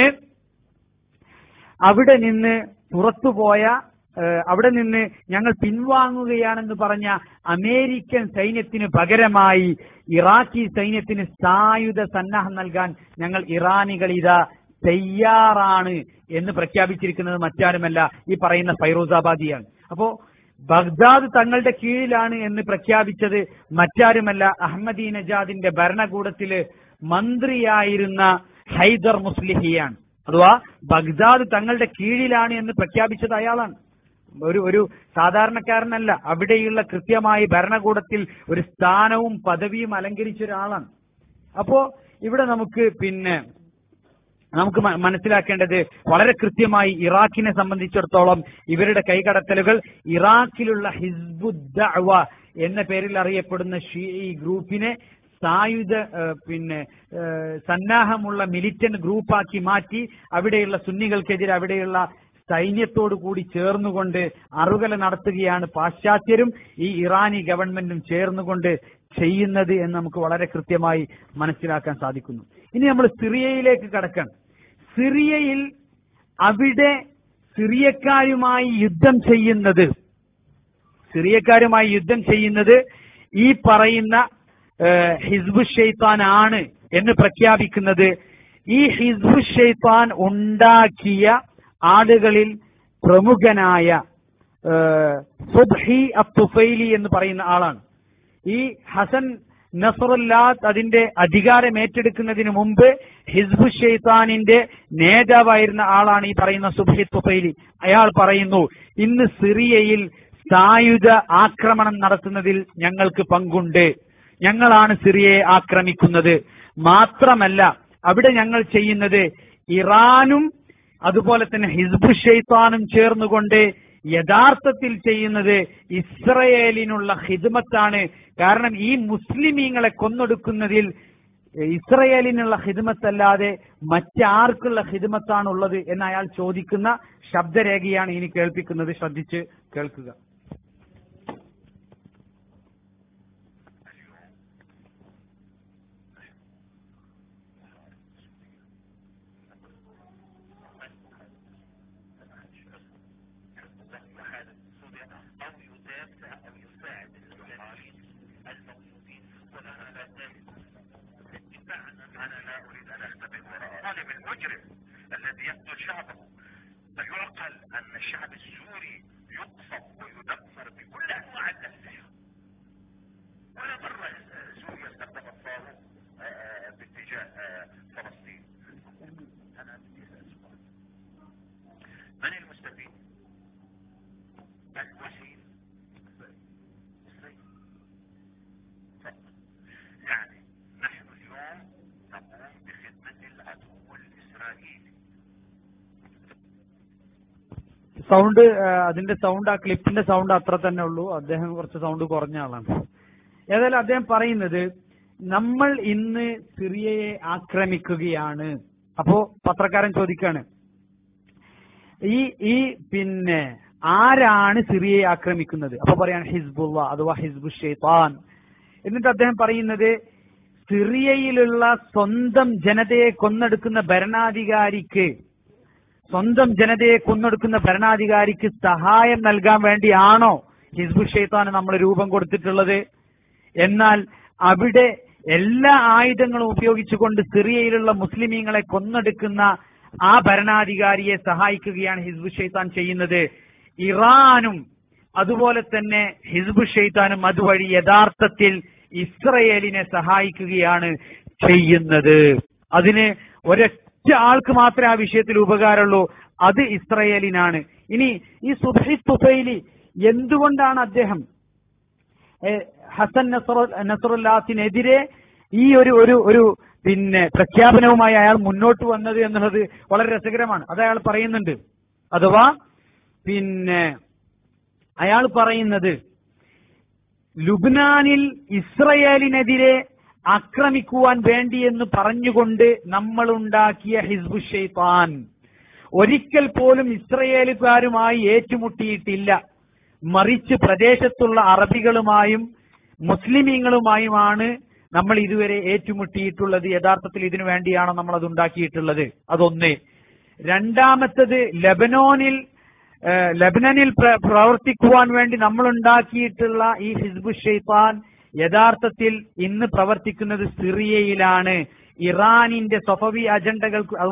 അവിടെ നിന്ന് പുറത്തുപോയ ഏഹ്, അവിടെ നിന്ന് ഞങ്ങൾ പിൻവാങ്ങുകയാണെന്ന് പറഞ്ഞ അമേരിക്കൻ സൈന്യത്തിന് പകരമായി ഇറാഖി സൈന്യത്തിന് സായുധ സന്നാഹം നൽകാൻ ഞങ്ങൾ ഇറാനികൾ ഇതാ തയ്യാറാണ് എന്ന് പ്രഖ്യാപിച്ചിരിക്കുന്നത് മറ്റാരുമല്ല ഈ പറയുന്ന ഫൈറൂസാബാദിയാണ് അപ്പോ ബഗ്ദാദ് തങ്ങളുടെ കീഴിലാണ് എന്ന് പ്രഖ്യാപിച്ചത് മറ്റാരുമല്ല അഹമ്മദി നജാദിന്റെ ഭരണകൂടത്തില് മന്ത്രിയായിരുന്ന ഹൈദർ മുസ്ലിഹിയാണ് അഥവാ ബഗ്ദാദ് തങ്ങളുടെ കീഴിലാണ് എന്ന് പ്രഖ്യാപിച്ചത് അയാളാണ് ഒരു ഒരു സാധാരണക്കാരനല്ല അവിടെയുള്ള കൃത്യമായി ഭരണകൂടത്തിൽ ഒരു സ്ഥാനവും പദവിയും അലങ്കരിച്ച ഒരാളാണ് അപ്പോ ഇവിടെ നമുക്ക് പിന്നെ നമുക്ക് മ- മനസ്സിലാക്കേണ്ടത് വളരെ കൃത്യമായി ഇറാഖിനെ സംബന്ധിച്ചിടത്തോളം ഇവരുടെ കൈകടത്തലുകൾ ഇറാഖിലുള്ള ഹിസ്ബുദ്ദഅവ എന്ന പേരിൽ അറിയപ്പെടുന്ന ഷീഈ ഗ്രൂപ്പിനെ സായുധ ഏഹ്, പിന്നെ ഏഹ്, സന്നാഹമുള്ള മിലിറ്റന്റ് ഗ്രൂപ്പാക്കി മാറ്റി അവിടെയുള്ള സുന്നികൾക്കെതിരെ അവിടെയുള്ള സൈന്യത്തോടു കൂടി ചേർന്നുകൊണ്ട് അറുകല നടത്തുകയാണ് പാശ്ചാത്യരും ഈ ഇറാനി ഗവൺമെന്റും ചേർന്നുകൊണ്ട് ചെയ്യുന്നത് എന്ന് നമുക്ക് വളരെ കൃത്യമായി മനസ്സിലാക്കാൻ സാധിക്കുന്നു ഇനി നമ്മൾ സിറിയയിലേക്ക് കടക്കണം സിറിയയിൽ അവിടെ സിറിയക്കാരുമായി യുദ്ധം ചെയ്യുന്നത് സിറിയക്കാരുമായി യുദ്ധം ചെയ്യുന്നത് ഈ പറയുന്ന ഏഹ്, ഹിസ്ബു ഷെയ്ത്താൻ ആണ് എന്ന് പ്രഖ്യാപിക്കുന്നത് ഈ ഹിസ്ബു ഷെയ്ത്താൻ ഉണ്ടാക്കിയ ആളുകളിൽ പ്രമുഖനായ ഏഹ്, സുബ്ഹി അത്തുഫൈലി എന്ന് പറയുന്ന ആളാണ് ഈ ഹസൻ നസറുല്ലാത്ത് അതിന്റെ അധികാരം ഏറ്റെടുക്കുന്നതിന് മുമ്പ് ഹിസ്ബു ഷെയ്ത്താനിന്റെ നേതാവായിരുന്ന ആളാണ് ഈ പറയുന്ന സുബ്ഹി തുഫൈലി അയാൾ പറയുന്നു ഇന്ന് സിറിയയിൽ സായുധ ആക്രമണം നടത്തുന്നതിൽ ഞങ്ങൾക്ക് പങ്കുണ്ട് ഞങ്ങളാണ് സിറിയയെ ആക്രമിക്കുന്നത് മാത്രമല്ല അവിടെ ഞങ്ങൾ ചെയ്യുന്നത് ഇറാനും അതുപോലെ തന്നെ ഹിസ്ബു ഷെയ്ത്താനും ചേർന്നുകൊണ്ട് യഥാർത്ഥത്തിൽ ചെയ്യുന്നത് ഇസ്രയേലിനുള്ള ഹിദ്മത്താണ് കാരണം ഈ മുസ്ലിമീങ്ങളെ കൊന്നൊടുക്കുന്നതിൽ ഇസ്രയേലിനുള്ള ഹിദ്മത്തല്ലാതെ മറ്റാർക്കുള്ള ഹിദ്മത്താണുള്ളത് എന്ന് അയാൾ ചോദിക്കുന്ന ശബ്ദരേഖയാണ് ഇനി കേൾപ്പിക്കുന്നത് ശ്രദ്ധിച്ച് കേൾക്കുക او يدافع او يساعد المسلمين الموجودين ولا لا اتباعا انا لا اريد ان اختبئ وراء الظالم المجرم الذي يقتل شعبه فيعقل ان الشعب السوري يقصف ويدمر بكل انواع الاسلحه ولا مره سوريا استخدمت صاروخ آه، باتجاه آه، فلسطين انا بدي اسال سؤال من المستفيد؟ الوسيل إسرائيل فقط. يعني نحن اليوم نقوم بخدمة العدو الإسرائيلي സൗണ്ട് അതിന്റെ സൗണ്ട് ആ ക്ലിപ്പിന്റെ സൗണ്ട് അത്ര തന്നെ ഉള്ളൂ അദ്ദേഹം കുറച്ച് സൗണ്ട് കുറഞ്ഞ ആളാണ് ഏതായാലും അദ്ദേഹം പറയുന്നത് നമ്മൾ ഇന്ന് സിറിയയെ ആക്രമിക്കുകയാണ് അപ്പോ പത്രക്കാരൻ ചോദിക്കാണ് ഈ ഈ പിന്നെ ആരാണ് സിറിയയെ ആക്രമിക്കുന്നത് അപ്പൊ പറയാണ് ഹിസ്ബുള്ള അഥവാ ഹിസ്ബു ഷെയ്ത്താൻ എന്നിട്ട് അദ്ദേഹം പറയുന്നത് സിറിയയിലുള്ള സ്വന്തം ജനതയെ കൊന്നെടുക്കുന്ന ഭരണാധികാരിക്ക് സ്വന്തം ജനതയെ കൊന്നെടുക്കുന്ന ഭരണാധികാരിക്ക് സഹായം നൽകാൻ വേണ്ടിയാണോ ഹിസ്ബു ഷെയ്ത്താന് നമ്മൾ രൂപം കൊടുത്തിട്ടുള്ളത് എന്നാൽ അവിടെ എല്ലാ ആയുധങ്ങളും ഉപയോഗിച്ചുകൊണ്ട് സിറിയയിലുള്ള മുസ്ലിമീങ്ങളെ കൊന്നെടുക്കുന്ന ആ ഭരണാധികാരിയെ സഹായിക്കുകയാണ് ഹിസ്ബു ഷെയ്ത്താൻ ചെയ്യുന്നത് ഇറാനും അതുപോലെ തന്നെ ഹിസ്ബു ഷെയ്ത്താനും അതുവഴി യഥാർത്ഥത്തിൽ ഇസ്രയേലിനെ സഹായിക്കുകയാണ് ചെയ്യുന്നത് അതിന് ഒരൊറ്റ ആൾക്ക് മാത്രമേ ആ വിഷയത്തിൽ ഉപകാരമുള്ളൂ അത് ഇസ്രയേലിനാണ് ഇനി ഈ സുബഹി തുഫൈലി എന്തുകൊണ്ടാണ് അദ്ദേഹം ഏ, ഹസൻ നസറു നസറുല്ലാത്തിനെതിരെ ഈ ഒരു ഒരു ഒരു പിന്നെ പ്രഖ്യാപനവുമായി അയാൾ മുന്നോട്ട് വന്നത് എന്നുള്ളത് വളരെ രസകരമാണ് അത് അയാൾ പറയുന്നുണ്ട് അഥവാ പിന്നെ അയാൾ പറയുന്നത് ലുബ്നാനിൽ ഇസ്രയേലിനെതിരെ ആക്രമിക്കുവാൻ വേണ്ടിയെന്ന് പറഞ്ഞുകൊണ്ട് നമ്മൾ ഉണ്ടാക്കിയ ഹിസ്ബു ഷെയ്ത്താൻ ഒരിക്കൽ പോലും ഇസ്രയേലുകാരുമായി ഏറ്റുമുട്ടിയിട്ടില്ല മറിച്ച് പ്രദേശത്തുള്ള അറബികളുമായും മുസ്ലിമീങ്ങളുമായുമാണ് നമ്മൾ ഇതുവരെ ഏറ്റുമുട്ടിയിട്ടുള്ളത് യഥാർത്ഥത്തിൽ ഇതിനു വേണ്ടിയാണ് നമ്മൾ അത് ഉണ്ടാക്കിയിട്ടുള്ളത് അതൊന്ന് രണ്ടാമത്തത് ലബനോനിൽ ഏഹ്, ലബനനിൽ പ്ര- പ്രവർത്തിക്കുവാൻ വേണ്ടി നമ്മൾ ഉണ്ടാക്കിയിട്ടുള്ള ഈ ഹിസ്ബു ഷെയ്ത്താൻ യഥാർത്ഥത്തിൽ ഇന്ന് പ്രവർത്തിക്കുന്നത് സിറിയയിലാണ് ഇറാനിന്റെ സൊഫവി അജണ്ടകൾക്ക് അഥവാ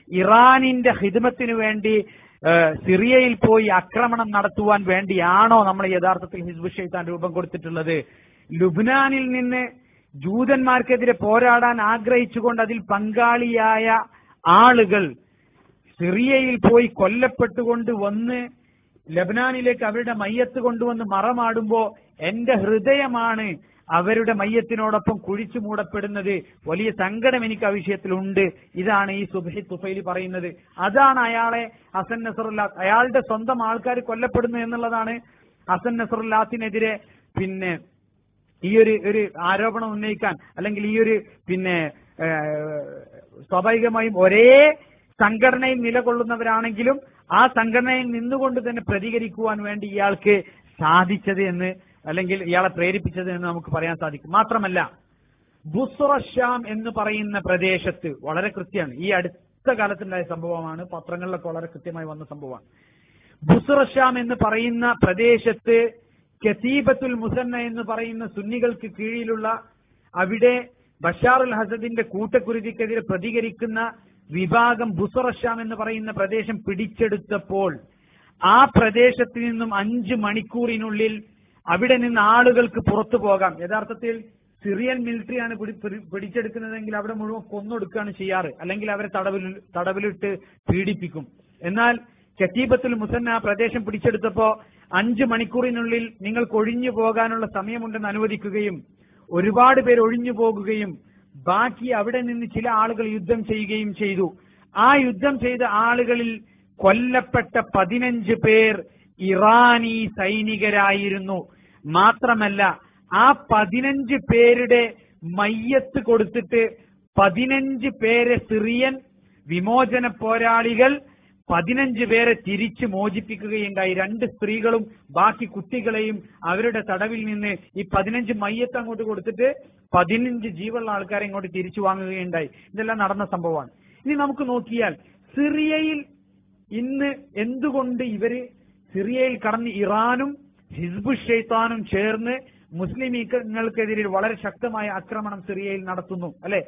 ഇറാനിന്റെ ഹിദ്മത്തിനു വേണ്ടി ഏഹ്, സിറിയയിൽ പോയി ആക്രമണം നടത്തുവാൻ വേണ്ടിയാണോ നമ്മൾ യഥാർത്ഥത്തിൽ ഹിസ്ബു ഷെയ്ത്താൻ രൂപം കൊടുത്തിട്ടുള്ളത് ലുബ്നാനിൽ നിന്ന് ജൂതന്മാർക്കെതിരെ പോരാടാൻ ആഗ്രഹിച്ചുകൊണ്ട് അതിൽ പങ്കാളിയായ ആളുകൾ സിറിയയിൽ പോയി കൊല്ലപ്പെട്ടുകൊണ്ട് വന്ന് ലബനാനിലേക്ക് അവരുടെ മയ്യത്ത് കൊണ്ടുവന്ന് മറമാടുമ്പോ എന്റെ ഹൃദയമാണ് അവരുടെ മയ്യത്തിനോടൊപ്പം കുഴിച്ചു മൂടപ്പെടുന്നത് വലിയ സങ്കടം എനിക്ക് ആ വിഷയത്തിലുണ്ട് ഇതാണ് ഈ സുബഹി തുഫൈലി പറയുന്നത് അതാണ് അയാളെ ഹസൻ നസറുല്ലാത്ത് അയാളുടെ സ്വന്തം ആൾക്കാർ കൊല്ലപ്പെടുന്നു എന്നുള്ളതാണ് ഹസൻ നസറുല്ലാത്തിനെതിരെ പിന്നെ ഈ ഒരു ഒരു ആരോപണം ഉന്നയിക്കാൻ അല്ലെങ്കിൽ ഈ ഒരു പിന്നെ ഏഹ്, സ്വാഭാവികമായും ഒരേ സംഘടനയിൽ നിലകൊള്ളുന്നവരാണെങ്കിലും ആ സംഘടനയിൽ നിന്നുകൊണ്ട് തന്നെ പ്രതികരിക്കുവാൻ വേണ്ടി ഇയാൾക്ക് സാധിച്ചത് എന്ന് അല്ലെങ്കിൽ ഇയാളെ പ്രേരിപ്പിച്ചത് എന്ന് നമുക്ക് പറയാൻ സാധിക്കും മാത്രമല്ല ബുസ്റഷാം എന്ന് പറയുന്ന പ്രദേശത്ത് വളരെ കൃത്യമാണ് ഈ അടുത്ത കാലത്തുണ്ടായ സംഭവമാണ് പത്രങ്ങളിലൊക്കെ വളരെ കൃത്യമായി വന്ന സംഭവമാണ് ബുസ്റഷാം എന്ന് പറയുന്ന പ്രദേശത്ത് കസീബത്തുൽ മുസന്ന എന്ന് പറയുന്ന സുന്നികൾക്ക് കീഴിലുള്ള അവിടെ ബഷാർ അൽ ഹസദിന്റെ കൂട്ടക്കുരുതിക്കെതിരെ പ്രതികരിക്കുന്ന വിഭാഗം ബുസറഷാം എന്ന് പറയുന്ന പ്രദേശം പിടിച്ചെടുത്തപ്പോൾ ആ പ്രദേശത്ത് നിന്നും അഞ്ച് മണിക്കൂറിനുള്ളിൽ അവിടെ നിന്ന് ആളുകൾക്ക് പുറത്തു പോകാം യഥാർത്ഥത്തിൽ സിറിയൻ മിലിറ്ററിയാണ് പിടി- പിടി- പിടിച്ചെടുക്കുന്നതെങ്കിൽ അവിടെ മുഴുവൻ കൊന്നൊടുക്കുകയാണ് ചെയ്യാറ് അല്ലെങ്കിൽ അവരെ തടവിൽ തടവിലിട്ട് പീഡിപ്പിക്കും എന്നാൽ കത്തീബത്തുൽ മുസന്ന ആ പ്രദേശം പിടിച്ചെടുത്തപ്പോ അഞ്ച് മണിക്കൂറിനുള്ളിൽ നിങ്ങൾക്ക് ഒഴിഞ്ഞു പോകാനുള്ള സമയമുണ്ടെന്ന് അനുവദിക്കുകയും ഒരുപാട് പേര് ഒഴിഞ്ഞു പോകുകയും ബാക്കി അവിടെ നിന്ന് ചില ആളുകൾ യുദ്ധം ചെയ്യുകയും ചെയ്തു ആ യുദ്ധം ചെയ്ത ആളുകളിൽ കൊല്ലപ്പെട്ട പതിനഞ്ച് പേർ ഇറാനി സൈനികരായിരുന്നു മാത്രമല്ല ആ പതിനഞ്ച് പേരുടെ മയ്യത്ത് കൊടുത്തിട്ട് പതിനഞ്ച് പേരെ സിറിയൻ വിമോചന പോരാളികൾ പതിനഞ്ച് പേരെ തിരിച്ചു മോചിപ്പിക്കുകയുണ്ടായി രണ്ട് സ്ത്രീകളും ബാക്കി കുട്ടികളെയും അവരുടെ തടവിൽ നിന്ന് ഈ പതിനഞ്ച് മയ്യത്ത് അങ്ങോട്ട് കൊടുത്തിട്ട് പതിനഞ്ച് ജീവുള്ള ആൾക്കാരെ ഇങ്ങോട്ട് തിരിച്ചു വാങ്ങുകയുണ്ടായി ഇതെല്ലാം നടന്ന സംഭവമാണ് ഇനി നമുക്ക് നോക്കിയാൽ സിറിയയിൽ ഇന്ന് എന്തുകൊണ്ട് ഇവര് സിറിയയിൽ കടന്ന് ഇറാനും ഹിസ്ബു ഷെയ്ത്താനും ചേർന്ന് മുസ്ലിമീങ്ങൾക്കെതിരെ വളരെ ശക്തമായ ആക്രമണം സിറിയയിൽ നടത്തുന്നു അല്ലെ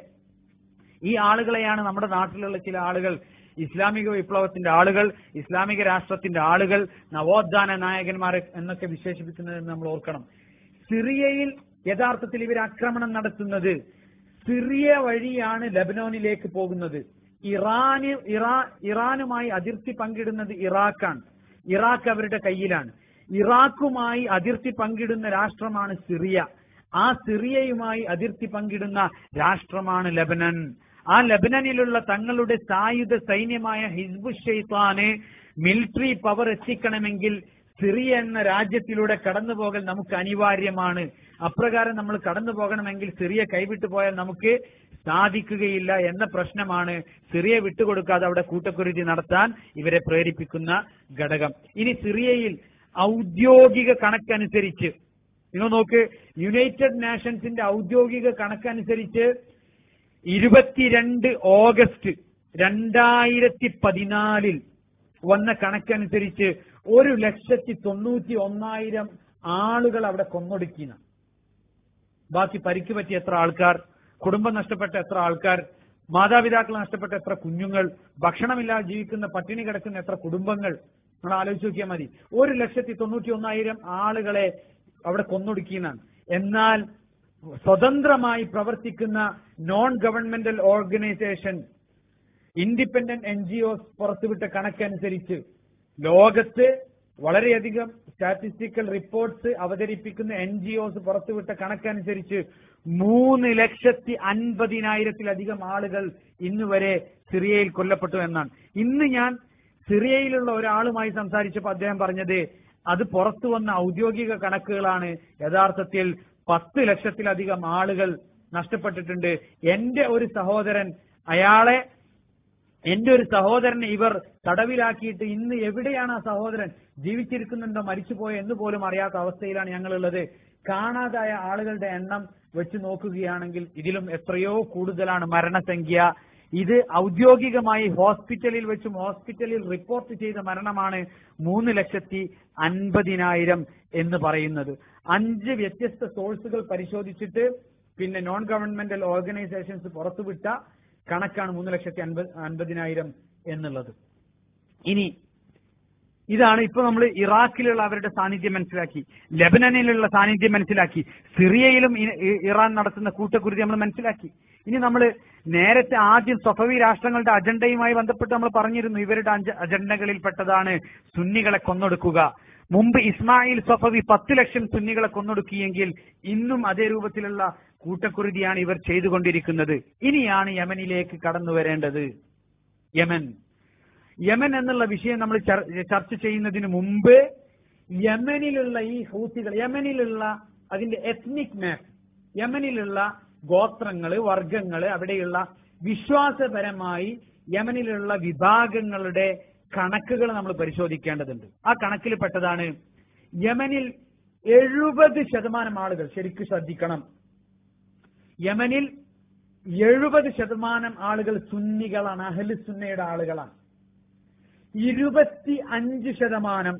ഈ ആളുകളെയാണ് നമ്മുടെ നാട്ടിലുള്ള ചില ആളുകൾ ഇസ്ലാമിക വിപ്ലവത്തിന്റെ ആളുകൾ ഇസ്ലാമിക രാഷ്ട്രത്തിന്റെ ആളുകൾ നവോത്ഥാന നായകന്മാർ എന്നൊക്കെ വിശേഷിപ്പിക്കുന്നതെന്ന് നമ്മൾ ഓർക്കണം സിറിയയിൽ യഥാർത്ഥത്തിൽ ഇവർ ആക്രമണം നടത്തുന്നത് സിറിയ വഴിയാണ് ലബനോനിലേക്ക് പോകുന്നത് ഇറാന് ഇറാ ഇറാനുമായി അതിർത്തി പങ്കിടുന്നത് ഇറാഖാണ് ഇറാഖ് അവരുടെ കയ്യിലാണ് ഇറാഖുമായി അതിർത്തി പങ്കിടുന്ന രാഷ്ട്രമാണ് സിറിയ ആ സിറിയയുമായി അതിർത്തി പങ്കിടുന്ന രാഷ്ട്രമാണ് ലബനൻ ആ ലബനനിലുള്ള തങ്ങളുടെ സായുധ സൈന്യമായ ഹിസ്ബു ഷെയ്ത്താന് മിലിറ്ററി പവർ എത്തിക്കണമെങ്കിൽ സിറിയ എന്ന രാജ്യത്തിലൂടെ കടന്നുപോകൽ നമുക്ക് അനിവാര്യമാണ് അപ്രകാരം നമ്മൾ കടന്നു പോകണമെങ്കിൽ സിറിയ കൈവിട്ടു പോയാൽ നമുക്ക് സാധിക്കുകയില്ല എന്ന പ്രശ്നമാണ് സിറിയ വിട്ടുകൊടുക്കാതെ അവിടെ കൂട്ടക്കുരുതി നടത്താൻ ഇവരെ പ്രേരിപ്പിക്കുന്ന ഘടകം ഇനി സിറിയയിൽ ഔദ്യോഗിക കണക്കനുസരിച്ച് നിങ്ങൾ നോക്ക് യുണൈറ്റഡ് നാഷൻസിന്റെ ഔദ്യോഗിക കണക്കനുസരിച്ച് ഇരുപത്തിരണ്ട് ഓഗസ്റ്റ് രണ്ടായിരത്തി പതിനാലിൽ വന്ന കണക്കനുസരിച്ച് ഒരു ലക്ഷത്തി തൊണ്ണൂറ്റി ഒന്നായിരം ആളുകൾ അവിടെ കൊന്നൊടുക്കിന ബാക്കി പരിക്ക് പറ്റിയ എത്ര ആൾക്കാർ കുടുംബം നഷ്ടപ്പെട്ട എത്ര ആൾക്കാർ മാതാപിതാക്കൾ നഷ്ടപ്പെട്ട എത്ര കുഞ്ഞുങ്ങൾ ഭക്ഷണമില്ലാതെ ജീവിക്കുന്ന പട്ടിണി കിടക്കുന്ന എത്ര കുടുംബങ്ങൾ നമ്മൾ ആലോചിച്ച് നോക്കിയാൽ മതി ഒരു ലക്ഷത്തി തൊണ്ണൂറ്റി ഒന്നായിരം ആളുകളെ അവിടെ കൊന്നൊടുക്കിയെന്നാണ് എന്നാൽ സ്വതന്ത്രമായി പ്രവർത്തിക്കുന്ന non governmental organisation independent N G Os പുറത്തുവിട്ട കണക്കനുസരിച്ച് ലോകത്ത് വളരെയധികം സ്റ്റാറ്റിസ്റ്റിക്കൽ റിപ്പോർട്ട്സ് അവതരിപ്പിക്കുന്ന എൻ ജി ഒസ് പുറത്തുവിട്ട കണക്കനുസരിച്ച് മൂന്ന് ലക്ഷത്തി അൻപതിനായിരത്തിലധികം ആളുകൾ ഇന്ന് വരെ സിറിയയിൽ കൊല്ലപ്പെട്ടു എന്നാണ് ഇന്ന് ഞാൻ സിറിയയിലുള്ള ഒരാളുമായി സംസാരിച്ചപ്പോൾ അദ്ദേഹം പറഞ്ഞത് അത് പുറത്തു വന്ന ഔദ്യോഗിക കണക്കുകളാണ് യഥാർത്ഥത്തിൽ പത്ത് ലക്ഷത്തിലധികം ആളുകൾ നഷ്ടപ്പെട്ടിട്ടുണ്ട് എന്റെ ഒരു സഹോദരൻ അയാളെ എന്റെ ഒരു സഹോദരനെ ഇവർ തടവിലാക്കിയിട്ട് ഇന്ന് എവിടെയാണ് ആ സഹോദരൻ ജീവിച്ചിരിക്കുന്നുണ്ടോ മരിച്ചുപോയോ എന്ന് പോലും അറിയാത്ത അവസ്ഥയിലാണ് ഞങ്ങളുള്ളത് കാണാതായ ആളുകളുടെ എണ്ണം വെച്ച് നോക്കുകയാണെങ്കിൽ ഇതിലും എത്രയോ കൂടുതലാണ് മരണസംഖ്യ ഇത് ഔദ്യോഗികമായി ഹോസ്പിറ്റലിൽ വെച്ചും ഹോസ്പിറ്റലിൽ റിപ്പോർട്ട് ചെയ്ത മരണമാണ് മൂന്ന് ലക്ഷത്തി അൻപതിനായിരം എന്ന് പറയുന്നത് അഞ്ച് വ്യത്യസ്ത സോഴ്സുകൾ പരിശോധിച്ചിട്ട് പിന്നെ നോൺ ഗവൺമെന്റൽ ഓർഗനൈസേഷൻസ് പുറത്തുവിട്ട കണക്കാണ് മൂന്ന് ലക്ഷത്തി അൻപത് അൻപതിനായിരം എന്നുള്ളത് ഇനി ഇതാണ് ഇപ്പൊ നമ്മൾ ഇറാഖിലുള്ള അവരുടെ സാന്നിധ്യം മനസ്സിലാക്കി ലെബനനിലുള്ള സാന്നിധ്യം മനസ്സിലാക്കി സിറിയയിലും ഇ- ഇ- ഇറാൻ നടത്തുന്ന കൂട്ടക്കുരുതി നമ്മൾ മനസ്സിലാക്കി ഇനി നമ്മൾ നേരത്തെ ആദ്യം സഫവി രാഷ്ട്രങ്ങളുടെ അജണ്ടയുമായി ബന്ധപ്പെട്ട് നമ്മൾ പറഞ്ഞിരുന്നു ഇവരുടെ അജ- അജണ്ടകളിൽപ്പെട്ടതാണ് സുന്നികളെ കൊന്നൊടുക്കുക മുമ്പ് ഇസ്മായിൽ സഫവി പത്ത് ലക്ഷം സുന്നികളെ കൊന്നൊടുക്കിയെങ്കിൽ ഇന്നും അതേ രൂപത്തിലുള്ള കൂട്ടക്കുരുതിയാണ് ഇവർ ചെയ്തുകൊണ്ടിരിക്കുന്നത് ഇനിയാണ് യമനിലേക്ക് കടന്നു വരേണ്ടത് യമൻ യമൻ എന്നുള്ള വിഷയം നമ്മൾ ചർ- ചർച്ച ചെയ്യുന്നതിന് മുമ്പ് യമനിലുള്ള ഈ ഹൂത്തികൾ യമനിലുള്ള അതിന്റെ എത്നിക് മാപ്പ് യമനിലുള്ള ഗോത്രങ്ങള് വർഗങ്ങള് അവിടെയുള്ള വിശ്വാസപരമായി യമനിലുള്ള വിഭാഗങ്ങളുടെ കണക്കുകൾ നമ്മൾ പരിശോധിക്കേണ്ടതുണ്ട് ആ കണക്കിൽ പെട്ടതാണ് യമനിൽ എഴുപത് ശതമാനം ആളുകൾ ശരിക്കും ശ്രദ്ധിക്കണം യമനിൽ എഴുപത് ശതമാനം ആളുകൾ സുന്നികളാണ് അഹ്ലു സുന്നയുടെ ആളുകളാണ് ഇരുപത്തി അഞ്ച് ശതമാനം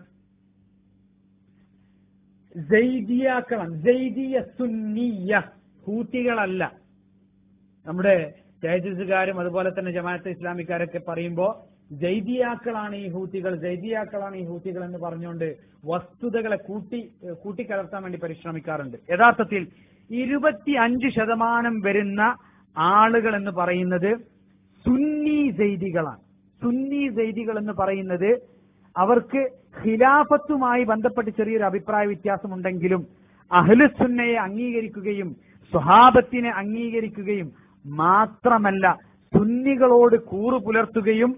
ജൈദിയാക്കളാണ് ജൈദിയ സുന്നിയ ഹൂത്തികളല്ല നമ്മുടെ തേജസ്സുകാരും അതുപോലെ തന്നെ ജമാഅത്തെ ഇസ്ലാമിക്കാരൊക്കെ പറയുമ്പോ ജൈദിയാക്കളാണ് ഈ ഹൂത്തികൾ ജൈദിയാക്കളാണ് ഈ ഹൂത്തികൾ എന്ന് പറഞ്ഞുകൊണ്ട് വസ്തുതകളെ കൂട്ടി ഏഹ് കൂട്ടിക്കലർത്താൻ വേണ്ടി പരിശ്രമിക്കാറുണ്ട് യഥാർത്ഥത്തിൽ ഇരുപത്തി അഞ്ച് ശതമാനം വരുന്ന ആളുകൾ എന്ന് പറയുന്നത് സുന്നി ജൈദികളാണ് സുന്നി ജൈദികൾ എന്ന് പറയുന്നത് അവർക്ക് ഖിലാഫത്തുമായി ബന്ധപ്പെട്ട് ചെറിയൊരു അഭിപ്രായ വ്യത്യാസമുണ്ടെങ്കിലും അഹ്ലുസുന്നയെ അംഗീകരിക്കുകയും സ്വഹാബത്തിനെ അംഗീകരിക്കുകയും മാത്രമല്ല സുന്നികളോട് കൂറു പുലർത്തുകയും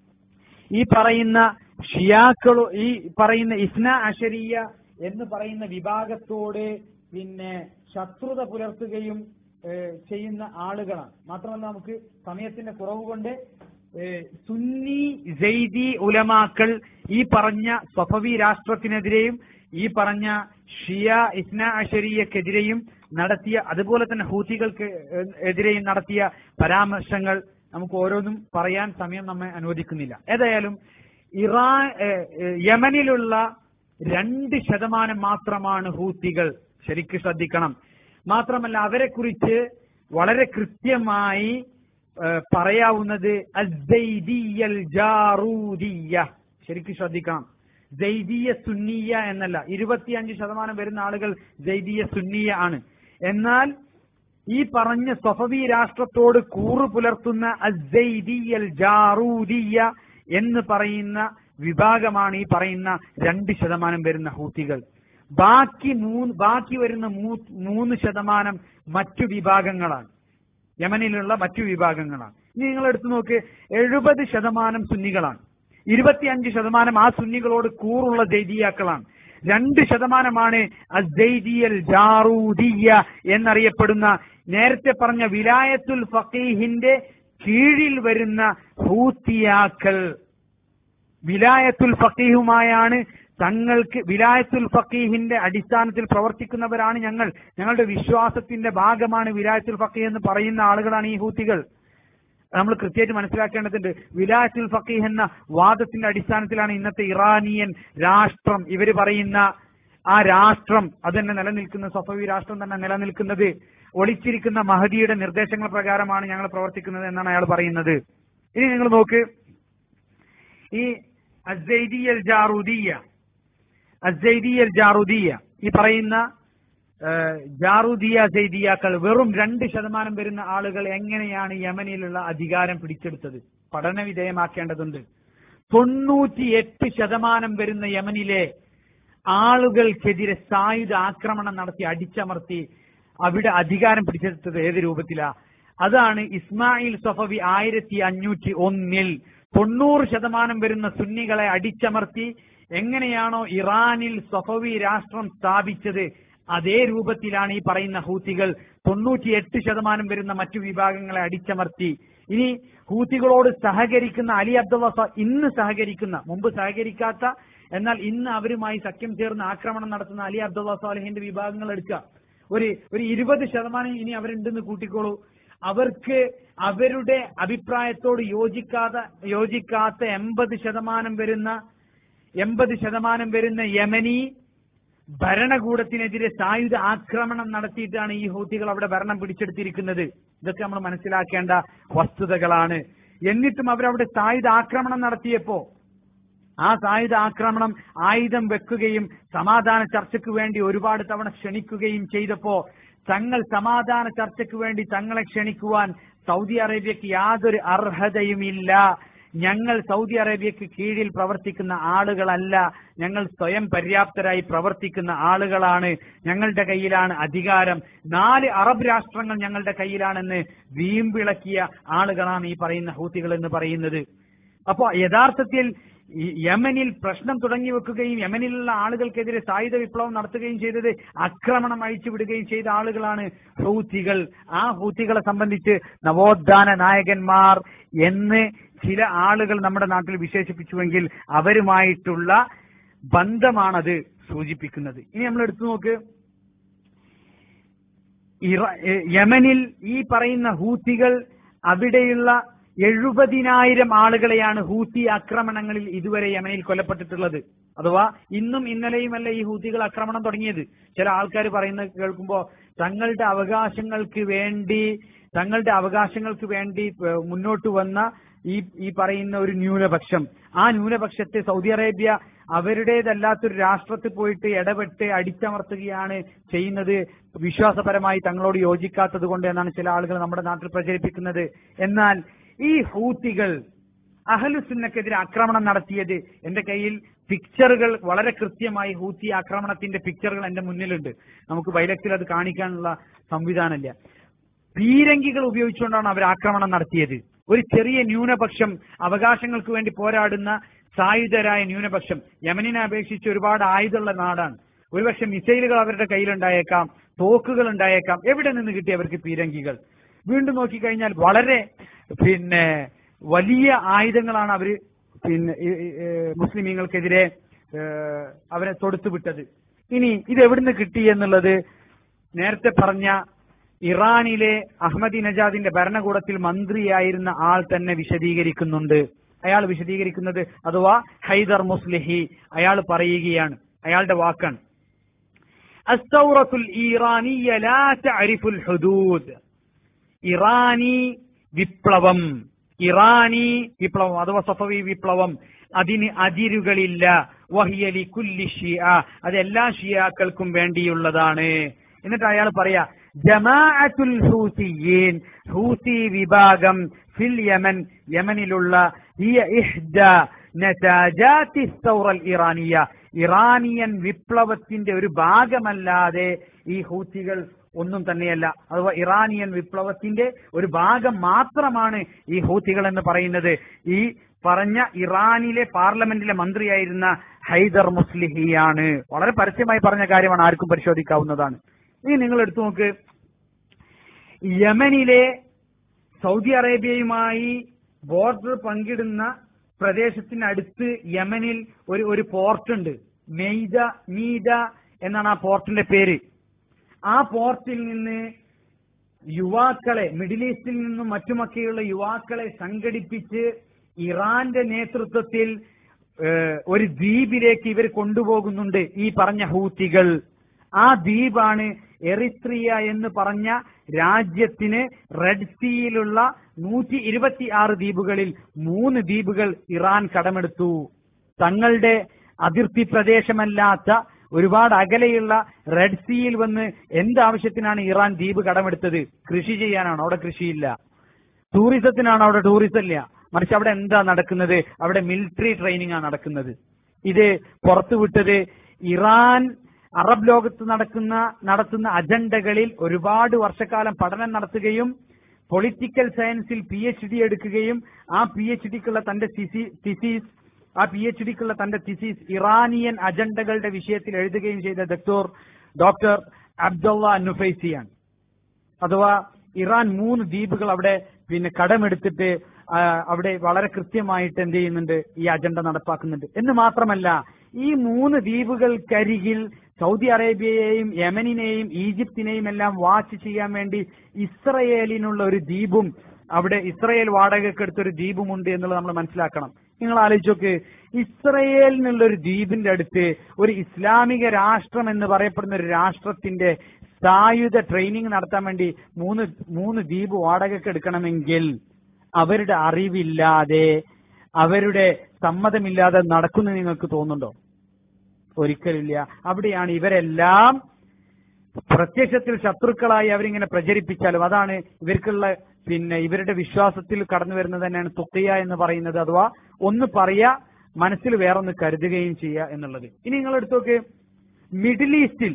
ഈ പറയുന്ന ഷിയാക്കളോ ഈ പറയുന്ന ഇസ്ന അഷരിയ എന്ന് പറയുന്ന വിഭാഗത്തോട് പിന്നെ ശത്രുത പുലർത്തുകയും ഏഹ്, ചെയ്യുന്ന ആളുകളാണ് മാത്രമല്ല നമുക്ക് സമയത്തിന്റെ കുറവ് കൊണ്ട് ഏഹ്, സുന്നി ജെയ്ദി ഉലമാക്കൾ ഈ പറഞ്ഞ സഫവി രാഷ്ട്രത്തിനെതിരെയും ഈ പറഞ്ഞ ഷിയ ഇസ്ന അഷരിയക്കെതിരെയും നടത്തിയ അതുപോലെ തന്നെ ഹൂത്തികൾക്ക് എതിരെയും നടത്തിയ പരാമർശങ്ങൾ നമുക്ക് ഓരോന്നും പറയാൻ സമയം നമ്മെ അനുവദിക്കുന്നില്ല ഏതായാലും ഇറാൻ ഏഹ്, ഏഹ്, യമനിലുള്ള രണ്ട് ശതമാനം മാത്രമാണ് ഹൂത്തികൾ ശരിക്കും ശ്രദ്ധിക്കണം മാത്രമല്ല അവരെ കുറിച്ച് വളരെ കൃത്യമായി ഏഹ്, പറയാവുന്നത് അസ്സൈദിയൽ ജാറൂദിയ ശരിക്കും ശ്രദ്ധിക്കണം ജൈദീയ സുന്നിയ എന്നല്ല ഇരുപത്തിയഞ്ച് ശതമാനം വരുന്ന ആളുകൾ ജൈദീയ സുന്നിയ ആണ് എന്നാൽ ഈ പറഞ്ഞ സഫവി രാഷ്ട്രത്തോട് കൂറു പുലർത്തുന്ന അസൈദിയൽ ജാറൂദിയ എന്ന് പറയുന്ന വിഭാഗമാണ് ഈ പറയുന്ന രണ്ട് ശതമാനം വരുന്ന ഹൂത്തികൾ ബാക്കി മൂന്ന് ബാക്കി വരുന്ന മൂ- മൂന്ന് ശതമാനം മറ്റു വിഭാഗങ്ങളാണ് യമനിലുള്ള മറ്റു വിഭാഗങ്ങളാണ് ഇനി നിങ്ങൾ എടുത്തു നോക്ക് എഴുപത് ശതമാനം സുന്നികളാണ് ഇരുപത്തിയഞ്ച് ശതമാനം ആ സുന്നികളോട് കൂറുള്ള ജൈദിയാക്കളാണ് രണ്ട് ശതമാനമാണ് അസൈദിയൽ ജാറൂദിയ എന്നറിയപ്പെടുന്ന നേരത്തെ പറഞ്ഞ വിലായത്തുൽ ഫക്കീഹിന്റെ കീഴിൽ വരുന്ന ഹൂത്തിയാക്കൾ വിലായത്തുൽ ഫക്കീഹുമായാണ് തങ്ങൾക്ക് വിലായത്തുൽ ഫക്കീഹിന്റെ അടിസ്ഥാനത്തിൽ പ്രവർത്തിക്കുന്നവരാണ് ഞങ്ങൾ ഞങ്ങളുടെ വിശ്വാസത്തിന്റെ ഭാഗമാണ് വിലായത്തുൽ ഫക്കീഹ് എന്ന് പറയുന്ന ആളുകളാണ് ഈ ഹൂത്തികൾ നമ്മൾ കൃത്യമായിട്ട് മനസ്സിലാക്കേണ്ടതുണ്ട് വിലായത്തുൽ ഫക്കീഹ് എന്ന വാദത്തിന്റെ അടിസ്ഥാനത്തിലാണ് ഇന്നത്തെ ഇറാനിയൻ രാഷ്ട്രം ഇവര് പറയുന്ന ആ രാഷ്ട്രം അത് തന്നെ നിലനിൽക്കുന്ന സഫവി രാഷ്ട്രം തന്നെ നിലനിൽക്കുന്നത് ഒളിച്ചിരിക്കുന്ന മഹദിയുടെ നിർദ്ദേശങ്ങൾ പ്രകാരമാണ് ഞങ്ങൾ പ്രവർത്തിക്കുന്നത് എന്നാണ് അയാൾ പറയുന്നത് ഇനി നിങ്ങൾ നോക്ക് ഈ അസൈദിയൽ ജാറുദിയ അസൈദിയൽ ജാറുദിയ ഈ പറയുന്ന ഏഹ്, ജാറുദിയ സൈദിയാക്കൾ വെറും രണ്ട് ശതമാനം വരുന്ന ആളുകൾ എങ്ങനെയാണ് യമനിലുള്ള അധികാരം പിടിച്ചെടുത്തത് പഠന വിധേയമാക്കേണ്ടതുണ്ട് തൊണ്ണൂറ്റിയെട്ട് ശതമാനം വരുന്ന യമനിലെ ആളുകൾക്കെതിരെ സായുധ ആക്രമണം നടത്തി അടിച്ചമർത്തി അവിടെ അധികാരം പിടിച്ചെടുത്തത് ഏത് രൂപത്തിലാ അതാണ് ഇസ്മായിൽ സഫവി ആയിരത്തി അഞ്ഞൂറ്റി ഒന്നിൽ തൊണ്ണൂറ് ശതമാനം വരുന്ന സുന്നികളെ അടിച്ചമർത്തി എങ്ങനെയാണോ ഇറാനിൽ സഫവി രാഷ്ട്രം സ്ഥാപിച്ചത് അതേ രൂപത്തിലാണ് ഈ പറയുന്ന ഹൂത്തികൾ തൊണ്ണൂറ്റിയെട്ട് ശതമാനം വരുന്ന മറ്റു വിഭാഗങ്ങളെ അടിച്ചമർത്തി ഇനി ഹൂത്തികളോട് സഹകരിക്കുന്ന അലി അബ്ദുള്ള സ- ഇന്ന് സഹകരിക്കുന്ന മുമ്പ് സഹകരിക്കാത്ത എന്നാൽ ഇന്ന് അവരുമായി സഖ്യം ചേർന്ന് ആക്രമണം നടത്തുന്ന അലി അബ്ദുള്ള സാലിഹിന്റെ വിഭാഗങ്ങൾ എടുക്കുക ഒരു ഒരു ഇരുപത് ശതമാനം ഇനി അവരുണ്ടെന്ന് കൂട്ടിക്കോളൂ അവർക്ക് അവരുടെ അഭിപ്രായത്തോട് യോജിക്കാതെ യോജിക്കാത്ത എൺപത് ശതമാനം വരുന്ന എൺപത് ശതമാനം വരുന്ന യമനി ഭരണകൂടത്തിനെതിരെ സായുധ ആക്രമണം നടത്തിയിട്ടാണ് ഈ ഹൂത്തികൾ അവിടെ ഭരണം പിടിച്ചെടുത്തിരിക്കുന്നത് ഇതൊക്കെ നമ്മൾ മനസ്സിലാക്കേണ്ട വസ്തുതകളാണ് എന്നിട്ടും അവരവിടെ സായുധ ആക്രമണം നടത്തിയപ്പോ ആ സായുധ ആക്രമണം ആയുധം വെക്കുകയും സമാധാന ചർച്ചയ്ക്ക് വേണ്ടി ഒരുപാട് തവണ ക്ഷണിക്കുകയും ചെയ്തപ്പോ തങ്ങൾ സമാധാന ചർച്ചയ്ക്ക് വേണ്ടി തങ്ങളെ ക്ഷണിക്കുവാൻ സൗദി അറേബ്യക്ക് യാതൊരു അർഹതയുമില്ല ഞങ്ങൾ സൗദി അറേബ്യക്ക് കീഴിൽ പ്രവർത്തിക്കുന്ന ആളുകളല്ല ഞങ്ങൾ സ്വയം പര്യാപ്തരായി പ്രവർത്തിക്കുന്ന ആളുകളാണ് ഞങ്ങളുടെ കയ്യിലാണ് അധികാരം നാല് അറബ് രാഷ്ട്രങ്ങൾ ഞങ്ങളുടെ കയ്യിലാണെന്ന് വീമ്പിളക്കിയ ആളുകളാണ് ഈ പറയുന്ന ഹൂത്തികൾ എന്ന് പറയുന്നത് അപ്പോ യഥാർത്ഥത്തിൽ ഈ യമനിൽ പ്രശ്നം തുടങ്ങി വെക്കുകയും യമനിലുള്ള ആളുകൾക്കെതിരെ സായുധ വിപ്ലവം നടത്തുകയും ചെയ്തത് ആക്രമണം അഴിച്ചുവിടുകയും ചെയ്ത ആളുകളാണ് ഹൂത്തികൾ ആ ഹൂത്തികളെ സംബന്ധിച്ച് നവോത്ഥാന നായകന്മാർ എന്ന് ചില ആളുകൾ നമ്മുടെ നാട്ടിൽ വിശേഷിപ്പിച്ചുവെങ്കിൽ അവരുമായിട്ടുള്ള ബന്ധമാണത് സൂചിപ്പിക്കുന്നത് ഇനി നമ്മൾ എടുത്തു നോക്ക് ഇറ- എ, യമനിൽ ഈ പറയുന്ന ഹൂത്തികൾ അവിടെയുള്ള എഴുപതിനായിരം ആളുകളെയാണ് ഹൂത്തി ആക്രമണങ്ങളിൽ ഇതുവരെ യമനിൽ കൊല്ലപ്പെട്ടിട്ടുള്ളത് അഥവാ ഇന്നും ഇന്നലെയുമല്ല ഈ ഹൂത്തികൾ ആക്രമണം തുടങ്ങിയത് ചില ആൾക്കാർ പറയുന്നത് കേൾക്കുമ്പോ തങ്ങളുടെ അവകാശങ്ങൾക്ക് വേണ്ടി തങ്ങളുടെ അവകാശങ്ങൾക്ക് വേണ്ടി ഏ, മുന്നോട്ട് വന്ന ഈ ഈ പറയുന്ന ഒരു ന്യൂനപക്ഷം ആ ന്യൂനപക്ഷത്തെ സൗദി അറേബ്യ അവരുടേതല്ലാത്തൊരു രാഷ്ട്രത്തിൽ പോയിട്ട് ഇടപെട്ട് അടിച്ചമർത്തുകയാണ് ചെയ്യുന്നത് വിശ്വാസപരമായി തങ്ങളോട് യോജിക്കാത്തത് കൊണ്ട് എന്നാണ് ചില ആളുകൾ നമ്മുടെ നാട്ടിൽ പ്രചരിപ്പിക്കുന്നത് എന്നാൽ ഈ ഹൂത്തികൾ അഹലുസുന്നക്കെതിരെ ആക്രമണം നടത്തിയത് എന്റെ കയ്യിൽ പിക്ചറുകൾ വളരെ കൃത്യമായി ഹൂത്തി ആക്രമണത്തിന്റെ പിക്ചറുകൾ എന്റെ മുന്നിലുണ്ട് നമുക്ക് ബൈലക്സിൽ അത് കാണിക്കാനുള്ള സംവിധാനമില്ല പീരങ്കികൾ ഉപയോഗിച്ചുകൊണ്ടാണ് അവർ ആക്രമണം നടത്തിയത് ഒരു ചെറിയ ന്യൂനപക്ഷം അവകാശങ്ങൾക്ക് വേണ്ടി പോരാടുന്ന സായുധരായ ന്യൂനപക്ഷം യമനിനെ അപേക്ഷിച്ച് ഒരുപാട് ആയുധമുള്ള നാടാണ് ഒരുപക്ഷെ മിസൈലുകൾ അവരുടെ കയ്യിലുണ്ടായേക്കാം തോക്കുകൾ ഉണ്ടായേക്കാം എവിടെ നിന്ന് കിട്ടി അവർക്ക് പീരങ്കികൾ വീണ്ടും നോക്കിക്കഴിഞ്ഞാൽ വളരെ പിന്നെ വലിയ ആയുധങ്ങളാണ് അവര് പിന്നെ ഈ- ഈ- ഈ മുസ്ലിമീങ്ങൾക്കെതിരെ ഏഹ്, അവരെ തൊടുത്തുവിട്ടത് ഇനി ഇത് എവിടുന്ന് കിട്ടി എന്നുള്ളത് നേരത്തെ പറഞ്ഞ ഇറാനിലെ അഹമ്മദി നജാദിന്റെ ഭരണകൂടത്തിൽ മന്ത്രിയായിരുന്ന ആൾ തന്നെ വിശദീകരിക്കുന്നുണ്ട് അയാൾ വിശദീകരിക്കുന്നത് അഥവാ ഹൈദർ മുസ്ലിഹി അയാൾ പറയുകയാണ് അയാളുടെ വാക്കാണ് അസ്തൗറത്തുൽ ഈറാനിയ ലാ തഅരിഫുൽ ഹുദൂദ് ഇറാനി വിപ്ലവം ഇറാനി വിപ്ലവം അഥവാ സഫവി വിപ്ലവം അതിന് അതിരുകളില്ല വഹിയലി കുല്ലി ഷിയ അത് എല്ലാ ഷിയാക്കൾക്കും വേണ്ടിയുള്ളതാണ് എന്നിട്ട് അയാൾ പറയാ ജമാഅത്തുൽ ഹൂസിയീൻ ഹൂസി വിഭാഗം ഫിൽ യമൻ യമനിലുള്ള ഹിയ ഇഹ്ദ നതാജാത്തി സൗറൽ ഇറാനിയ ഇറാനിയൻ വിപ്ലവത്തിന്റെ ഒരു ഭാഗമല്ലാതെ ഈ ഹൂത്തികൾ ഒന്നും തന്നെയല്ല അഥവാ ഇറാനിയൻ വിപ്ലവത്തിന്റെ ഒരു ഭാഗം മാത്രമാണ് ഈ ഹൂത്തികൾ എന്ന് പറയുന്നത് ഈ പറഞ്ഞ ഇറാനിലെ പാർലമെന്റിലെ മന്ത്രിയായിരുന്ന ഹൈദർ മുസ്ലിഹിയാണ് വളരെ പരസ്യമായി പറഞ്ഞ കാര്യമാണ് ആർക്കും പരിശോധിക്കാവുന്നതാണ് ഇനി നിങ്ങൾ എടുത്തു നോക്ക് യമനിലെ സൗദി അറേബ്യയുമായി ബോർഡർ പങ്കിടുന്ന പ്രദേശത്തിനടുത്ത് യമനിൽ ഒരു ഒരു പോർട്ട് ഉണ്ട് മെയ്ദ മീദ എന്നാണ് ആ പോർട്ടിന്റെ പേര് ആ പോർട്ടിൽ നിന്ന് യുവാക്കളെ മിഡിൽ ഈസ്റ്റിൽ നിന്നും മറ്റുമൊക്കെയുള്ള യുവാക്കളെ സംഘടിപ്പിച്ച് ഇറാന്റെ നേതൃത്വത്തിൽ ഏഹ്, ഒരു ദ്വീപിലേക്ക് ഇവർ കൊണ്ടുപോകുന്നുണ്ട് ഈ പറഞ്ഞ ഹൂത്തികൾ ആ ദ്വീപാണ് എറിത്രിയ എന്ന് പറഞ്ഞ രാജ്യത്തിന് റെഡ് സീയിലുള്ള നൂറ്റി ഇരുപത്തി ആറ് ദ്വീപുകളിൽ മൂന്ന് ദ്വീപുകൾ ഇറാൻ കടമെടുത്തു തങ്ങളുടെ അതിർത്തി പ്രദേശമല്ലാത്ത ഒരുപാട് അകലെയുള്ള റെഡ് സീയിൽ വന്ന് എന്താവശ്യത്തിനാണ് ഇറാൻ ദ്വീപ് കടമെടുത്തത് കൃഷി ചെയ്യാനാണോ അവിടെ കൃഷിയില്ല ടൂറിസത്തിനാണ് അവിടെ ടൂറിസം ഇല്ല മറിച്ച് അവിടെ എന്താ നടക്കുന്നത് അവിടെ മിലിറ്ററി ട്രെയിനിങ് ആണ് നടക്കുന്നത് ഇത് പുറത്തുവിട്ടത് ഇറാൻ അറബ് ലോകത്ത് നടക്കുന്ന നടത്തുന്ന അജണ്ടകളിൽ ഒരുപാട് വർഷക്കാലം പഠനം നടത്തുകയും പൊളിറ്റിക്കൽ സയൻസിൽ പി എച്ച് ഡി എടുക്കുകയും ആ പി എച്ച് ഡിക്കുള്ള തന്റെ തിസീസ് ആ പി എച്ച് ഡിക്കുള്ള തന്റെ തിസീസ് ഇറാനിയൻ അജണ്ടകളുടെ വിഷയത്തിൽ എഴുതുകയും ചെയ്ത ഡോക്ടർ ഡോക്ടർ അബ്ദുള്ള നുഫൈസിയാണ് അഥവാ ഇറാൻ മൂന്ന് ദ്വീപുകൾ അവിടെ പിന്നെ കടമെടുത്തിട്ട് ആ, അവിടെ വളരെ കൃത്യമായിട്ട് എന്ത് ചെയ്യുന്നുണ്ട് ഈ അജണ്ട നടപ്പാക്കുന്നുണ്ട് എന്ന് മാത്രമല്ല ഈ മൂന്ന് ദ്വീപുകൾക്കരികിൽ സൗദി അറേബ്യയെയും യമനിനെയും ഈജിപ്തിനെയും എല്ലാം വാച്ച് ചെയ്യാൻ വേണ്ടി ഇസ്രയേലിനുള്ള ഒരു ദ്വീപും അവിടെ ഇസ്രയേൽ വാടകയ്ക്കെടുത്ത ഒരു ദ്വീപുമുണ്ട് എന്നുള്ളത് നമ്മൾ മനസ്സിലാക്കണം നിങ്ങൾ ആലോചിച്ചോക്ക് ഇസ്രയേലിനുള്ള ഒരു ദ്വീപിന്റെ അടുത്ത് ഒരു ഇസ്ലാമിക രാഷ്ട്രം എന്ന് പറയപ്പെടുന്ന ഒരു രാഷ്ട്രത്തിന്റെ സായുധ ട്രെയിനിങ് നടത്താൻ വേണ്ടി മൂന്ന് മൂന്ന് ദ്വീപ് വാടകയ്ക്ക് എടുക്കണമെങ്കിൽ അവരുടെ അറിവില്ലാതെ അവരുടെ സമ്മതമില്ലാതെ നടക്കുന്നു നിങ്ങൾക്ക് തോന്നുന്നുണ്ടോ ഒരിക്കലില്ല അവിടെയാണ് ഇവരെല്ലാം പ്രത്യക്ഷത്തിൽ ശത്രുക്കളായി അവരിങ്ങനെ പ്രചരിപ്പിച്ചാലും അതാണ് ഇവർക്കുള്ള പിന്നെ ഇവരുടെ വിശ്വാസത്തിൽ കടന്നു വരുന്നത് തന്നെയാണ് തുക്കിയ എന്ന് പറയുന്നത് അഥവാ ഒന്ന് പറയാ മനസ്സിൽ വേറൊന്ന് കരുതുകയും ചെയ്യുക എന്നുള്ളത് ഇനി നിങ്ങൾ എടുത്തോക്ക് മിഡിൽ ഈസ്റ്റിൽ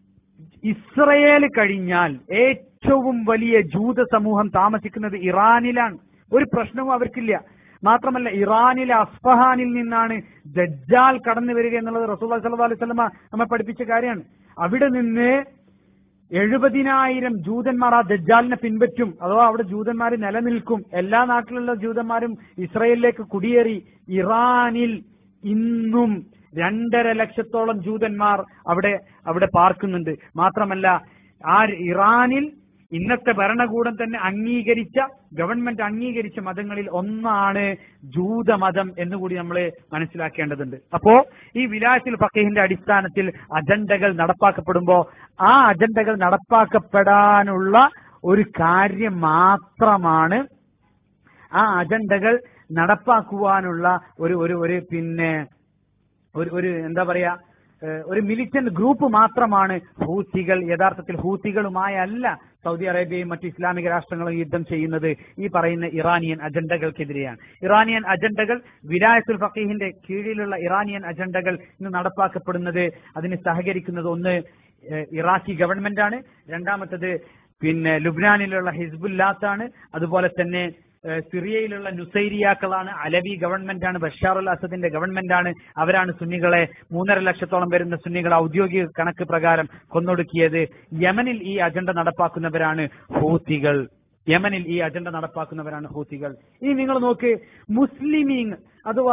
ഇസ്രയേൽ കഴിഞ്ഞാൽ ഏറ്റവും വലിയ ജൂത സമൂഹം താമസിക്കുന്നത് ഇറാനിലാണ് ഒരു പ്രശ്നവും അവർക്കില്ല മാത്രമല്ല ഇറാനിലെ അസ്ഫഹാനിൽ നിന്നാണ് ദജ്ജാൽ കടന്നു വരിക എന്നുള്ളത് റസൂൽ സല്ലല്ലാഹു അലൈഹി വസല്ലമ നമ്മെ പഠിപ്പിച്ച കാര്യമാണ് അവിടെ നിന്ന് എഴുപതിനായിരം ജൂതന്മാർ ആ ദജ്ജാലിനെ പിൻപറ്റും അഥവാ അവിടെ ജൂതന്മാർ നിലനിൽക്കും എല്ലാ നാട്ടിലുള്ള ജൂതന്മാരും ഇസ്രയേലിലേക്ക് കുടിയേറി ഇറാനിൽ ഇന്നും രണ്ടര ലക്ഷത്തോളം ജൂതന്മാർ അവിടെ അവിടെ പാർക്കുന്നുണ്ട് മാത്രമല്ല ആ ഇറാനിൽ ഇന്നത്തെ ഭരണകൂടം തന്നെ അംഗീകരിച്ച ഗവൺമെന്റ് അംഗീകരിച്ച മതങ്ങളിൽ ഒന്നാണ് ജൂതമതം എന്നുകൂടി നമ്മൾ മനസ്സിലാക്കേണ്ടതുണ്ട് അപ്പോ ഈ വിലാസിൽ ഫക്കീഹിന്റെ അടിസ്ഥാനത്തിൽ അജണ്ടകൾ നടപ്പാക്കപ്പെടുമ്പോ ആ അജണ്ടകൾ നടപ്പാക്കപ്പെടാനുള്ള ഒരു കാര്യം മാത്രമാണ് ആ അജണ്ടകൾ നടപ്പാക്കുവാനുള്ള ഒരു ഒരു ഒരു പിന്നെ ഒരു ഒരു എന്താ പറയാ ഏഹ് ഒരു മിലിറ്റന്റ് ഗ്രൂപ്പ് മാത്രമാണ് ഹൂത്തികൾ യഥാർത്ഥത്തിൽ ഹൂത്തികളുമായി അല്ല സൗദി അറേബ്യയും മറ്റ് ഇസ്ലാമിക രാഷ്ട്രങ്ങളും യുദ്ധം ചെയ്യുന്നത് ഈ പറയുന്ന ഇറാനിയൻ അജണ്ടകൾക്കെതിരെയാണ് ഇറാനിയൻ അജണ്ടകൾ വിലായത്തുൽ ഫക്കീഹിന്റെ കീഴിലുള്ള ഇറാനിയൻ അജണ്ടകൾ ഇന്ന് നടപ്പാക്കപ്പെടുന്നത് അതിന് സഹകരിക്കുന്നത് ഒന്ന് ഏഹ് ഇറാഖി ഗവൺമെന്റ് ആണ് രണ്ടാമത്തത് പിന്നെ ലുബ്നാനിലുള്ള ഹിസ്ബുല്ലാത്താണ് അതുപോലെ തന്നെ ഏഹ് സിറിയയിലുള്ള നുസൈരിയാക്കളാണ് അലവി ഗവൺമെന്റ് ആണ് ബഷാർ അൽ അസദിന്റെ ഗവൺമെന്റ് ആണ് അവരാണ് സുന്നികളെ മൂന്നര ലക്ഷത്തോളം വരുന്ന സുന്നികളെ ഔദ്യോഗിക കണക്ക് പ്രകാരം കൊന്നൊടുക്കിയത് യമനിൽ ഈ അജണ്ട നടപ്പാക്കുന്നവരാണ് ഹൂത്തികൾ യമനിൽ ഈ അജണ്ട നടപ്പാക്കുന്നവരാണ് ഹൂത്തികൾ ഇനി നിങ്ങൾ നോക്ക് മുസ്ലിമീങ് അഥവാ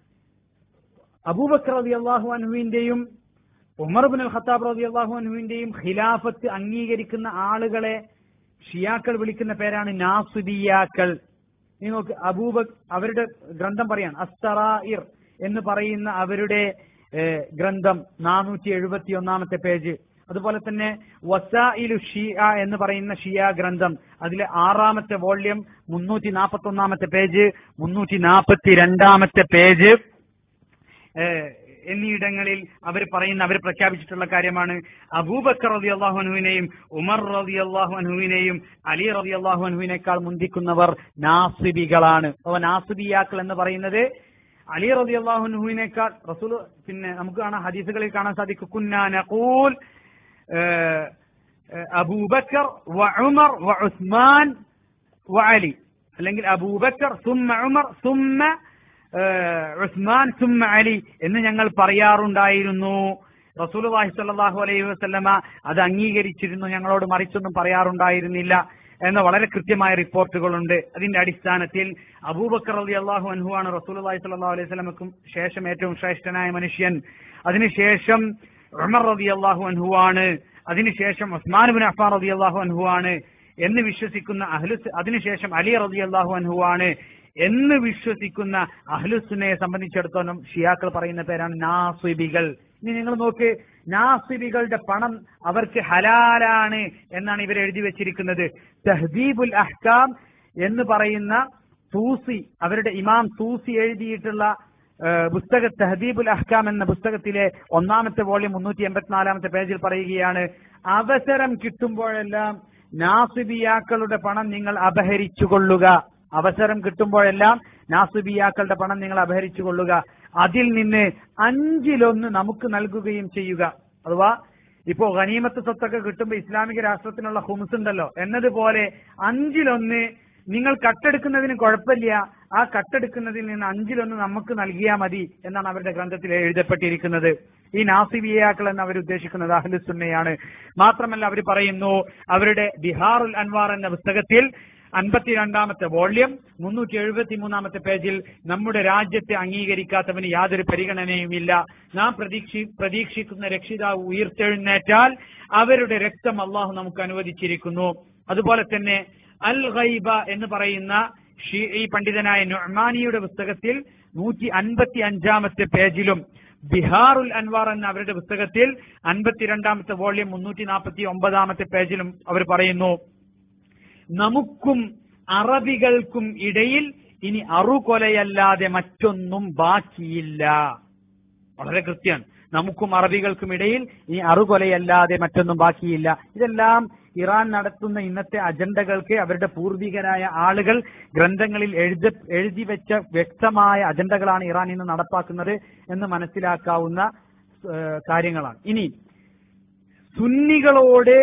അബൂബക്കർ റതി അള്ളാഹു അനുവിന്റെയും ഉമർ ബിൻ അൽ ഖത്താബ് റതി അള്ളാഹു അനുവിന്റെയും ഖിലാഫത്ത് അംഗീകരിക്കുന്ന ആളുകളെ ഷിയാക്കൾ വിളിക്കുന്ന പേരാണ് നാസുദിയാക്കൾ നീ നോക്ക് അബൂബ അവരുടെ ഗ്രന്ഥം പറയാണ് അസ്തറായിർ എന്ന് പറയുന്ന അവരുടെ ഏഹ്, ഗ്രന്ഥം നാനൂറ്റി എഴുപത്തി ഒന്നാമത്തെ പേജ് അതുപോലെ തന്നെ വസായിലു ഷിയ എന്ന് പറയുന്ന ഷിയ ഗ്രന്ഥം അതിലെ ആറാമത്തെ വോള്യം മുന്നൂറ്റി നാൽപ്പത്തി ഒന്നാമത്തെ പേജ് മുന്നൂറ്റി നാൽപ്പത്തി രണ്ടാമത്തെ പേജ് ഏഹ്, എന്നീയിടങ്ങളിൽ അവർ പറയുന്ന അവർ പ്രഖ്യാപിച്ചിട്ടുള്ള കാര്യമാണ് അബൂബക്കർ റതി അള്ളാഹു അനുവിനെയും ഉമർ റതി അള്ളാഹു അനുവിനെയും അലി റതി അള്ളാഹു അനുവിനേക്കാൾ മുന്തിക്കുന്നവർ നാസിബികളാണ് അപ്പൊ നാസിബിയാക്കൾ എന്ന് പറയുന്നത് അലി റതി അള്ളാഹു അനുവിനേക്കാൾ റസൂൽ പിന്നെ നമുക്ക് കാണാം ഹദീസുകളിൽ കാണാൻ സാധിക്കും കുന്നാ നഖൂൽ ഏഹ്, ഏഹ്, അബൂബക്കർ വ ഉമർ വ ഉസ്മാൻ വ അലി അല്ലെങ്കിൽ അബൂബക്കർ സുമ്മ ഉമർ സുമ്മ ഏഹ്, ഉസ്മാൻ സുമ്മ അലി എന്ന് ഞങ്ങൾ പറയാറുണ്ടായിരുന്നു റസൂലുള്ളാഹി സ്വല്ലല്ലാഹു അലൈഹി വസല്ലമ അത് അംഗീകരിച്ചിരുന്നു ഞങ്ങളോട് മറിച്ചൊന്നും പറയാറുണ്ടായിരുന്നില്ല എന്ന വളരെ കൃത്യമായ റിപ്പോർട്ടുകളുണ്ട് അതിന്റെ അടിസ്ഥാനത്തിൽ അബൂബക്കർ അലി അള്ളാഹു അൻഹുവാണ് റസൂലുള്ളാഹി സ്വല്ലല്ലാഹു അലൈഹി വസല്ലമക്കും ശേഷം ഏറ്റവും ശ്രേഷ്ഠനായ മനുഷ്യൻ അതിനുശേഷം ഉമർ റതി അള്ളാഹു അൻഹുവാണ് അതിനുശേഷം ഉസ്മാൻ ബിൻ അഫ്ഫാൻ റതി അള്ളാഹു അൻഹുവാണ് എന്ന് വിശ്വസിക്കുന്ന അഹ്ലുസ് അതിനുശേഷം അലി റതി അള്ളാഹു അൻഹുവാണ് എന്ന് വിശ്വസിക്കുന്ന അഹ്ലുസുനെ സംബന്ധിച്ചിടത്തോളം ഷിയാക്കൾ പറയുന്ന പേരാണ് നാസിബികൾ ഇനി നിങ്ങൾ നോക്ക് നാസിബികളുടെ പണം അവർക്ക് ഹലാലാണ് എന്നാണ് ഇവർ എഴുതി വെച്ചിരിക്കുന്നത് തഹദീബുൽ അഹ്കാം എന്ന് പറയുന്ന തൂസി അവരുടെ ഇമാം തൂസി എഴുതിയിട്ടുള്ള ഏഹ്, പുസ്തക തഹദീബുൽ അഹ്കാം എന്ന പുസ്തകത്തിലെ ഒന്നാമത്തെ വോള്യം മുന്നൂറ്റി എൺപത്തിനാലാമത്തെ പേജിൽ പറയുകയാണ് അവസരം കിട്ടുമ്പോഴെല്ലാം നാസിബിയാക്കളുടെ പണം നിങ്ങൾ അപഹരിച്ചുകൊള്ളുക അവസരം കിട്ടുമ്പോഴെല്ലാം നാസിബിയാക്കളുടെ പണം നിങ്ങൾ അപഹരിച്ചുകൊള്ളുക അതിൽ നിന്ന് അഞ്ചിലൊന്ന് നമുക്ക് നൽകുകയും ചെയ്യുക അഥവാ ഇപ്പോ ഗനീമത്ത് സ്വത്തൊക്കെ കിട്ടുമ്പോൾ ഇസ്ലാമിക രാഷ്ട്രത്തിനുള്ള ഹുംസ് ഉണ്ടല്ലോ എന്നതുപോലെ അഞ്ചിലൊന്ന് നിങ്ങൾ കട്ടെടുക്കുന്നതിന് കുഴപ്പമില്ല ആ കട്ടെടുക്കുന്നതിൽ നിന്ന് അഞ്ചിലൊന്ന് നമുക്ക് നൽകിയാൽ മതി എന്നാണ് അവരുടെ ഗ്രന്ഥത്തിൽ എഴുതപ്പെട്ടിരിക്കുന്നത് ഈ നാസിബിയാക്കൾ എന്ന് അവർ ഉദ്ദേശിക്കുന്നത് അഹ്ലുസുന്നയാണ് മാത്രമല്ല അവർ പറയുന്നു അവരുടെ ബിഹാറുൽ അൻവാർ എന്ന പുസ്തകത്തിൽ അൻപത്തിരണ്ടാമത്തെ വോള്യം മുന്നൂറ്റി എഴുപത്തി മൂന്നാമത്തെ പേജിൽ നമ്മുടെ രാജ്യത്തെ അംഗീകരിക്കാത്തവന് യാതൊരു പരിഗണനയുമില്ല നാം പ്രതീക്ഷി പ്രതീക്ഷിക്കുന്ന രക്ഷിതാവ് ഉയർത്തെഴുന്നേറ്റാൽ അവരുടെ രക്തം അള്ളാഹു നമുക്ക് അനുവദിച്ചിരിക്കുന്നു അതുപോലെ തന്നെ അൽ ഗൈബ എന്ന് പറയുന്ന ഷീ പണ്ഡിതനായ നുഅ്മാനിയുടെ പുസ്തകത്തിൽ നൂറ്റി അൻപത്തി അഞ്ചാമത്തെ പേജിലും ബിഹാറുൽ അൻവാർ എന്ന അവരുടെ പുസ്തകത്തിൽ അൻപത്തിരണ്ടാമത്തെ വോള്യം മുന്നൂറ്റി നാൽപ്പത്തി ഒമ്പതാമത്തെ പേജിലും അവർ പറയുന്നു നമുക്കും അറബികൾക്കും ഇടയിൽ ഇനി അറുകൊലയല്ലാതെ മറ്റൊന്നും ബാക്കിയില്ല വളരെ കൃത്യമാണ് നമുക്കും അറബികൾക്കും ഇടയിൽ ഈ അറുകൊലയല്ലാതെ മറ്റൊന്നും ബാക്കിയില്ല ഇതെല്ലാം ഇറാൻ നടത്തുന്ന ഇന്നത്തെ അജണ്ടകൾക്ക് അവരുടെ പൂർവികരായ ആളുകൾ ഗ്രന്ഥങ്ങളിൽ എഴുതി എഴുതി വെച്ച വ്യക്തമായ അജണ്ടകളാണ് ഇറാൻ ഇന്ന് നടപ്പാക്കുന്നത് എന്ന് മനസ്സിലാക്കാവുന്ന ഏഹ്, കാര്യങ്ങളാണ് ഇനി സുന്നികളോട്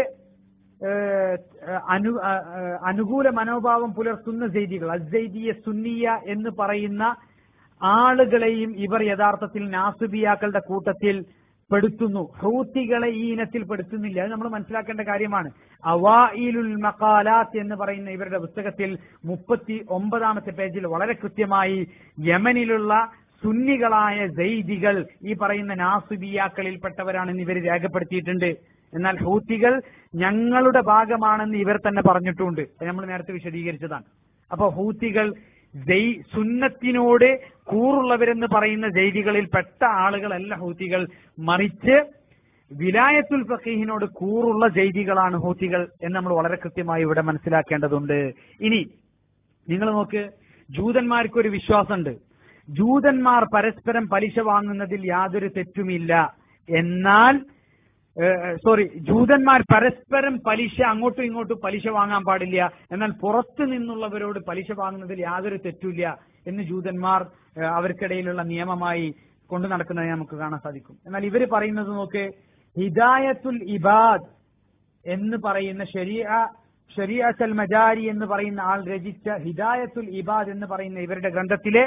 ഏഹ്, അനു അഹ് അഹ് അനുകൂല മനോഭാവം പുലർത്തുന്ന ചെയ്തികൾ അസൈദിയ സുന്നിയ എന്ന് പറയുന്ന ആളുകളെയും ഇവർ യഥാർത്ഥത്തിൽ നാസുബിയാക്കളുടെ കൂട്ടത്തിൽ പെടുത്തുന്നു ഹൂത്തികളെ ഈ ഇനത്തിൽ പെടുത്തുന്നില്ല അത് നമ്മൾ മനസ്സിലാക്കേണ്ട കാര്യമാണ് അവായിലുൽ മക്കാലാത്ത് എന്ന് പറയുന്ന ഇവരുടെ പുസ്തകത്തിൽ മുപ്പത്തി ഒമ്പതാമത്തെ പേജിൽ വളരെ കൃത്യമായി യമനിലുള്ള സുന്നികളായ ജൈദികൾ ഈ പറയുന്ന നാസുബിയാക്കളിൽപ്പെട്ടവരാണെന്ന് ഇവർ രേഖപ്പെടുത്തിയിട്ടുണ്ട് എന്നാൽ ഹൂത്തികൾ ഞങ്ങളുടെ ഭാഗമാണെന്ന് ഇവർ തന്നെ പറഞ്ഞിട്ടുണ്ട് അത് നമ്മൾ നേരത്തെ വിശദീകരിച്ചതാണ് അപ്പൊ ഹൂത്തികൾ ജയ് സുന്നത്തിനോട് കൂറുള്ളവരെന്ന് പറയുന്ന ജൈദികളിൽ പെട്ട ആളുകളല്ല ഹൂത്തികൾ മറിച്ച് വിലായത്തുൽ ഫക്കീഹിനോട് കൂറുള്ള ജൈദികളാണ് ഹൂത്തികൾ എന്ന് നമ്മൾ വളരെ കൃത്യമായി ഇവിടെ മനസ്സിലാക്കേണ്ടതുണ്ട് ഇനി നിങ്ങൾ നോക്ക് ജൂതന്മാർക്ക് ഒരു വിശ്വാസമുണ്ട് ജൂതന്മാർ പരസ്പരം പലിശ വാങ്ങുന്നതിൽ യാതൊരു തെറ്റുമില്ല എന്നാൽ സോറി ജൂതന്മാർ പരസ്പരം പലിശ അങ്ങോട്ടും ഇങ്ങോട്ടും പലിശ വാങ്ങാൻ പാടില്ല എന്നാൽ പുറത്തു നിന്നുള്ളവരോട് പലിശ വാങ്ങുന്നതിൽ യാതൊരു തെറ്റുമില്ല എന്ന് ജൂതന്മാർ ഏഹ്, അവർക്കിടയിലുള്ള നിയമമായി കൊണ്ടു നടക്കുന്നത് നമുക്ക് കാണാൻ സാധിക്കും എന്നാൽ ഇവർ പറയുന്നത് നോക്ക് ഹിദായത്തുൽ ഇബാദ് എന്ന് പറയുന്ന ഷരിയ ഷരിയത്തൽ മജാരി എന്ന് പറയുന്ന ആൾ രചിച്ച ഹിദായത്തുൽ ഇബാദ് എന്ന് പറയുന്ന ഇവരുടെ ഗ്രന്ഥത്തിലെ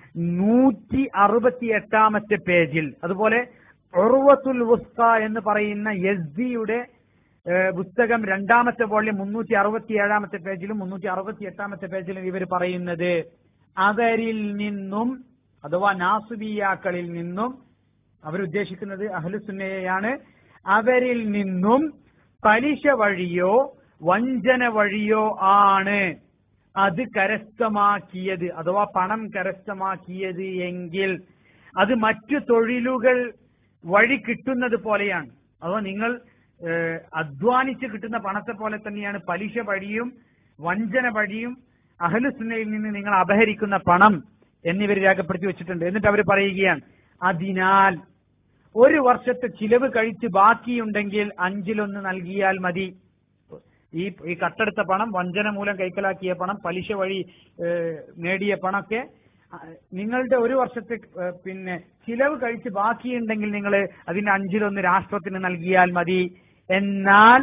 നൂറ്റി അറുപത്തി എട്ടാമത്തെ പേജിൽ അതുപോലെ ഉർവത്തുൽ വുസ്ക എന്ന് പറയുന്ന യസ്ദിയുടെ ഏഹ്, പുസ്തകം രണ്ടാമത്തെ വോള്യം മുന്നൂറ്റി അറുപത്തി ഏഴാമത്തെ പേജിലും മുന്നൂറ്റി അറുപത്തി എട്ടാമത്തെ പേജിലും ഇവർ പറയുന്നത് അവരിൽ നിന്നും അഥവാ നാസുബിയാക്കളിൽ നിന്നും അവരുദ്ദേശിക്കുന്നത് അഹ്ലുസുന്നയെയാണ് അവരിൽ നിന്നും പലിശ വഴിയോ വഞ്ചന വഴിയോ ആണ് അത് കരസ്ഥമാക്കിയത് അഥവാ പണം കരസ്ഥമാക്കിയത് എങ്കിൽ അത് മറ്റു തൊഴിലുകൾ വഴി കിട്ടുന്നത് പോലെയാണ് അഥവാ നിങ്ങൾ ഏഹ്, അധ്വാനിച്ച് കിട്ടുന്ന പണത്തെ പോലെ തന്നെയാണ് പലിശ വഴിയും വഞ്ചന വഴിയും അഹലുസുന്നയിൽ നിന്ന് നിങ്ങൾ അപഹരിക്കുന്ന പണം എന്നിവർ രേഖപ്പെടുത്തി വെച്ചിട്ടുണ്ട് എന്നിട്ട് അവർ പറയുകയാണ് അതിനാൽ ഒരു വർഷത്തെ ചിലവ് കഴിച്ച് ബാക്കിയുണ്ടെങ്കിൽ അഞ്ചിലൊന്ന് നൽകിയാൽ മതി ഈ ഈ കട്ടെടുത്ത പണം വഞ്ചന മൂലം കൈക്കലാക്കിയ പണം പലിശ വഴി ഏഹ്, നേടിയ പണമൊക്കെ അഹ്, നിങ്ങളുടെ ഒരു വർഷത്തെ ഏഹ്, പിന്നെ ചിലവ് കഴിച്ച് ബാക്കിയുണ്ടെങ്കിൽ നിങ്ങൾ അതിന്റെ അഞ്ചിലൊന്ന് രാഷ്ട്രത്തിന് നൽകിയാൽ മതി എന്നാൽ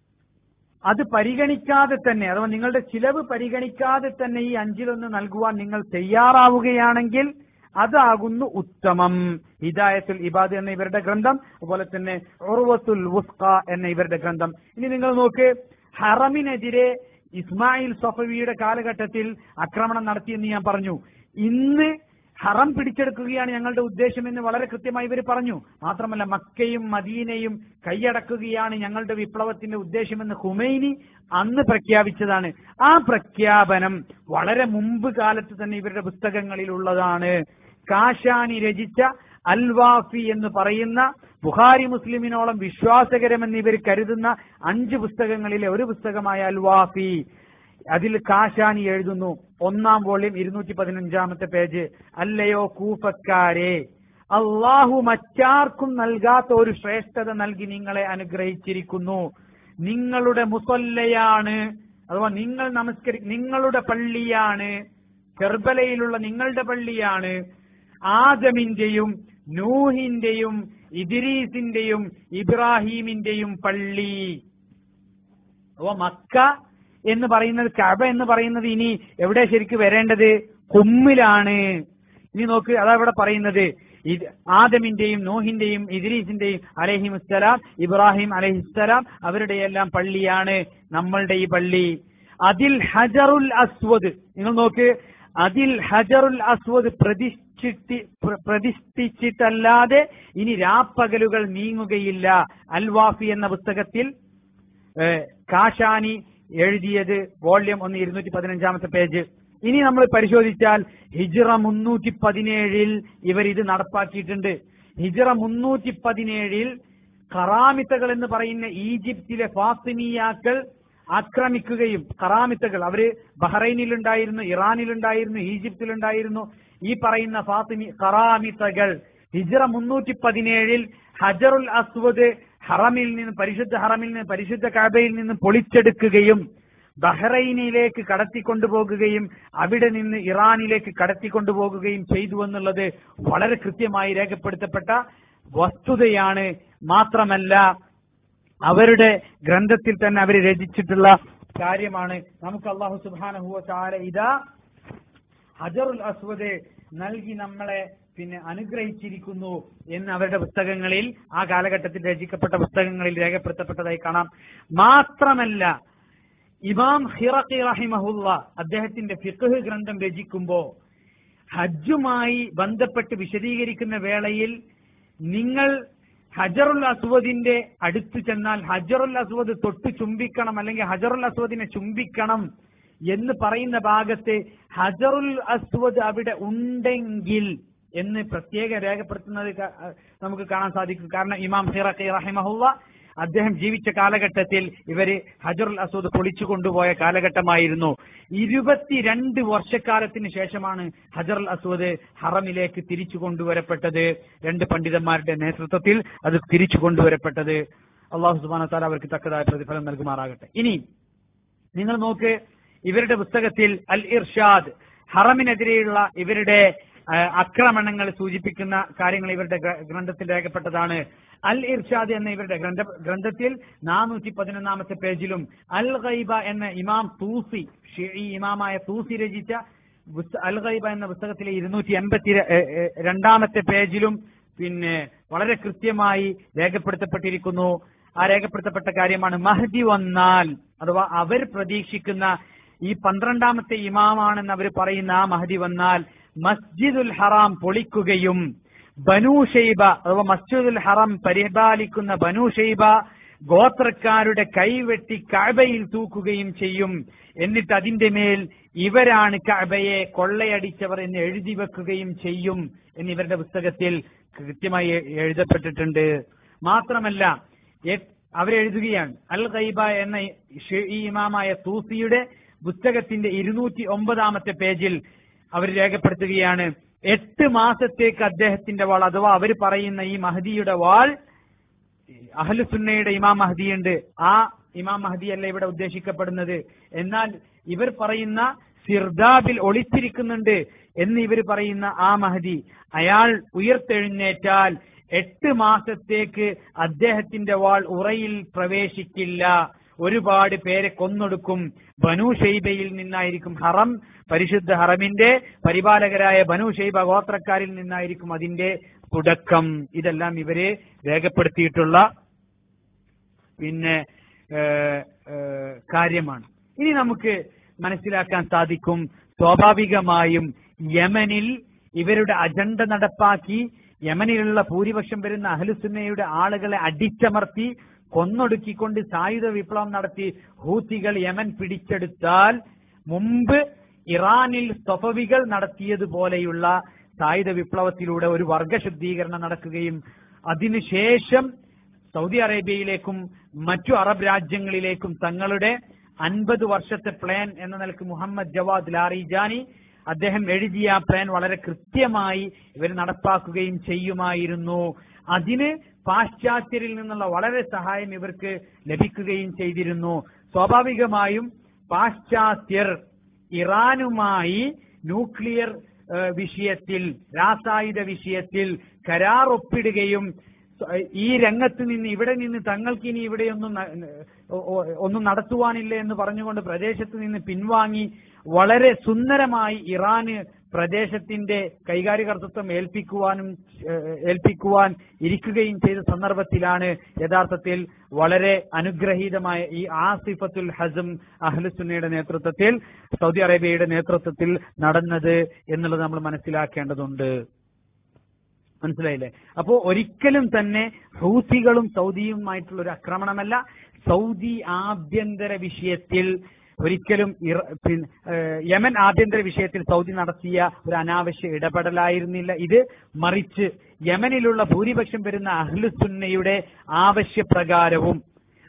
അത് പരിഗണിക്കാതെ തന്നെ അഥവാ നിങ്ങളുടെ ചിലവ് പരിഗണിക്കാതെ തന്നെ ഈ അഞ്ചിലൊന്ന് നൽകുവാൻ നിങ്ങൾ തയ്യാറാവുകയാണെങ്കിൽ അതാകുന്നു ഉത്തമം ഹിദായത്തുൽ ഇബാദ് എന്ന ഇവരുടെ ഗ്രന്ഥം അതുപോലെ തന്നെ ഉർവത്തുൽ വുസ്ക എന്ന ഇവരുടെ ഗ്രന്ഥം ഇനി നിങ്ങൾ നോക്ക് ഹറമിനെതിരെ ഇസ്മായിൽ സഫവിയുടെ കാലഘട്ടത്തിൽ ആക്രമണം നടത്തിയെന്ന് ഞാൻ പറഞ്ഞു ഇന്ന് ഹറം പിടിച്ചെടുക്കുകയാണ് ഞങ്ങളുടെ ഉദ്ദേശം എന്ന് വളരെ കൃത്യമായി ഇവർ പറഞ്ഞു മാത്രമല്ല മക്കയും മദീനയും കൈയടക്കുകയാണ് ഞങ്ങളുടെ വിപ്ലവത്തിന്റെ ഉദ്ദേശമെന്ന് ഹുമൈനി അന്ന് പ്രഖ്യാപിച്ചതാണ് ആ പ്രഖ്യാപനം വളരെ മുമ്പ് കാലത്ത് തന്നെ ഇവരുടെ പുസ്തകങ്ങളിൽ ഉള്ളതാണ് കാശാനി രചിച്ച അൽവാഫി എന്ന് പറയുന്ന ബുഖാരി മുസ്ലിമിനോളം വിശ്വാസകരമെന്ന് ഇവർ കരുതുന്ന അഞ്ച് പുസ്തകങ്ങളിലെ ഒരു പുസ്തകമായ അൽവാഫി അതിൽ കാശാനി എഴുതുന്നു ഒന്നാം വോള്യം ഇരുന്നൂറ്റി പതിനഞ്ചാമത്തെ പേജ് അല്ലയോ കൂഫക്കാരെ അള്ളാഹു മറ്റാർക്കും നൽകാത്ത ഒരു ശ്രേഷ്ഠത നൽകി നിങ്ങളെ അനുഗ്രഹിച്ചിരിക്കുന്നു നിങ്ങളുടെ മുസല്ലയാണ് അഥവാ നിങ്ങൾ നമസ്കരി നിങ്ങളുടെ പള്ളിയാണ് കെർബലയിലുള്ള നിങ്ങളുടെ പള്ളിയാണ് ആദമിന്റെയും നൂഹിന്റെയും ഇദ്രീസിന്റെയും ഇബ്രാഹീമിന്റെയും പള്ളി അപ്പൊ മക്ക എന്ന് പറയുന്നത് കഅബ എന്ന് പറയുന്നത് ഇനി എവിടെ ശരിക്ക് വരേണ്ടത് കുമ്മിലാണ് ഇനി നോക്ക് അതാ ഇവിടെ പറയുന്നത് ഇത് ആദമിന്റെയും നോഹിന്റെയും ഇദ്രീസിന്റെയും അലഹിമുസ്സലാം ഇബ്രാഹിം അലഹിസ്സലാം അവരുടെ എല്ലാം പള്ളിയാണ് നമ്മളുടെ ഈ പള്ളി അതിൽ ഹജറുൽ അസ്വദ് നിങ്ങൾ നോക്ക് അതിൽ ഹജറുൽ അസ്വദ് പ്രതിഷ്ഠിത്തി പ്ര- പ്രതിഷ്ഠിച്ചിട്ടല്ലാതെ ഇനി രാപ്പകലുകൾ നീങ്ങുകയില്ല അൽവാഫി എന്ന പുസ്തകത്തിൽ ഏഹ്, കാശാനി എഴുതിയത് വോള്യം ഒന്ന് ഇരുന്നൂറ്റി പതിനഞ്ചാമത്തെ പേജ് ഇനി നമ്മൾ പരിശോധിച്ചാൽ ഹിജ്റ മുന്നൂറ്റി പതിനേഴിൽ ഇവർ ഇത് നടപ്പാക്കിയിട്ടുണ്ട് ഹിജ്റ മുന്നൂറ്റി പതിനേഴിൽ ഖറാമിത്തകൾ എന്ന് പറയുന്ന ഈജിപ്തിലെ ഫാത്തിമിയാക്കൾ ആക്രമിക്കുകയും കറാമിത്തകൾ അവര് ബഹ്റൈനിലുണ്ടായിരുന്നു ഇറാനിലുണ്ടായിരുന്നു ഈജിപ്തിലുണ്ടായിരുന്നു ഈ പറയുന്ന ഫാത്തിമി കറാമിത്തകൾ ഹിജ്റ മുന്നൂറ്റി പതിനേഴിൽ ഹജറുൽ അസ്വദ് ഹറമിൽ നിന്ന് പരിശുദ്ധ ഹറമിൽ നിന്ന് പരിശുദ്ധ കാബയിൽ നിന്ന് പൊളിച്ചെടുക്കുകയും ബഹ്റൈനിലേക്ക് കടത്തിക്കൊണ്ടുപോകുകയും അവിടെ നിന്ന് ഇറാനിലേക്ക് കടത്തിക്കൊണ്ടുപോകുകയും ചെയ്തു എന്നുള്ളത് വളരെ കൃത്യമായി രേഖപ്പെടുത്തപ്പെട്ട വസ്തുതയാണ് മാത്രമല്ല അവരുടെ ഗ്രന്ഥത്തിൽ തന്നെ അവർ രചിച്ചിട്ടുള്ള കാര്യമാണ് നമുക്ക് അള്ളാഹു സുബാനഹുവ ചാല ഇതാ ഹജറുൽ അസ്വദ് നൽകി നമ്മളെ പിന്നെ അനുഗ്രഹിച്ചിരിക്കുന്നു എന്ന് അവരുടെ പുസ്തകങ്ങളിൽ ആ കാലഘട്ടത്തിൽ രചിക്കപ്പെട്ട പുസ്തകങ്ങളിൽ രേഖപ്പെടുത്തപ്പെട്ടതായി കാണാം മാത്രമല്ല ഇമാം ഹിറഖി റഹിമഹുല്ല അദ്ദേഹത്തിന്റെ ഫിഖ് ഗ്രന്ഥം രചിക്കുമ്പോ ഹജ്ജുമായി ബന്ധപ്പെട്ട് വിശദീകരിക്കുന്ന വേളയിൽ നിങ്ങൾ ഹജറുൽ അസ്വദിന്റെ അടുത്ത് ചെന്നാൽ ഹജറുൽ അസ്വദ് തൊട്ട് ചുംബിക്കണം അല്ലെങ്കിൽ ഹജറുൽ അസ്വദിനെ ചുംബിക്കണം എന്ന് പറയുന്ന ഭാഗത്ത് ഹജറുൽ അസ്വദ് അവിടെ ഉണ്ടെങ്കിൽ എന്ന് പ്രത്യേകം രേഖപ്പെടുത്തുന്നത് ക- നമുക്ക് കാണാൻ സാധിക്കും കാരണം ഇമാം ഹിറഖി റഹിമഹുല്ല അദ്ദേഹം ജീവിച്ച കാലഘട്ടത്തിൽ ഇവര് ഹജറുൽ അസൂദ് പൊളിച്ചു കൊണ്ടുപോയ കാലഘട്ടമായിരുന്നു ഇരുപത്തിരണ്ട് വർഷക്കാലത്തിന് ശേഷമാണ് ഹജറുൽ അസ്വദ് ഹറമിലേക്ക് തിരിച്ചു കൊണ്ടുവരപ്പെട്ടത് രണ്ട് പണ്ഡിതന്മാരുടെ നേതൃത്വത്തിൽ അത് തിരിച്ചു കൊണ്ടുവരപ്പെട്ടത് അള്ളാഹു സുബാന താല അവർക്ക് തക്കതായ പ്രതിഫലം നൽകുമാറാകട്ടെ ഇനി നിങ്ങൾ നോക്ക് ഇവരുടെ പുസ്തകത്തിൽ അൽ ഇർഷാദ് ഹറമിനെതിരെയുള്ള ഇവരുടെ ആ, ആക്രമണങ്ങൾ സൂചിപ്പിക്കുന്ന കാര്യങ്ങൾ ഇവരുടെ ഗ്ര- ഗ്രന്ഥത്തിൽ രേഖപ്പെട്ടതാണ് അൽ ഇർഷാദ് എന്ന ഇവരുടെ ഗ്രന്ഥ ഗ്രന്ഥത്തിൽ നാനൂറ്റി പതിനൊന്നാമത്തെ പേജിലും അൽ ഖൈബ എന്ന ഇമാം തൂസി ഷിഈ ഇമാമായ തൂസി രചിച്ച പുസ്ത- അൽ ഖൈബ എന്ന പുസ്തകത്തിലെ ഇരുന്നൂറ്റി എൺപത്തി ര- ഏ, ഏ, രണ്ടാമത്തെ പേജിലും പിന്നെ വളരെ കൃത്യമായി രേഖപ്പെടുത്തപ്പെട്ടിരിക്കുന്നു ആ രേഖപ്പെടുത്തപ്പെട്ട കാര്യമാണ് മഹദി വന്നാൽ അഥവാ അവർ പ്രതീക്ഷിക്കുന്ന ഈ പന്ത്രണ്ടാമത്തെ ഇമാമാണെന്ന് അവർ പറയുന്ന ആ മഹദി വന്നാൽ മസ്ജിദുൽ ഹറാം പൊളിക്കുകയും ബനു ഷെയ്ബ അഥവാ മസ്ജിദുൽ ഹറാം പരിപാലിക്കുന്ന ബനു ഷെയ്ബ ഗോത്രക്കാരുടെ കൈവെട്ടി കഅബയിൽ തൂക്കുകയും ചെയ്യും എന്നിട്ട് അതിന്റെ മേൽ ഇവരാണ് കഅബയെ കൊള്ളയടിച്ചവർ എന്ന് എഴുതി വെക്കുകയും ചെയ്യും എന്നിവരുടെ പുസ്തകത്തിൽ കൃത്യമായി എ- എഴുതപ്പെട്ടിട്ടുണ്ട് മാത്രമല്ല എ- അവരെഴുതുകയാണ് അൽ ഖൈബ എന്ന ഷി- ഈ ഇമാമായ തൂസിയുടെ പുസ്തകത്തിന്റെ ഇരുന്നൂറ്റി ഒമ്പതാമത്തെ പേജിൽ അവർ രേഖപ്പെടുത്തുകയാണ് എട്ട് മാസത്തേക്ക് അദ്ദേഹത്തിന്റെ വാൾ അഥവാ അവർ പറയുന്ന ഈ മഹദിയുടെ വാൾ അഹ്ലുസുന്നയുടെ ഇമാം മഹദിയുണ്ട് ആ ഇമാം മഹദിയല്ല ഇവിടെ ഉദ്ദേശിക്കപ്പെടുന്നത് എന്നാൽ ഇവർ പറയുന്ന സിർദാബിൽ ഒളിച്ചിരിക്കുന്നുണ്ട് എന്ന് ഇവർ പറയുന്ന ആ മഹദി അയാൾ ഉയർത്തെഴുന്നേറ്റാൽ എട്ട് മാസത്തേക്ക് അദ്ദേഹത്തിന്റെ വാൾ ഉറയിൽ പ്രവേശിക്കില്ല ഒരുപാട് പേരെ കൊന്നൊടുക്കും ബനു ഷെയ്ബയിൽ നിന്നായിരിക്കും ഹറം പരിശുദ്ധ ഹറമിന്റെ പരിപാലകരായ ബനു ഷെയ്ബ ഗോത്രക്കാരിൽ നിന്നായിരിക്കും അതിന്റെ തുടക്കം ഇതെല്ലാം ഇവര് രേഖപ്പെടുത്തിയിട്ടുള്ള പിന്നെ ഏഹ്, ഏഹ്, കാര്യമാണ് ഇനി നമുക്ക് മനസ്സിലാക്കാൻ സാധിക്കും സ്വാഭാവികമായും യമനിൽ ഇവരുടെ അജണ്ട നടപ്പാക്കി യമനിലുള്ള ഭൂരിപക്ഷം വരുന്ന അഹ്ലുസുന്നയുടെ ആളുകളെ അടിച്ചമർത്തി കൊന്നൊടുക്കിക്കൊണ്ട് സായുധ വിപ്ലവം നടത്തി ഹൂത്തികൾ യമൻ പിടിച്ചെടുത്താൽ മുമ്പ് ഇറാനിൽ സ്വഫവികൾ നടത്തിയതുപോലെയുള്ള സായുധ വിപ്ലവത്തിലൂടെ ഒരു വർഗശുദ്ധീകരണം നടക്കുകയും അതിനുശേഷം സൗദി അറേബ്യയിലേക്കും മറ്റു അറബ് രാജ്യങ്ങളിലേക്കും തങ്ങളുടെ അൻപത് വർഷത്തെ പ്ലാൻ എന്ന നിലക്ക് മുഹമ്മദ് ജവാദ് ലാറിജാനി അദ്ദേഹം എഴുതിയ ആ പ്ലാൻ വളരെ കൃത്യമായി ഇവർ നടപ്പാക്കുകയും ചെയ്യുമായിരുന്നു അതിന് പാശ്ചാത്യരിൽ നിന്നുള്ള വളരെ സഹായം ഇവർക്ക് ലഭിക്കുകയും ചെയ്തിരുന്നു സ്വാഭാവികമായും പാശ്ചാത്യർ ഇറാനുമായി ന്യൂക്ലിയർ ഏഹ്, വിഷയത്തിൽ രാസായുധ വിഷയത്തിൽ കരാർ ഒപ്പിടുകയും സ്വ- ഈ രംഗത്ത് നിന്ന് ഇവിടെ നിന്ന് തങ്ങൾക്ക് ഇനി ഇവിടെയൊന്നും ന- ഒ- ഒ- ഒന്നും നടത്തുവാനില്ല എന്ന് പറഞ്ഞുകൊണ്ട് പ്രദേശത്ത് നിന്ന് പിൻവാങ്ങി വളരെ സുന്ദരമായി ഇറാന് പ്രദേശത്തിന്റെ കൈകാര്യകർത്തൃത്വം ഏൽപ്പിക്കുവാനും ഏഹ്, ഏൽപ്പിക്കുവാൻ ഇരിക്കുകയും ചെയ്ത സന്ദർഭത്തിലാണ് യഥാർത്ഥത്തിൽ വളരെ അനുഗ്രഹീതമായ ഈ ആസിഫത്തുൽ ഹസം അഹ്ലുസുന്നയുടെ നേതൃത്വത്തിൽ സൗദി അറേബ്യയുടെ നേതൃത്വത്തിൽ നടന്നത് എന്നുള്ളത് നമ്മൾ മനസ്സിലാക്കേണ്ടതുണ്ട് മനസ്സിലായില്ലേ അപ്പോ ഒരിക്കലും തന്നെ ഹൂസികളും സൗദിയുമായിട്ടുള്ള ഒരു ആക്രമണമല്ല സൗദി ആഭ്യന്തര വിഷയത്തിൽ ഒരിക്കലും ഇറ- പിൻ- ഏഹ് യമൻ ആഭ്യന്തര വിഷയത്തിൽ സൗദി നടത്തിയ ഒരു അനാവശ്യ ഇടപെടലായിരുന്നില്ല ഇത് മറിച്ച് യമനിലുള്ള ഭൂരിപക്ഷം വരുന്ന അഹ്ലുസുന്നയുടെ ആവശ്യപ്രകാരവും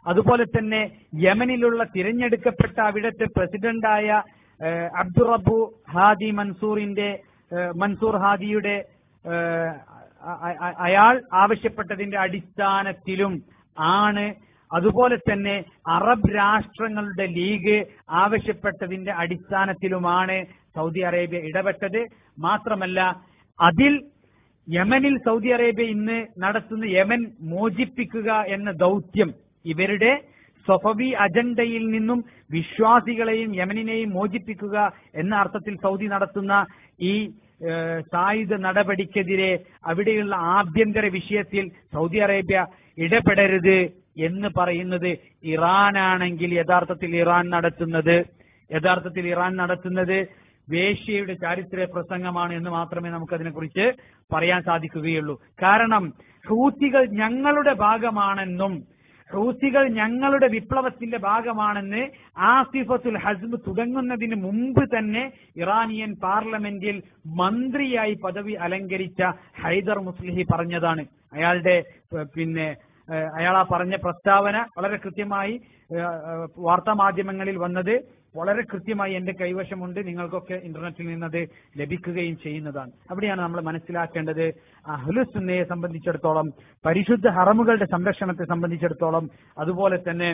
അതുപോലെ തന്നെ യമനിലുള്ള തിരഞ്ഞെടുക്കപ്പെട്ട അവിടുത്തെ പ്രസിഡന്റായ ഏഹ്, അബ്ദുറബു ഹാദി മൻസൂറിന്റെ ഏഹ്, മൻസൂർ ഹാദിയുടെ ഏഹ്, അ- അ- അയാൾ ആവശ്യപ്പെട്ടതിന്റെ അടിസ്ഥാനത്തിലും ആണ് അതുപോലെ തന്നെ അറബ് രാഷ്ട്രങ്ങളുടെ ലീഗ് ആവശ്യപ്പെട്ടതിന്റെ അടിസ്ഥാനത്തിലുമാണ് സൗദി അറേബ്യ ഇടപെട്ടത് മാത്രമല്ല അതിൽ യമനിൽ സൗദി അറേബ്യ ഇന്ന് നടത്തുന്ന യമൻ മോചിപ്പിക്കുക എന്ന ദൗത്യം ഇവരുടെ സൊഫവി അജണ്ടയിൽ നിന്നും വിശ്വാസികളെയും യമനിനെയും മോചിപ്പിക്കുക എന്ന അർത്ഥത്തിൽ സൗദി നടത്തുന്ന ഈ ഏഹ്, സായുധ നടപടിക്കെതിരെ അവിടെയുള്ള ആഭ്യന്തര വിഷയത്തിൽ സൗദി അറേബ്യ ഇടപെടരുത് എന്ന് പറയുന്നത് ഇറാനാണെങ്കിൽ യഥാർത്ഥത്തിൽ ഇറാൻ നടത്തുന്നത് യഥാർത്ഥത്തിൽ ഇറാൻ നടത്തുന്നത് വേശ്യയുടെ ചാരിത്ര പ്രസംഗമാണ് എന്ന് മാത്രമേ നമുക്കതിനെക്കുറിച്ച് പറയാൻ സാധിക്കുകയുള്ളൂ കാരണം ഹൂത്തികൾ ഞങ്ങളുടെ ഭാഗമാണെന്നും ഹൂത്തികൾ ഞങ്ങളുടെ വിപ്ലവത്തിന്റെ ഭാഗമാണെന്ന് ആസിഫത്തുൽ ഹസ്ബ് തുടങ്ങുന്നതിന് മുമ്പ് തന്നെ ഇറാനിയൻ പാർലമെന്റിൽ മന്ത്രിയായി പദവി അലങ്കരിച്ച ഹൈദർ മുസ്ലിഹി പറഞ്ഞതാണ് അയാളുടെ ഏഹ്, പിന്നെ ഏഹ്, അയാൾ ആ പറഞ്ഞ പ്രസ്താവന വളരെ കൃത്യമായി ഏഹ്, ഏഹ്, വാർത്താ മാധ്യമങ്ങളിൽ വന്നത് വളരെ കൃത്യമായി എന്റെ കൈവശമുണ്ട് നിങ്ങൾക്കൊക്കെ ഇന്റർനെറ്റിൽ നിന്നത് ലഭിക്കുകയും ചെയ്യുന്നതാണ് അവിടെയാണ് നമ്മൾ മനസ്സിലാക്കേണ്ടത് അഹ്ലുസുന്നയെ സംബന്ധിച്ചിടത്തോളം പരിശുദ്ധ ഹറമുകളുടെ സംരക്ഷണത്തെ സംബന്ധിച്ചിടത്തോളം അതുപോലെ തന്നെ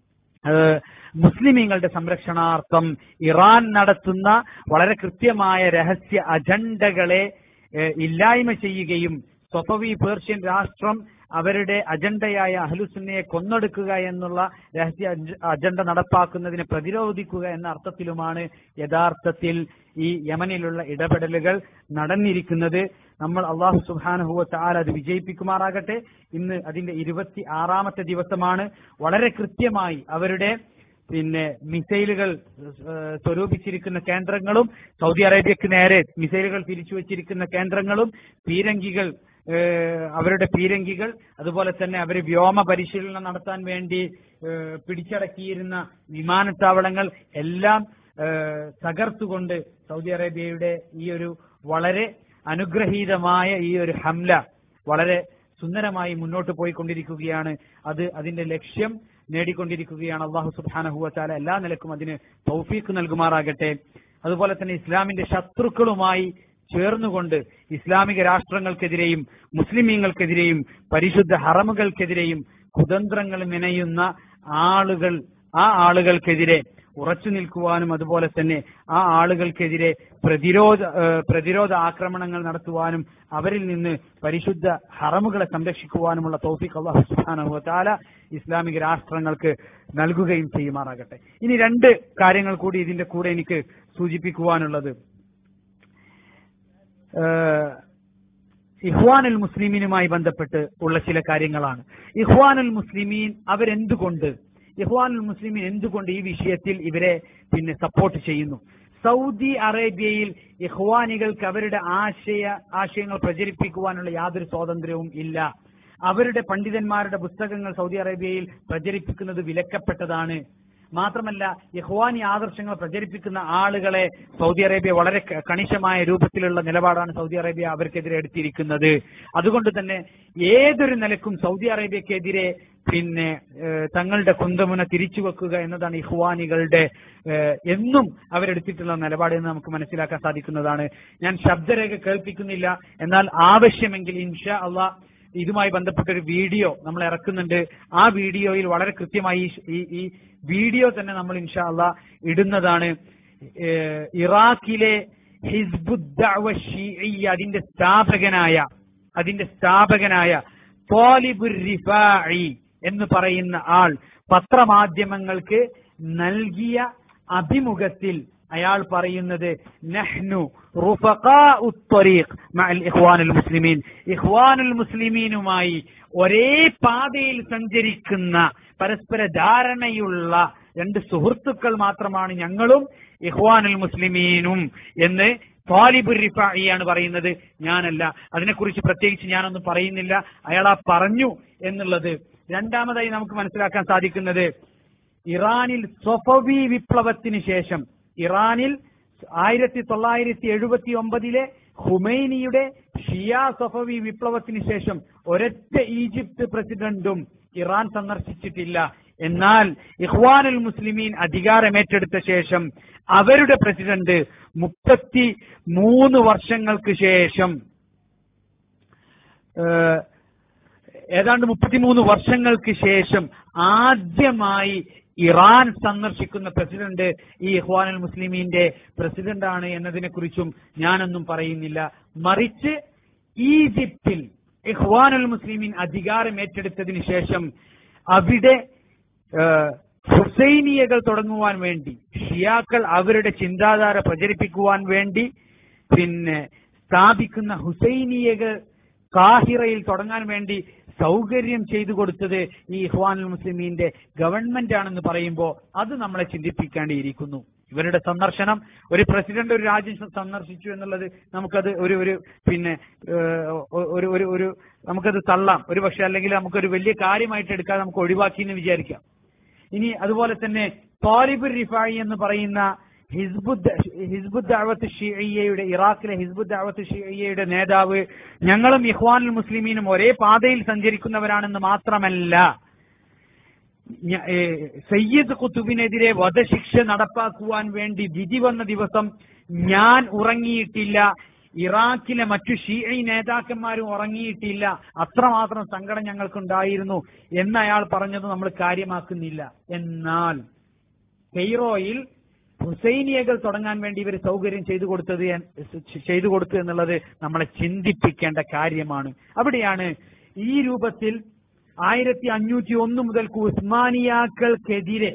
ഏഹ്, മുസ്ലിമീങ്ങളുടെ സംരക്ഷണാർത്ഥം ഇറാൻ നടത്തുന്ന വളരെ കൃത്യമായ രഹസ്യ അജണ്ടകളെ ഏഹ്, ഇല്ലായ്മ ചെയ്യുകയും സ്വഫവി പേർഷ്യൻ രാഷ്ട്രം അവരുടെ അജണ്ടയായ അഹ്ലുസുന്നയെ കൊന്നൊടുക്കുക എന്നുള്ള രഹസ്യ അജ- അജണ്ട നടപ്പാക്കുന്നതിനെ പ്രതിരോധിക്കുക എന്ന അർത്ഥത്തിലുമാണ് യഥാർത്ഥത്തിൽ ഈ യമനിലുള്ള ഇടപെടലുകൾ നടന്നിരിക്കുന്നത് നമ്മൾ അള്ളാഹു സുബാനഹുവ താൽ അത് വിജയിപ്പിക്കുമാറാകട്ടെ ഇന്ന് അതിന്റെ ഇരുപത്തി ആറാമത്തെ ദിവസമാണ് വളരെ കൃത്യമായി അവരുടെ പിന്നെ മിസൈലുകൾ ഏഹ്, സ്വരൂപിച്ചിരിക്കുന്ന കേന്ദ്രങ്ങളും സൗദി അറേബ്യക്ക് നേരെ മിസൈലുകൾ തിരിച്ചു വച്ചിരിക്കുന്ന കേന്ദ്രങ്ങളും പീരങ്കികൾ ഏഹ്, അവരുടെ പീരങ്കികൾ അതുപോലെ തന്നെ അവർ വ്യോമ പരിശീലനം നടത്താൻ വേണ്ടി ഏഹ്, പിടിച്ചടക്കിയിരുന്ന വിമാനത്താവളങ്ങൾ എല്ലാം ഏഹ്, തകർത്തുകൊണ്ട് സൗദി അറേബ്യയുടെ ഈ ഒരു വളരെ അനുഗ്രഹീതമായ ഈ ഒരു ഹംല വളരെ സുന്ദരമായി മുന്നോട്ട് പോയിക്കൊണ്ടിരിക്കുകയാണ് അത് അതിന്റെ ലക്ഷ്യം നേടിക്കൊണ്ടിരിക്കുകയാണ് അള്ളാഹു സുബാനഹുവ ചാല എല്ലാ നിലക്കും അതിന് തൗഫീഖ് നൽകുമാറാകട്ടെ അതുപോലെ തന്നെ ഇസ്ലാമിന്റെ ശത്രുക്കളുമായി ചേർന്നുകൊണ്ട് ഇസ്ലാമിക രാഷ്ട്രങ്ങൾക്കെതിരെയും മുസ്ലിമീങ്ങൾക്കെതിരെയും പരിശുദ്ധ ഹറമുകൾക്കെതിരെയും കുതന്ത്രങ്ങൾ മെനയുന്ന ആളുകൾ ആ ആളുകൾക്കെതിരെ ഉറച്ചു നിൽക്കുവാനും അതുപോലെ തന്നെ ആ ആളുകൾക്കെതിരെ പ്രതിരോധ ഏഹ് പ്രതിരോധ ആക്രമണങ്ങൾ നടത്തുവാനും അവരിൽ നിന്ന് പരിശുദ്ധ ഹറമുകളെ സംരക്ഷിക്കുവാനുമുള്ള തൗഫീഖ് അള്ളാഹു സുബ്ഹാനഹു വതആല ഇസ്ലാമിക രാഷ്ട്രങ്ങൾക്ക് നൽകുകയും ചെയ്യുമാറാകട്ടെ ഇനി രണ്ട് കാര്യങ്ങൾ കൂടി ഇതിന്റെ കൂടെ എനിക്ക് സൂചിപ്പിക്കുവാനുള്ളത് ഏഹ് ഇഹ്വാനുൽ മുസ്ലിമീനുമായി ബന്ധപ്പെട്ട് ഉള്ള ചില കാര്യങ്ങളാണ് ഇഹ്വാനുൽ മുസ്ലിമീൻ അവരെന്തുകൊണ്ട് ഇഹ്വാനുൽ മുസ്ലിമീൻ എന്തുകൊണ്ട് ഈ വിഷയത്തിൽ ഇവരെ പിന്നെ സപ്പോർട്ട് ചെയ്യുന്നു സൗദി അറേബ്യയിൽ ഇഹ്വാനികൾക്ക് അവരുടെ ആശയ ആശയങ്ങൾ പ്രചരിപ്പിക്കുവാനുള്ള യാതൊരു സ്വാതന്ത്ര്യവും ഇല്ല അവരുടെ പണ്ഡിതന്മാരുടെ പുസ്തകങ്ങൾ സൗദി അറേബ്യയിൽ പ്രചരിപ്പിക്കുന്നത് വിലക്കപ്പെട്ടതാണ് മാത്രമല്ല യഹ്വാനി ആദർശങ്ങൾ പ്രചരിപ്പിക്കുന്ന ആളുകളെ സൗദി അറേബ്യ വളരെ ക- കണിശമായ രൂപത്തിലുള്ള നിലപാടാണ് സൗദി അറേബ്യ അവർക്കെതിരെ എടുത്തിരിക്കുന്നത് അതുകൊണ്ട് തന്നെ ഏതൊരു നിലക്കും സൗദി അറേബ്യക്കെതിരെ പിന്നെ ഏഹ്, തങ്ങളുടെ കുന്തമുന തിരിച്ചു വെക്കുക എന്നതാണ് ഇഹ്വാനികളുടെ ഏഹ്, എന്നും അവരെടുത്തിട്ടുള്ള നിലപാട് എന്ന് നമുക്ക് മനസ്സിലാക്കാൻ സാധിക്കുന്നതാണ് ഞാൻ ശബ്ദരേഖ കേൾപ്പിക്കുന്നില്ല എന്നാൽ ആവശ്യമെങ്കിൽ ഇൻഷാ അള്ളാഹ് ഇതുമായി ബന്ധപ്പെട്ട ഒരു വീഡിയോ നമ്മൾ ഇറക്കുന്നുണ്ട് ആ വീഡിയോയിൽ വളരെ കൃത്യമായി ഈ ഷ്- ഈ ഈ വീഡിയോ തന്നെ നമ്മൾ ഇൻഷാ അള്ളാ ഇടുന്നതാണ് ഏഹ് ഇറാഖിലെ ഹിസ്ബുദ്ദഅവ ഷീഇയ്യ അതിന്റെ സ്ഥാപകനായ അതിന്റെ സ്ഥാപകനായ തോലിബുർ റിഫാഇ എന്ന് പറയുന്ന ആൾ പത്രമാധ്യമങ്ങൾക്ക് നൽകിയ അഭിമുഖത്തിൽ അയാൾ പറയുന്നത് നഹ്നു റുഫഖാഉ ത്വരീഖ് മഅൽ ഇഖ്വാനുൽ മുസ്ലിമീൻ ഇഖ്വാനുൽ മുസ്ലിമീനുമായി ഒരേ പാതയിൽ സഞ്ചരിക്കുന്ന പരസ്പര ധാരണയുള്ള രണ്ട് സുഹൃത്തുക്കൾ മാത്രമാണ് ഞങ്ങളും ഇഖ്വാനുൽ മുസ്ലിമീനും എന്ന് താലിബുർ റിഫായിയാണ് പറയുന്നത് ഞാനല്ല അതിനെക്കുറിച്ച് പ്രത്യേകിച്ച് ഞാനൊന്നും പറയുന്നില്ല അയാൾ ആ പറഞ്ഞു എന്നുള്ളത് രണ്ടാമതായി നമുക്ക് മനസ്സിലാക്കാൻ സാധിക്കുന്നത് ഇറാനിൽ സൊഫവി വിപ്ലവത്തിന് ശേഷം ഇറാനിൽ ആയിരത്തി തൊള്ളായിരത്തി എഴുപത്തി ഒമ്പതിലെ ഹുമൈനിയുടെ ഷിയ സൊഫവി വിപ്ലവത്തിന് ശേഷം ഒരൊറ്റ ഈജിപ്ത് പ്രസിഡന്റും ഇറാൻ സന്ദർശിച്ചിട്ടില്ല എന്നാൽ ഇഖ്വാനുൽ മുസ്ലിമീൻ അധികാരമേറ്റെടുത്ത ശേഷം അവരുടെ പ്രസിഡന്റ് മുപ്പത്തി മൂന്ന് വർഷങ്ങൾക്ക് ശേഷം ഏഹ്, ഏതാണ്ട് മുപ്പത്തിമൂന്ന് വർഷങ്ങൾക്ക് ശേഷം ആദ്യമായി ഇറാൻ സന്ദർശിക്കുന്ന പ്രസിഡന്റ് ഈ ഇഹ്വാനുൽ മുസ്ലിമീന്റെ പ്രസിഡന്റാണ് എന്നതിനെ കുറിച്ചും ഞാനൊന്നും പറയുന്നില്ല മറിച്ച് ഈജിപ്തിൽ ഇഹ്വാനുൽ മുസ്ലിമീൻ അധികാരം ഏറ്റെടുത്തതിന് ശേഷം അവിടെ ഏഹ്, ഹുസൈനിയകൾ തുടങ്ങുവാൻ വേണ്ടി ഷിയാക്കൾ അവരുടെ ചിന്താധാര പ്രചരിപ്പിക്കുവാൻ വേണ്ടി പിന്നെ സ്ഥാപിക്കുന്ന ഹുസൈനിയകൾ കാഹിറയിൽ തുടങ്ങാൻ വേണ്ടി സൗകര്യം ചെയ്തു കൊടുത്തത് ഈ ഇഹ്വാനുൽ മുസ്ലിമീന്റെ ഗവൺമെന്റ് ആണെന്ന് പറയുമ്പോൾ അത് നമ്മളെ ചിന്തിപ്പിക്കേണ്ടിയിരിക്കുന്നു ഇവരുടെ സന്ദർശനം ഒരു പ്രസിഡന്റ് ഒരു രാജ്യം സന്ദർശിച്ചു എന്നുള്ളത് നമുക്കത് ഒരു ഒരു പിന്നെ ഏഹ്, ഒരു ഒരു ഒരു നമുക്കത് തള്ളാം ഒരു പക്ഷെ അല്ലെങ്കിൽ നമുക്കൊരു വലിയ കാര്യമായിട്ട് എടുക്കാതെ നമുക്ക് ഒഴിവാക്കി എന്ന് വിചാരിക്കാം ഇനി അതുപോലെ തന്നെ താലിബുർ റിഫായി എന്ന് പറയുന്ന ഹിസ്ബുദ് ഹിസ്ബുദ് ദഅവത്ത് ഷിയയുടെ ഇറാഖിലെ ഹിസ്ബുദ് ദഅവത്ത് ഷിയയുടെ നേതാവ് ഞങ്ങളും ഇഖ്വാനുൽ മുസ്ലിമീനും ഒരേ പാതയിൽ സഞ്ചരിക്കുന്നവരാണെന്ന് മാത്രമല്ല ഞ- ഏ, സയ്യിദ് കുത്തുബിനെതിരെ വധശിക്ഷ നടപ്പാക്കുവാൻ വേണ്ടി വിധി വന്ന ദിവസം ഞാൻ ഉറങ്ങിയിട്ടില്ല ഇറാഖിലെ മറ്റു ഷീഈ നേതാക്കന്മാരും ഉറങ്ങിയിട്ടില്ല അത്രമാത്രം സങ്കടം ഞങ്ങൾക്കുണ്ടായിരുന്നു എന്ന് അയാൾ പറഞ്ഞത് നമ്മൾ കാര്യമാക്കുന്നില്ല എന്നാൽ കെയ്റോയിൽ ഹുസൈനിയകൾ തുടങ്ങാൻ വേണ്ടി ഇവർ സൗകര്യം ചെയ്തു കൊടുത്തത് എൻ- ചെയ്തു കൊടുത്തു എന്നുള്ളത് നമ്മളെ ചിന്തിപ്പിക്കേണ്ട കാര്യമാണ് അവിടെയാണ് ഈ രൂപത്തിൽ ആയിരത്തി അഞ്ഞൂറ്റി ഒന്ന് മുതൽക്ക് ഉസ്മാനിയാക്കൾക്കെതിരെ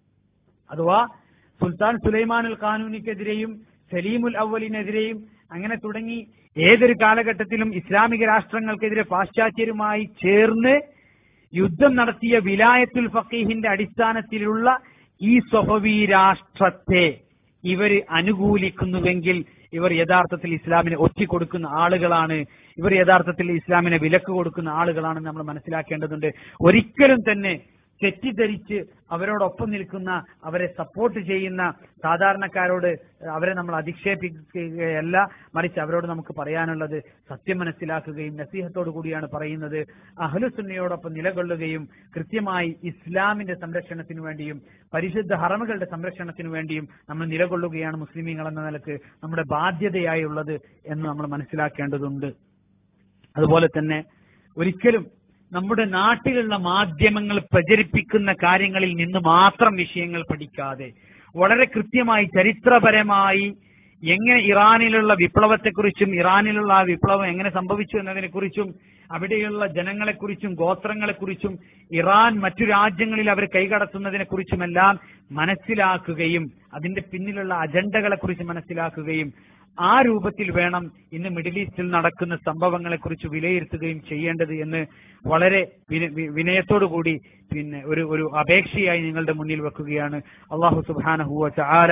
അഥവാ സുൽത്താൻ സുലൈമാനുൽ ഖാനൂനിക്കെതിരെയും സലീമുൽ അവലിനെതിരെയും അങ്ങനെ തുടങ്ങി ഏതൊരു കാലഘട്ടത്തിലും ഇസ്ലാമിക രാഷ്ട്രങ്ങൾക്കെതിരെ പാശ്ചാത്യരുമായി ചേർന്ന് യുദ്ധം നടത്തിയ വിലായത്തുൽ ഫക്കീഹിന്റെ അടിസ്ഥാനത്തിലുള്ള ഈ സ്വഹവി രാഷ്ട്രത്തെ ഇവർ അനുകൂലിക്കുന്നുവെങ്കിൽ ഇവർ യഥാർത്ഥത്തിൽ ഇസ്ലാമിനെ ഒറ്റിക്കൊടുക്കുന്ന ആളുകളാണ് ഇവർ യഥാർത്ഥത്തിൽ ഇസ്ലാമിനെ വിലക്ക് കൊടുക്കുന്ന ആളുകളാണെന്ന് നമ്മൾ മനസ്സിലാക്കേണ്ടതുണ്ട് ഒരിക്കലും തന്നെ തെറ്റിദ്ധരിച്ച് അവരോടൊപ്പം നിൽക്കുന്ന അവരെ സപ്പോർട്ട് ചെയ്യുന്ന സാധാരണക്കാരോട് അവരെ നമ്മൾ അധിക്ഷേപിക്കുകയല്ല മറിച്ച് അവരോട് നമുക്ക് പറയാനുള്ളത് സത്യം മനസ്സിലാക്കുകയും നസീഹത്തോടു കൂടിയാണ് പറയുന്നത് അഹ്ലുസുന്നയോടൊപ്പം നിലകൊള്ളുകയും കൃത്യമായി ഇസ്ലാമിന്റെ സംരക്ഷണത്തിനു വേണ്ടിയും പരിശുദ്ധ ഹറമുകളുടെ സംരക്ഷണത്തിനു വേണ്ടിയും നമ്മൾ നിലകൊള്ളുകയാണ് മുസ്ലിമീങ്ങൾ എന്ന നിലക്ക് നമ്മുടെ ബാധ്യതയായുള്ളത് എന്ന് നമ്മൾ മനസ്സിലാക്കേണ്ടതുണ്ട് അതുപോലെ തന്നെ ഒരിക്കലും നമ്മുടെ നാട്ടിലുള്ള മാധ്യമങ്ങൾ പ്രചരിപ്പിക്കുന്ന കാര്യങ്ങളിൽ നിന്ന് മാത്രം വിഷയങ്ങൾ പഠിക്കാതെ വളരെ കൃത്യമായി ചരിത്രപരമായി എങ്ങനെ ഇറാനിലുള്ള വിപ്ലവത്തെക്കുറിച്ചും ഇറാനിലുള്ള ആ വിപ്ലവം എങ്ങനെ സംഭവിച്ചു എന്നതിനെക്കുറിച്ചും അവിടെയുള്ള ജനങ്ങളെക്കുറിച്ചും ഗോത്രങ്ങളെക്കുറിച്ചും ഇറാൻ മറ്റു രാജ്യങ്ങളിൽ അവർ കൈകടത്തുന്നതിനെക്കുറിച്ചുമെല്ലാം മനസ്സിലാക്കുകയും അതിന്റെ പിന്നിലുള്ള അജണ്ടകളെക്കുറിച്ച് മനസ്സിലാക്കുകയും ആ രൂപത്തിൽ വേണം ഇന്ന് മിഡിൽ ഈസ്റ്റിൽ നടക്കുന്ന സംഭവങ്ങളെക്കുറിച്ച് വിലയിരുത്തുകയും ചെയ്യേണ്ടത് എന്ന് വളരെ വിന- വി- വിനയത്തോടുകൂടി പിന്നെ ഒരു ഒരു അപേക്ഷയായി നിങ്ങളുടെ മുന്നിൽ വെക്കുകയാണ് അള്ളാഹു സുബാനഹുവ ചാര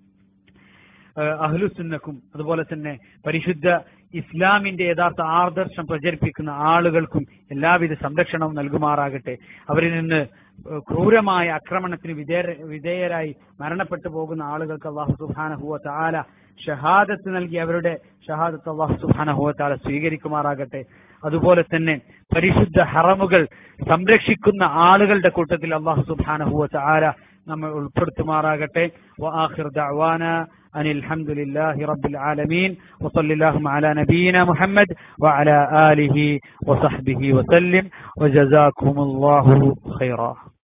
അഹ്ലുസുന്നക്കും അതുപോലെ തന്നെ പരിശുദ്ധ ഇസ്ലാമിന്റെ യഥാർത്ഥ ആദർശം പ്രചരിപ്പിക്കുന്ന ആളുകൾക്കും എല്ലാവിധ സംരക്ഷണവും നൽകുമാറാകട്ടെ അവരിൽ നിന്ന് ഏഹ് ക്രൂരമായ ആക്രമണത്തിന് വിധേയ വിധേയരായി മരണപ്പെട്ടു പോകുന്ന ആളുകൾക്ക് അള്ളാഹു സുബാനഹുവ താല ഷഹാദത്ത് നൽകി അവരുടെ ഷഹാദത്ത് അള്ളാഹു സുബാനഹുവ താല സ്വീകരിക്കുമാറാകട്ടെ അതുപോലെ തന്നെ പരിശുദ്ധ ഹറമുകൾ സംരക്ഷിക്കുന്ന ആളുകളുടെ കൂട്ടത്തിൽ അള്ളാഹു സുബാനഹുവ താല നമ്മൾ ഉൾപ്പെടുത്തുമാറാകട്ടെ وآخر دعوانا أن الحمد لله رب العالمين وصل اللهم على نبينا محمد وعلى آله وصحبه وسلم وجزاكم الله خيرا